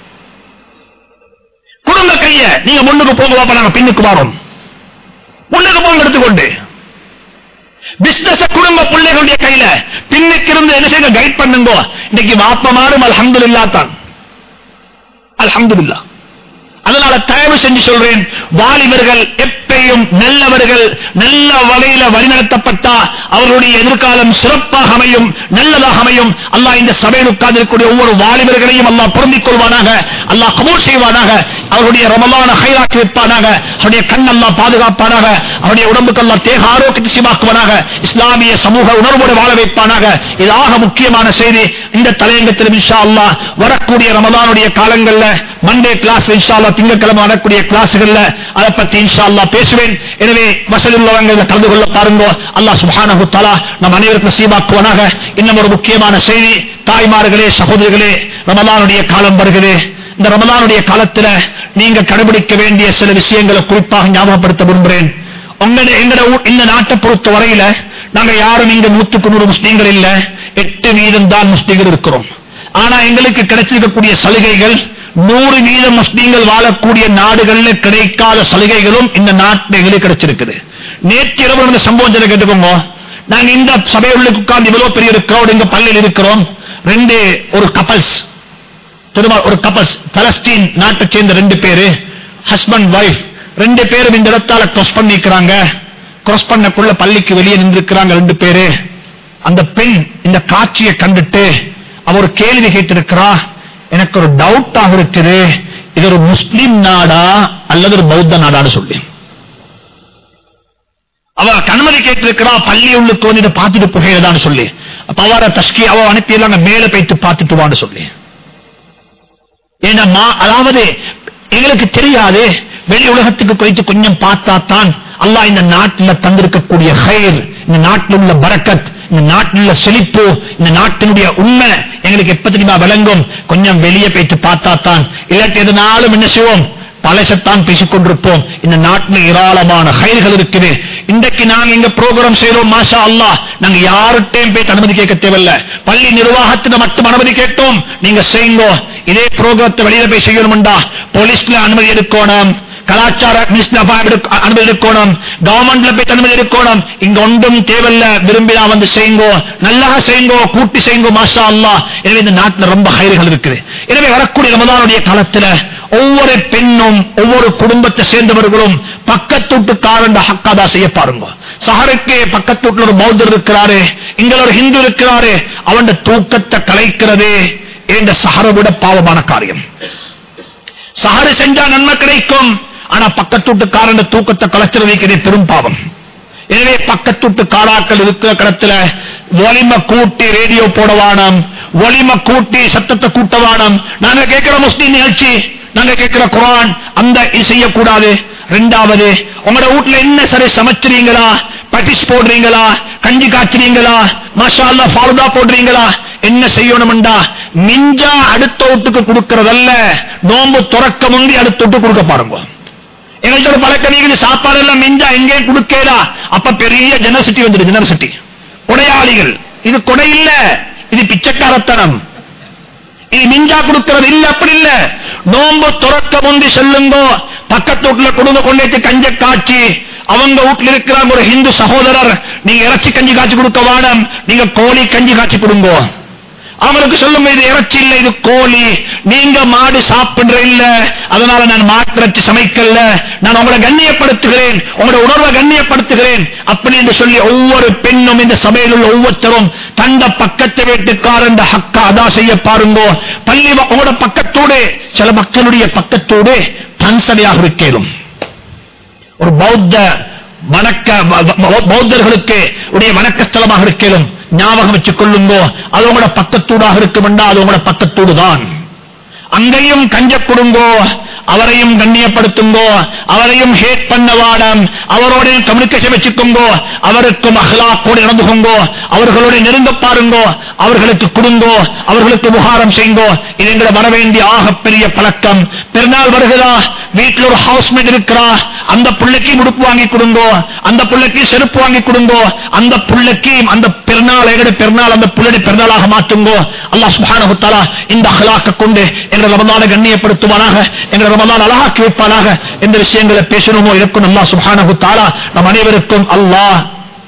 Speaker 1: கொடுங்க கைய நீங்க முன்னுக்கு போங்க பாப்பா நாங்க பின்னுக்கு வரோம் முன்னுக்கு போங்க எடுத்துக்கொண்டு பிசினஸ் குடும்ப பிள்ளைகளுடைய கையில பின்னுக்கு இருந்து என்ன செய்ய கைட் பண்ணுங்க இன்னைக்கு வாப்பமாரும் அல்ஹம்துலில்லா தான் அல்ஹம்துலில்லா அதனால தயவு செஞ்சு சொல்றேன் வாலிபர்கள் எப்பயும் நல்லவர்கள் நல்ல வகையில வழிநடத்தப்பட்டா அவர்களுடைய எதிர்காலம் சிறப்பாக அமையும் நல்லதாக அமையும் அல்லாஹ் இந்த சபையில் உட்கார்ந்திருக்கக்கூடிய ஒவ்வொரு வாலிபர்களையும் அல்லாஹ் பொருந்திக் கொள்வானாக அல்லாஹ் கபூல் செய்வானாக அவருடைய ரமலான ஹைராக்கி வைப்பானாக அவருடைய கண் அல்லாஹ் பாதுகாப்பானாக அவருடைய உடம்புக்கு அல்லாஹ் தேக ஆரோக்கியத்தை சீமாக்குவானாக இஸ்லாமிய சமூக உணர்வோடு வாழ வைப்பானாக இது ஆக முக்கியமான செய்தி இந்த தலையங்கத்தில் இன்ஷா அல்லாஹ் வரக்கூடிய ரமலானுடைய காலங்கள்ல மண்டே கிளாஸ் இன்ஷா அல்லாஹ் திங்கட்கிழமை வரக்கூடிய கிளாஸ்கள்ல அதை பத்தி இன்ஷா அல்லாஹ் பேசுவேன் எனவே வசதி உள்ளவங்க இதில் கலந்து கொள்ள பாருங்க அல்லாஹ் சுப்ஹானஹு தஆலா நம் அனைவருக்கும் சீபாக்குவனாக இன்னும் ஒரு முக்கியமான செய்தி தாய்மார்களே சகோதரிகளே ரமலானுடைய காலம் வருகிறது இந்த ரமலானுடைய காலத்துல நீங்க கடைபிடிக்க வேண்டிய சில விஷயங்களை குறிப்பாக ஞாபகப்படுத்த விரும்புகிறேன் உங்களுடைய எங்கட ஊ- இந்த நாட்டை பொறுத்த வரையில நாங்க யாரும் இங்க நூத்துக்கு நூறு முஸ்லீம்கள் இல்ல எட்டு வீதம் தான் முஸ்லீம்கள் இருக்கிறோம் ஆனா எங்களுக்கு கிடைச்சிருக்கக்கூடிய சலுகைகள் நூறு வீதம் முஸ்லீம்கள் வாழக்கூடிய நாடுகள்ல கிடைக்காத சலுகைகளும் இந்த நாட்டில் எங்களுக்கு கிடைச்சிருக்குது நேற்று இரவு நடந்த சம்பவம் சொல்ல கேட்டுக்கோங்க நாங்க இந்த சபையுள்ளுக்கு உட்கார்ந்து இவ்வளவு பெரிய ஒரு crowd இங்க பள்ளியில் இருக்கிறோம் ரெண்டு ஒரு கப்பல்ஸ் திரும்ப ஒரு கப்பல்ஸ் பலஸ்தீன் நாட்டை சேர்ந்த ரெண்டு பேரு ஹஸ்பண்ட் வைஃப் ரெண்டு பேரும் இந்த இடத்தால cross பண்ணிக்கிறாங்க cross பண்ணக்குள்ள பள்ளிக்கு வெளியே நின்றுக்கிறாங்க ரெண்டு பேரு அந்த பெண் இந்த காட்சியை கண்டுட்டு அவ ஒரு கேள்வி கேட்டிருக்கிறா எனக்கு ஒரு டவுட்டாக இருக்குது இது ஒரு முஸ்லிம் நாடா அல்லது ஒரு பௌத்த நாடான்னு சொல்லி அவ கண்மதி கேட்டிருக்கிறா பள்ளி உள்ளுக்கு வந்து இதை பார்த்துட்டு புகையதான்னு சொல்லி அப்ப அவர தஸ்கி அவ அனுப்பியெல்லாம் மேல போயிட்டு பார்த்துட்டு வான்னு சொல்லி ஏன்னா மா- அதாவது எங்களுக்கு தெரியாது வெளி உலகத்துக்கு போயிட்டு கொஞ்சம் பார்த்தா தான் அல்லாஹ் இந்த நாட்டில் தந்திருக்கக்கூடிய ஹைர் இந்த நாட்டில் உள்ள பரக்கத் இந்த நாட்டில் உள்ள செழிப்பு இந்த நாட்டினுடைய உண்மை எங்களுக்கு எப்ப தெரியுமா விளங்கும் கொஞ்சம் வெளியே போயிட்டு பார்த்தா தான் இல்லாட்டி எதனாலும் என்ன செய்வோம் பழசத்தான் பேசிக் கொண்டிருப்போம் இந்த நாட்டில் ஏராளமான ஹைர்கள் இருக்குது இன்றைக்கு நாங்க இங்க ப்ரோக்ராம் செய்யறோம் மாஷா அல்லாஹ் நாங்க யார்கிட்டையும் போய் அனுமதி கேட்க தேவையில்ல பள்ளி நிர்வாகத்தின மட்டும் அனுமதி கேட்டோம் நீங்க செய்யுங்க இதே ப்ரோக்ராமத்தை வெளியில போய் செய்யணும்டா போலீஸ்ல அனுமதி எடுக்கணும் கலாச்சார மினிஸ்டர் அனுமதி எடுக்கணும் கவர்மெண்ட்ல போய் அனுமதி எடுக்கணும் இங்க ஒன்றும் தேவையில்ல விரும்பினா வந்து செய்யுங்கோ நல்லா செய்யுங்கோ கூட்டி செய்யுங்கோ மாஷா அல்லாஹ் எனவே இந்த நாட்டுல ரொம்ப ஹைர்கள் இருக்குது எனவே வரக்கூடிய ரமதானுடைய காலத்துல ஒவ்வொரு பெண்ணும் ஒவ்வொரு குடும்பத்தை சேர்ந்தவர்களும் பக்கத்தூட்டுக்காரன் ஹக்காதா செய்ய பாருங்க சஹருக்கு பக்கத்தூட்டுல ஒரு பௌத்தர் இருக்கிறாரு இங்க ஒரு ஹிந்து இருக்கிறாரு அவன் தூக்கத்தை கலைக்கிறது இந்த சஹரை விட பாவமான காரியம் சஹரு செஞ்சா நன்மை கிடைக்கும் ஆனா பக்கத்தூட்டுக்காரன் தூக்கத்தை கலைச்சிருக்கிறது பெரும் பாவம் எனவே பக்கத்துட்டு காலாக்கள் இருக்கிற கடத்துல ஒலிம கூட்டி ரேடியோ போடவானம் ஒலிம கூட்டி சத்தத்தை கூட்டவானம் நாங்க கேட்கிற முஸ்லீம் நிகழ்ச்சி நாங்க கேட்கிற குரான் அந்த இது செய்யக்கூடாது ரெண்டாவது உங்களோட வீட்டுல என்ன சரி சமைச்சிரீங்களா பட்டிஸ் போடுறீங்களா கஞ்சி காய்ச்சறீங்களா மாஷா அல்லா ஃபாலுதா போடுறீங்களா என்ன செய்யணும்டா மிஞ்சா அடுத்த வீட்டுக்கு கொடுக்கறதல்ல நோன்பு துறக்க முந்தி அடுத்த வீட்டுக்கு கொடுக்க பாருங்க எங்கள்கிட்ட ஒரு பழக்கம் நீங்க சாப்பாடு எல்லாம் மிஞ்சா எங்கேயும் கொடுக்கலா அப்ப பெரிய ஜெனசிட்டி வந்துடும் ஜெனசிட்டி கொடையாளிகள் இது கொடை இல்ல இது பிச்சைக்காரத்தனம் இது மிஞ்சா கொடுக்கிறது இல்ல அப்படி இல்ல நோன்பு துறக்க முந்தி செல்லுங்கோ பக்கத்து வீட்டுல கொடுங்க கொண்டேத்து கஞ்ச காய்ச்சி அவங்க வீட்டுல இருக்கிறாங்க ஒரு ஹிந்து சகோதரர் நீங்க இறைச்சி கஞ்சி காய்ச்சி கொடுக்க வேணும் நீங்க கோழி கஞ்சி காய்ச்சி கொடுங்க அவங்களுக்கு சொல்லுங்க இது இறைச்சி இல்ல இது கோழி நீங்க மாடு சாப்பிடுற இல்ல அதனால நான் மாட்டிறைச்சி சமைக்கல நான் உங்களை கண்ணியப்படுத்துகிறேன் உங்களோட உணர்வை கண்ணியப்படுத்துகிறேன் அப்படி என்று சொல்லி ஒவ்வொரு பெண்ணும் இந்த சபையில் உள்ள ஒவ்வொருத்தரும் தந்த பக்கத்து வீட்டுக்காரன் ஹக்கா அதா செய்ய பாருங்க பள்ளி வ- உங்களோட பக்கத்தோடு சில மக்களுடைய பக்கத்தோடு பன்சடையாக இருக்கேனும் ஒரு பௌத்த வணக்க ப- ப- பௌத்தர்களுக்கு உடைய வணக்க ஸ்தலமாக இருக்கலும் ஞாபகம் வச்சுக் கொள்ளுங்கோ அது உங்களோட பக்கத்தூடாக இருக்குமெண்டா அது உங்களோட பக்கத்தூடு தான் அங்கேயும் கஞ்ச கொடுங்கோ அவரையும் கண்ணியப்படுத்துங்கோ அவரையும் ஹேட் பண்ண வாடம் அவரோட கம்யூனிகேஷன் வச்சுக்கோங்கோ அவருக்கும் அஹ்லாக்கோடு நடந்துகோங்கோ அவர்களோட நெருங்க பாருங்கோ அவர்களுக்கு கொடுங்கோ அவர்களுக்கு முகாரம் செய்யுங்கோ இது எங்களை வர வேண்டிய ஆகப்பெரிய பழக்கம் பெருநாள் வருகிறா வீட்டில் ஒரு ஹவுஸ்மேட் இருக்கிறா அந்த பிள்ளைக்கு முடுப்பு வாங்கி கொடுங்கோ அந்த பிள்ளைக்கு செருப்பு வாங்கி கொடுங்கோ அந்த பிள்ளைக்கு அந்த பெருநாள் எங்களுடைய பெருநாள் அந்த பிள்ளைடைய பெருநாளாக மாற்றுங்கோ அல்லாஹ் சுப்ஹானஹு வ தஆலா இந்த அகலாக்க கொண்டு எங்களை ரமலானை கண்ணியப்படுத்துவானாக எங்களை ரமலான் அழகாக்கி வைப்பானாக எந்த விஷயங்களை பேசணுமோ இருக்கும் அல்லாஹ் சுப்ஹானஹு வ தஆலா நம் அனைவருக்கும் அல்லாஹ்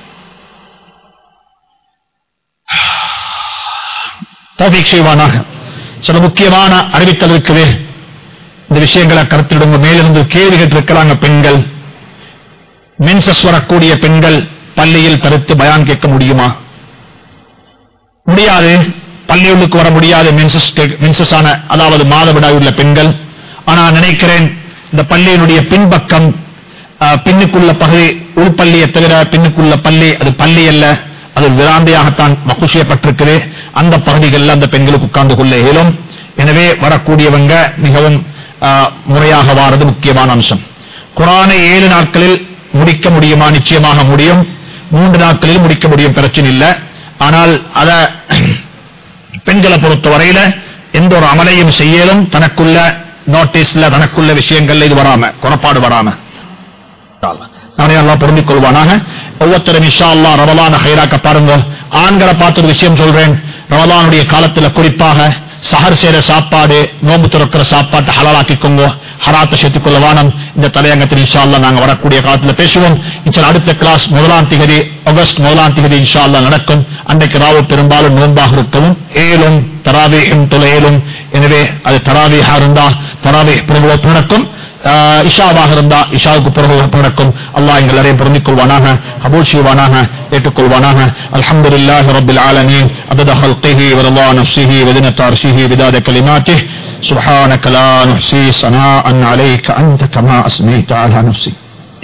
Speaker 1: தௌஃபீக் செய்வானாக சில முக்கியமான அறிவித்தல் இருக்குது இந்த விஷயங்களை கருத்திடுங்க மேலிருந்து கேள்வி கேட்டிருக்கிறாங்க பெண்கள் மென்சஸ் வரக்கூடிய பெண்கள் பள்ளியில் தடுத்து பயான் கேட்க முடியுமா முடியாது பள்ளியுள்ளுக்கு வர முடியாது மென்சஸ் கே- மென்சஸ் ஆன அதாவது மாதவிடாய் உள்ள பெண்கள் ஆனா நினைக்கிறேன் இந்த பள்ளியினுடைய பின்பக்கம் ஆ, பின்னுக்குள்ள பகுதி உள்பள்ளியை தவிர பின்னுக்குள்ள பள்ளி அது பள்ளி அல்ல அது விராந்தையாகத்தான் மகுஷியப்பட்டிருக்குது அந்த பகுதிகளில் அந்த பெண்களுக்கு உட்கார்ந்து கொள்ள இயலும் எனவே வரக்கூடியவங்க மிகவும் ஆ, முறையாக வாரது முக்கியமான அம்சம் குரானை ஏழு நாட்களில் முடிக்க முடியுமா நிச்சயமாக முடியும் மூன்று நாட்களில் முடிக்க முடியும் பிரச்சனை இல்லை ஆனால் அத பெண்களை பொறுத்தவரையில எந்த ஒரு அமலையும் செய்யலும் தனக்குள்ள நோட்டீஸ்ல தனக்குள்ள விஷயங்கள்ல இது வராம குறப்பாடு வராம நானே அல்லாஹ் பொருந்திக் கொள்வானாக ஒவ்வொருத்தரும் இஷா அல்லா ரமலான ஹைராக்க பாருங்க ஆண்களை பார்த்து ஒரு விஷயம் சொல்றேன் ரமலானுடைய காலத்துல குறிப்பாக சஹர் செய்யற சாப்பாடு நோம்பு துறக்கிற சாப்பாட்டை ஹலாலாக்கிக்கோங்க ஹராத்தை சேர்த்துக் கொள்ள வானம் இந்த தலையங்கத்தில் இன்ஷா அல்லாஹ் நாங்க வரக்கூடிய காலத்துல பேசுவோம் இன்ஷா அடுத்த கிளாஸ் முதலாம் திகதி ஆகஸ்ட் முதலாம் திகதி இன்ஷா அல்லாஹ் நடக்கும் அன்றைக்கு ராவு பெரும்பாலும் நோன்பாக இருக்கவும் ஏழும் தராவேயும் தொலையிலும் எனவே அது தராவேஹா இருந்தா தராவே பிரபுவத்து நடக்கும் ஆஹ் இஷாவாக இருந்தா இஷாவுக்கு பிறகு நடக்கும் அல்லாஹ் எங்கள் எல்லாரையும் பொருந்திக் கொள்வானாக கபூல் செய்வானாக ஏற்றுக்கொள்வானாக அல்ஹம்துலில்லாஹி ரப்பில் ஆலமீன் அதத ஹல்கிஹி ورضا نفسه وزنة عرشه بداد كلماته سبحانك لا نحصي ثناء عليك أنت كما أثنيت على نفسك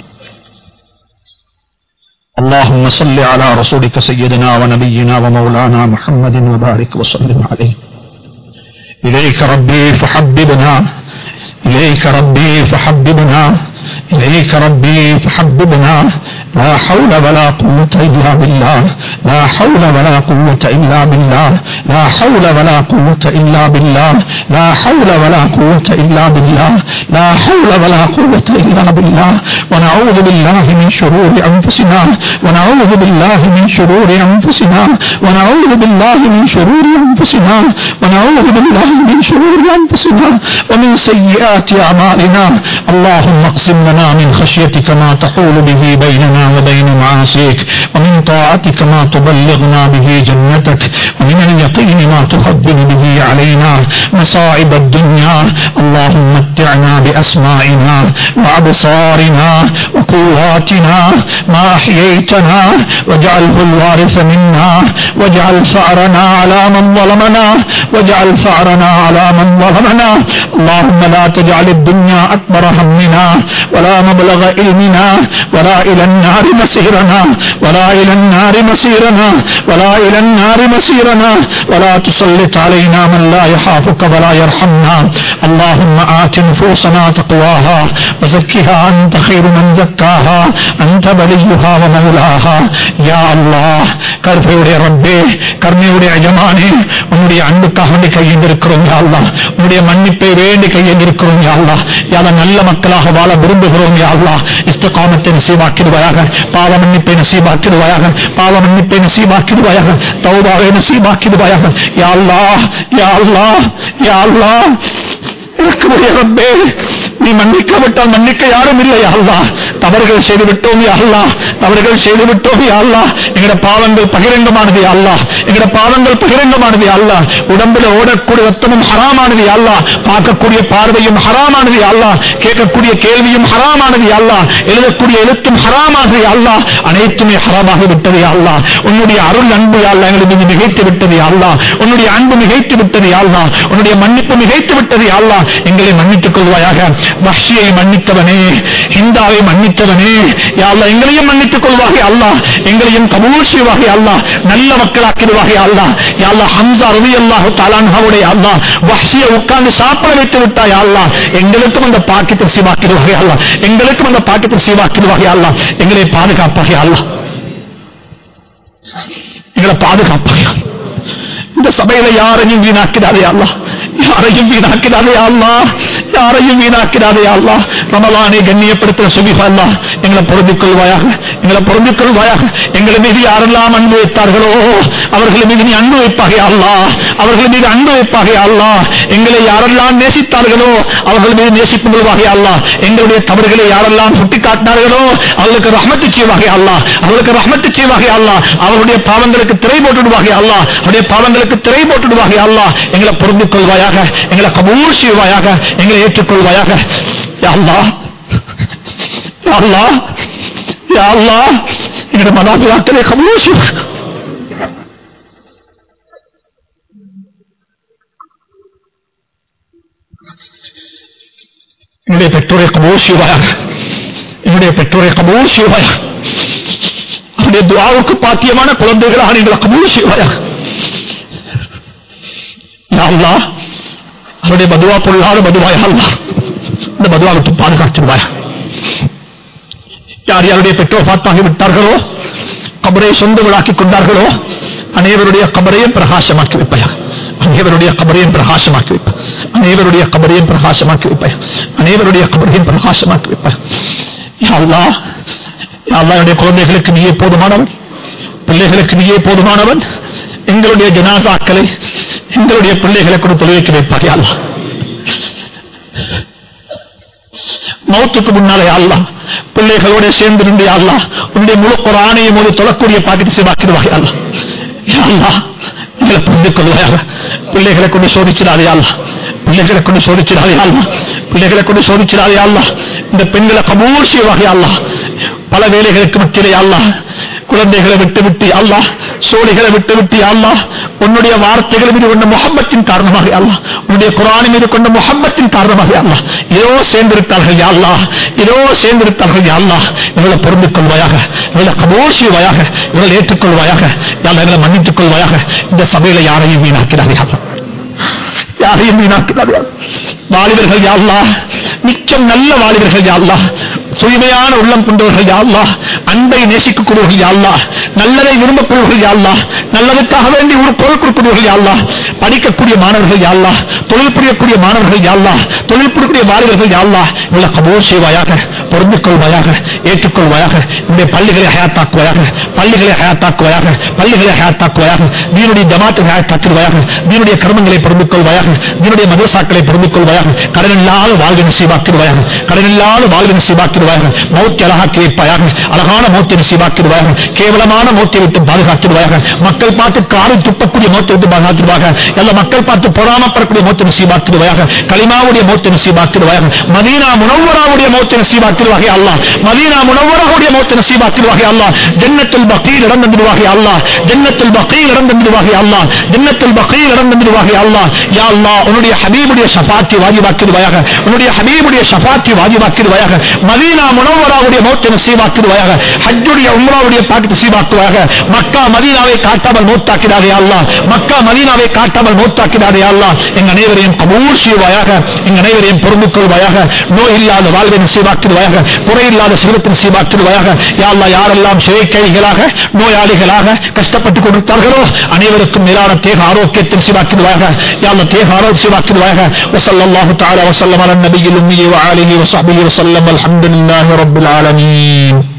Speaker 1: اللهم صل على رسولك سيدنا ونبينا ومولانا محمد وبارك وسلم عليه إليك ربي فحببنا إليك ربي فحببنا إليك ربي فحببنا لا حول ولا قوة إلا بالله لا حول ولا قوة إلا بالله لا حول ولا قوة إلا بالله لا حول ولا قوة إلا بالله لا حول ولا قوة إلا بالله ونعوذ بالله من شرور أنفسنا ونعوذ بالله من شرور أنفسنا ونعوذ بالله من شرور أنفسنا ونعوذ بالله من شرور أنفسنا ومن سيئات أعمالنا اللهم اقسم لنا من خشيتك ما تحول به بيننا وبين معاصيك ومن طاعتك ما تبلغنا به جنتك ومن اليقين ما تهون به علينا مصائب الدنيا اللهم متعنا بأسمائنا وأبصارنا وقواتنا ما أحييتنا واجعله الوارث منا واجعل ثأرنا على من ظلمنا واجعل ثأرنا على من ظلمنا اللهم لا تجعل الدنيا أكبر همنا ولا مبلغ علمنا ولا إلى النار مسيرنا ولا إلى النار مسيرنا ولا إلى النار مسيرنا ولا تسلط علينا من لا يخافك ولا يرحمنا اللهم آت نفوسنا تقواها وزكها أنت خير من زكاها أنت وليها ومولاها يا الله கருப்பையுடைய ரப்பே கருணையுடைய எஜமானே உன்னுடைய அன்புக்காக வேண்டி கையெழுந்திருக்கிறோம் யா அல்லாஹ் உன்னுடைய மன்னிப்பை வேண்டி கையெழுந்திருக்கிறோம் யா அல்லாஹ் யாத நல்ல மக்களாக வாழ விரும்புகிறோம் யா அல்லாஹ் இஸ்திகாமத்தை நசீபாக்கிடுவாயாக பாவ மன்னிப்பை நசீபாக்கிடுவாயாக பாவ மன்னிப்பை நசீபாக்கிடுவாயாக தௌபாவை நசீபாக்கிடுவாயாக யா அல்லாஹ் யா அல்லாஹ் யா அல்லாஹ் இறக்குமுடைய ரப்பே நீ மன்னிக்காவிட்டால் மன்னிக்க யாரும் இல்லை அல்லா தவறுகள் செய்து விட்டோம் அல்லா தவறுகள் செய்து விட்டோம் அல்லா எங்கட பாவங்கள் பகிரங்கமானது அல்லா எங்கட பாவங்கள் பகிரங்கமானது அல்லா உடம்புல ஓடக்கூடிய ரத்தமும் ஹராமானது அல்லா பார்க்கக்கூடிய பார்வையும் ஹராமானது அல்லா கேட்கக்கூடிய கேள்வியும் ஹராமானது அல்லா எழுதக்கூடிய எழுத்தும் ஹராமானது அல்லா அனைத்துமே ஹராமாக விட்டது அல்லா உன்னுடைய அருள் அன்பு அல்லா எங்களுக்கு மீது மிகைத்து விட்டது அல்லா உன்னுடைய அன்பு மிகைத்து விட்டது அல்லா உன்னுடைய மன்னிப்பு மிகைத்து விட்டது அல்லா எங்களை மன்னித்துக் கொள்வாயாக வஹ்ஷியை மன்னித்தவனே ஹிந்தாவை மன்னித்தவனே யாழ்லா எங்களையும் மன்னித்துக் கொள்வாக அல்லா எங்களையும் கபூல் செய்வாக அல்லா நல்ல மக்களாக்கிடுவாக அல்லா யாழ்லா ஹம்சா ரவி அல்லாஹு தாலான்ஹாவுடைய அல்லா வஹ்ஷியை உட்கார்ந்து சாப்பிட வைத்து விட்டாய் அல்லா எங்களுக்கும் அந்த பாக்கியத்தை சீவாக்கிடுவாக அல்லா எங்களுக்கும் அந்த பாக்கியத்தை சீவாக்கிடுவாக அல்லா எங்களை பாதுகாப்பாக அல்லா எங்களை பாதுகாப்பாக இந்த சபையில யாரையும் வீணாக்கிறாதே அல்லா யாரையும் வீணாக்கிறாதே அல்லா யாரையும் வீணாக்கிறாதே அல்லா ரமலானை கண்ணியப்படுத்த சுபிஹா அல்லா எங்களை பொருந்திக் கொள்வாயாக எங்களை பொருந்திக் கொள்வாயாக எங்களை மீது யாரெல்லாம் அன்பு வைத்தார்களோ அவர்கள் மீது நீ அன்பு வைப்பாக அல்லா அவர்கள் மீது அன்பு வைப்பாக அல்லா எங்களை யாரெல்லாம் நேசித்தார்களோ அவர்கள் மீது நேசிப்பு கொள்வாக அல்லா எங்களுடைய தவறுகளை யாரெல்லாம் சுட்டிக்காட்டினார்களோ அவர்களுக்கு ரஹமத்து செய்வாக அல்லா அவர்களுக்கு ரஹமத்து செய்வாக அல்லா அவர்களுடைய பாவங்களுக்கு திரை போட்டுடுவாக அல்லா அவருடைய பாவங்களுக்கு திரை போட்டுடுவாக அல்லா எங்களை பொருந்திக் கொள்வாயாக எங்களை கபூர் செய்வாயாக எங்களை ஏற்றுக்கொள்வாயாக யா அல்லாஹ் யா அல்லாஹ் யா அல்லாஹ் எங்களுடைய மதாபிதாக்களை கபூர் செய்வாங்க என்னுடைய பெற்றோரை கபூர் செய்வாயாக என்னுடைய பெற்றோரை கபூர் செய்வாயாக அவருடைய துவாவுக்கு பாத்தியமான குழந்தைகளாக நீங்கள் கபூர் செய்வாயாக யா அல்லாஹ் அவருடைய பதுவா பொருளாத பதுவாயா அல்லா இந்த பதுவா விட்டு பாதுகாத்துடுவாயா யார் யாருடைய பெற்றோர் பார்த்தாகி விட்டார்களோ கபரை சொந்த விழாக்கிக் கொண்டார்களோ அனைவருடைய கபரையும் பிரகாசமாக்கி வைப்பாயா அனைவருடைய கபரையும் பிரகாசமாக்கி வைப்ப அனைவருடைய கபரையும் பிரகாசமாக்கி வைப்பாயா அனைவருடைய கபரையும் பிரகாசமாக்கி வைப்பாயா யா அல்லாஹ் யா அல்லாஹ் என்னுடைய குழந்தைகளுக்கு நீயே போதுமானவன் பிள்ளைகளுக்கு நீயே போதுமானவன் எங்களுடைய ஜனாசாக்களை எங்களுடைய பிள்ளைகளை கூட தொலைவைக்க வைப்பார் அல்லா மௌத்துக்கு முன்னாலே அல்லா பிள்ளைகளோட சேர்ந்து நின்று அல்லா உன்னுடைய முழு குரானையும் ஒரு தொழக்கூடிய பாக்கிட்டு செய்வாக்கிடுவாய் அல்லா யா அல்லாஹ் எங்களை புரிந்து கொள்வாயாக பிள்ளைகளை கொண்டு சோதிச்சிடாதே அல்லா பிள்ளைகளை கொண்டு சோதிச்சிடாதே அல்லா பிள்ளைகளை கொண்டு சோதிச்சிடாதே அல்லா இந்த பெண்களை கபூர் செய்வாக அல்லா பல வேலைகளுக்கு மத்தியிலே அல்லாஹ் குழந்தைகளை விட்டு விட்டு அல்லாஹ் சோழிகளை விட்டு விட்டு அல்லாஹ் உன்னுடைய வார்த்தைகள் மீது கொண்ட முகம்மத்தின் காரணமாக அல்லாஹ் உன்னுடைய குரான் மீது கொண்ட முகம்மத்தின் காரணமாக அல்லாஹ் இதோ சேர்ந்திருத்தார்கள் யா அல்லாஹ் இதோ சேர்ந்திருத்தார்கள் யா அல்லாஹ் இவளை பொருந்திக் கொள்வாயாக இவளை கபோர் செய்வாயாக இவளை ஏற்றுக்கொள்வாயாக யாழ் எங்களை மன்னித்துக் கொள்வாயாக இந்த சபையில யாரையும் வீணாக்கிறார்கள் யாரையும் வீணாக்கிறார்கள் வாலிபர்கள் யாழ்லா மிச்சம் நல்ல வாலிபர்கள் யாழ்லா தூய்மையான உள்ளம் கொண்டவர்கள் யாழ்லா அன்பை நேசிக்கக்கூடியவர்கள் யாழ்லா நல்லதை விரும்பக்கூடியவர்கள் யாழ்லா நல்லதுக்காக வேண்டி ஒரு பொருள் கொடுக்கக்கூடியவர்கள் யாழ்லா படிக்கக்கூடிய மாணவர்கள் யாழ்லா தொழில் புரியக்கூடிய மாணவர்கள் யாழ்லா தொழில் புரியக்கூடிய வாலிபர்கள் யாழ்லா இவளை கபோர் செய்வாயாக பொருந்திக் கொள்வாயாக ஏற்றுக்கொள்வாயாக இந்த பள்ளிகளை ஹயாத்தாக்குவாயாக பள்ளிகளை ஹயாத்தாக்குவாயாக பள்ளிகளை ஹயாத்தாக்குவாயாக நீனுடைய ஜமாத்தை ஹயாத்தாக்கிடுவாயாக நீனுடைய கர்மங்களை பொருந்திக் கொள்வாயாக நீனுடைய மதரசாக்களை பொருந்திக் கொள்வாயாக கடன் இல்லாத வாழ்வை நசீபாக்கிடுவாயாக கடன் இல்லாத வாழ்வை நசீபாக்கிடுவாயாக மௌத்தி அழகாக்கி வைப்பாயாக அழகான மௌத்தி நசீபாக்கிடுவாயாக கேவலமான மௌத்தை விட்டு பாதுகாக்கிடுவாயாக மக்கள் பார்த்து காரை துப்பக்கூடிய மௌத்தை விட்டு பாகாத்துருவாக எல்லா மக்கள் பார்த்து பொறாமப்படக்கூடிய மௌத்தை நசீபாக்கிடுவாயாக களிமாவுடைய மௌத்தை நசீபாக்கிடுவாயாக மதீனா முனவராவுடைய மௌத்தை நசீபாக்கிடுவாக அல்லாஹ் மதீனா முனவராவுடைய மௌத்தை நசீபாக்கிடுவாக அல்லாஹ் ஜன்னத்துல் பகீர் இடம் தந்துடுவாக அல்லாஹ் ஜன்னத்துல் பகீர் இடம் தந்துடுவாக அல்லாஹ் ஜன்னத்துல் பகீர் இடம் தந்துடுவாக அல்லாஹ் யா அல்லாஹ் உன்னுடைய ஹபீபுடைய ஷஃபாத்தி வாஜிபாக்கிடுவாயாக உன்னுடைய ஹபீபுடைய ஷஃபாத்தி வாஜிபாக்கிடுவாயாக மதீனா முனவராவுடைய மௌத்தை நசீபாக்கிடுவாயாக ஹஜ்ஜுடைய உம்ராவுடைய பாட்டு நசீபாக்குவாயாக மக்கா மதீனாவை காட்டாமல் மௌத்தாக்கிடாதே அல்லாஹ் மக்கா மதீனாவை காட்டாமல் மௌத்தாக்கிடாதே அல்லாஹ் எங்க அனைவரையும் கபூர் செய்வாயாக எங்க அனைவரையும் பொறுப்பு கொள்வாயாக நோய் இல்லாத வாழ்வை நசீபாக்கிடுவாயாக குறையில்லாத செல்வத்தை நசீபாக்கிடுவாயாக யா அல்லாஹ் யாரெல்லாம் சிறை கைதிகளாக நோயாளிகளாக கஷ்டப்பட்டுக் கொண்டிருக்கிறார்களோ அனைவருக்கும் மேலான தேக ஆரோக்கியத்தை நசீபாக்கிடுவாயாக யா அல்லாஹ் தேக ஆரோக்கியம் நசீபாக்கிடுவாயாக وصلى الله تعالى وسلم على النبي الأمي وعليه وصحبه وسلم والحمد لله رب العالمين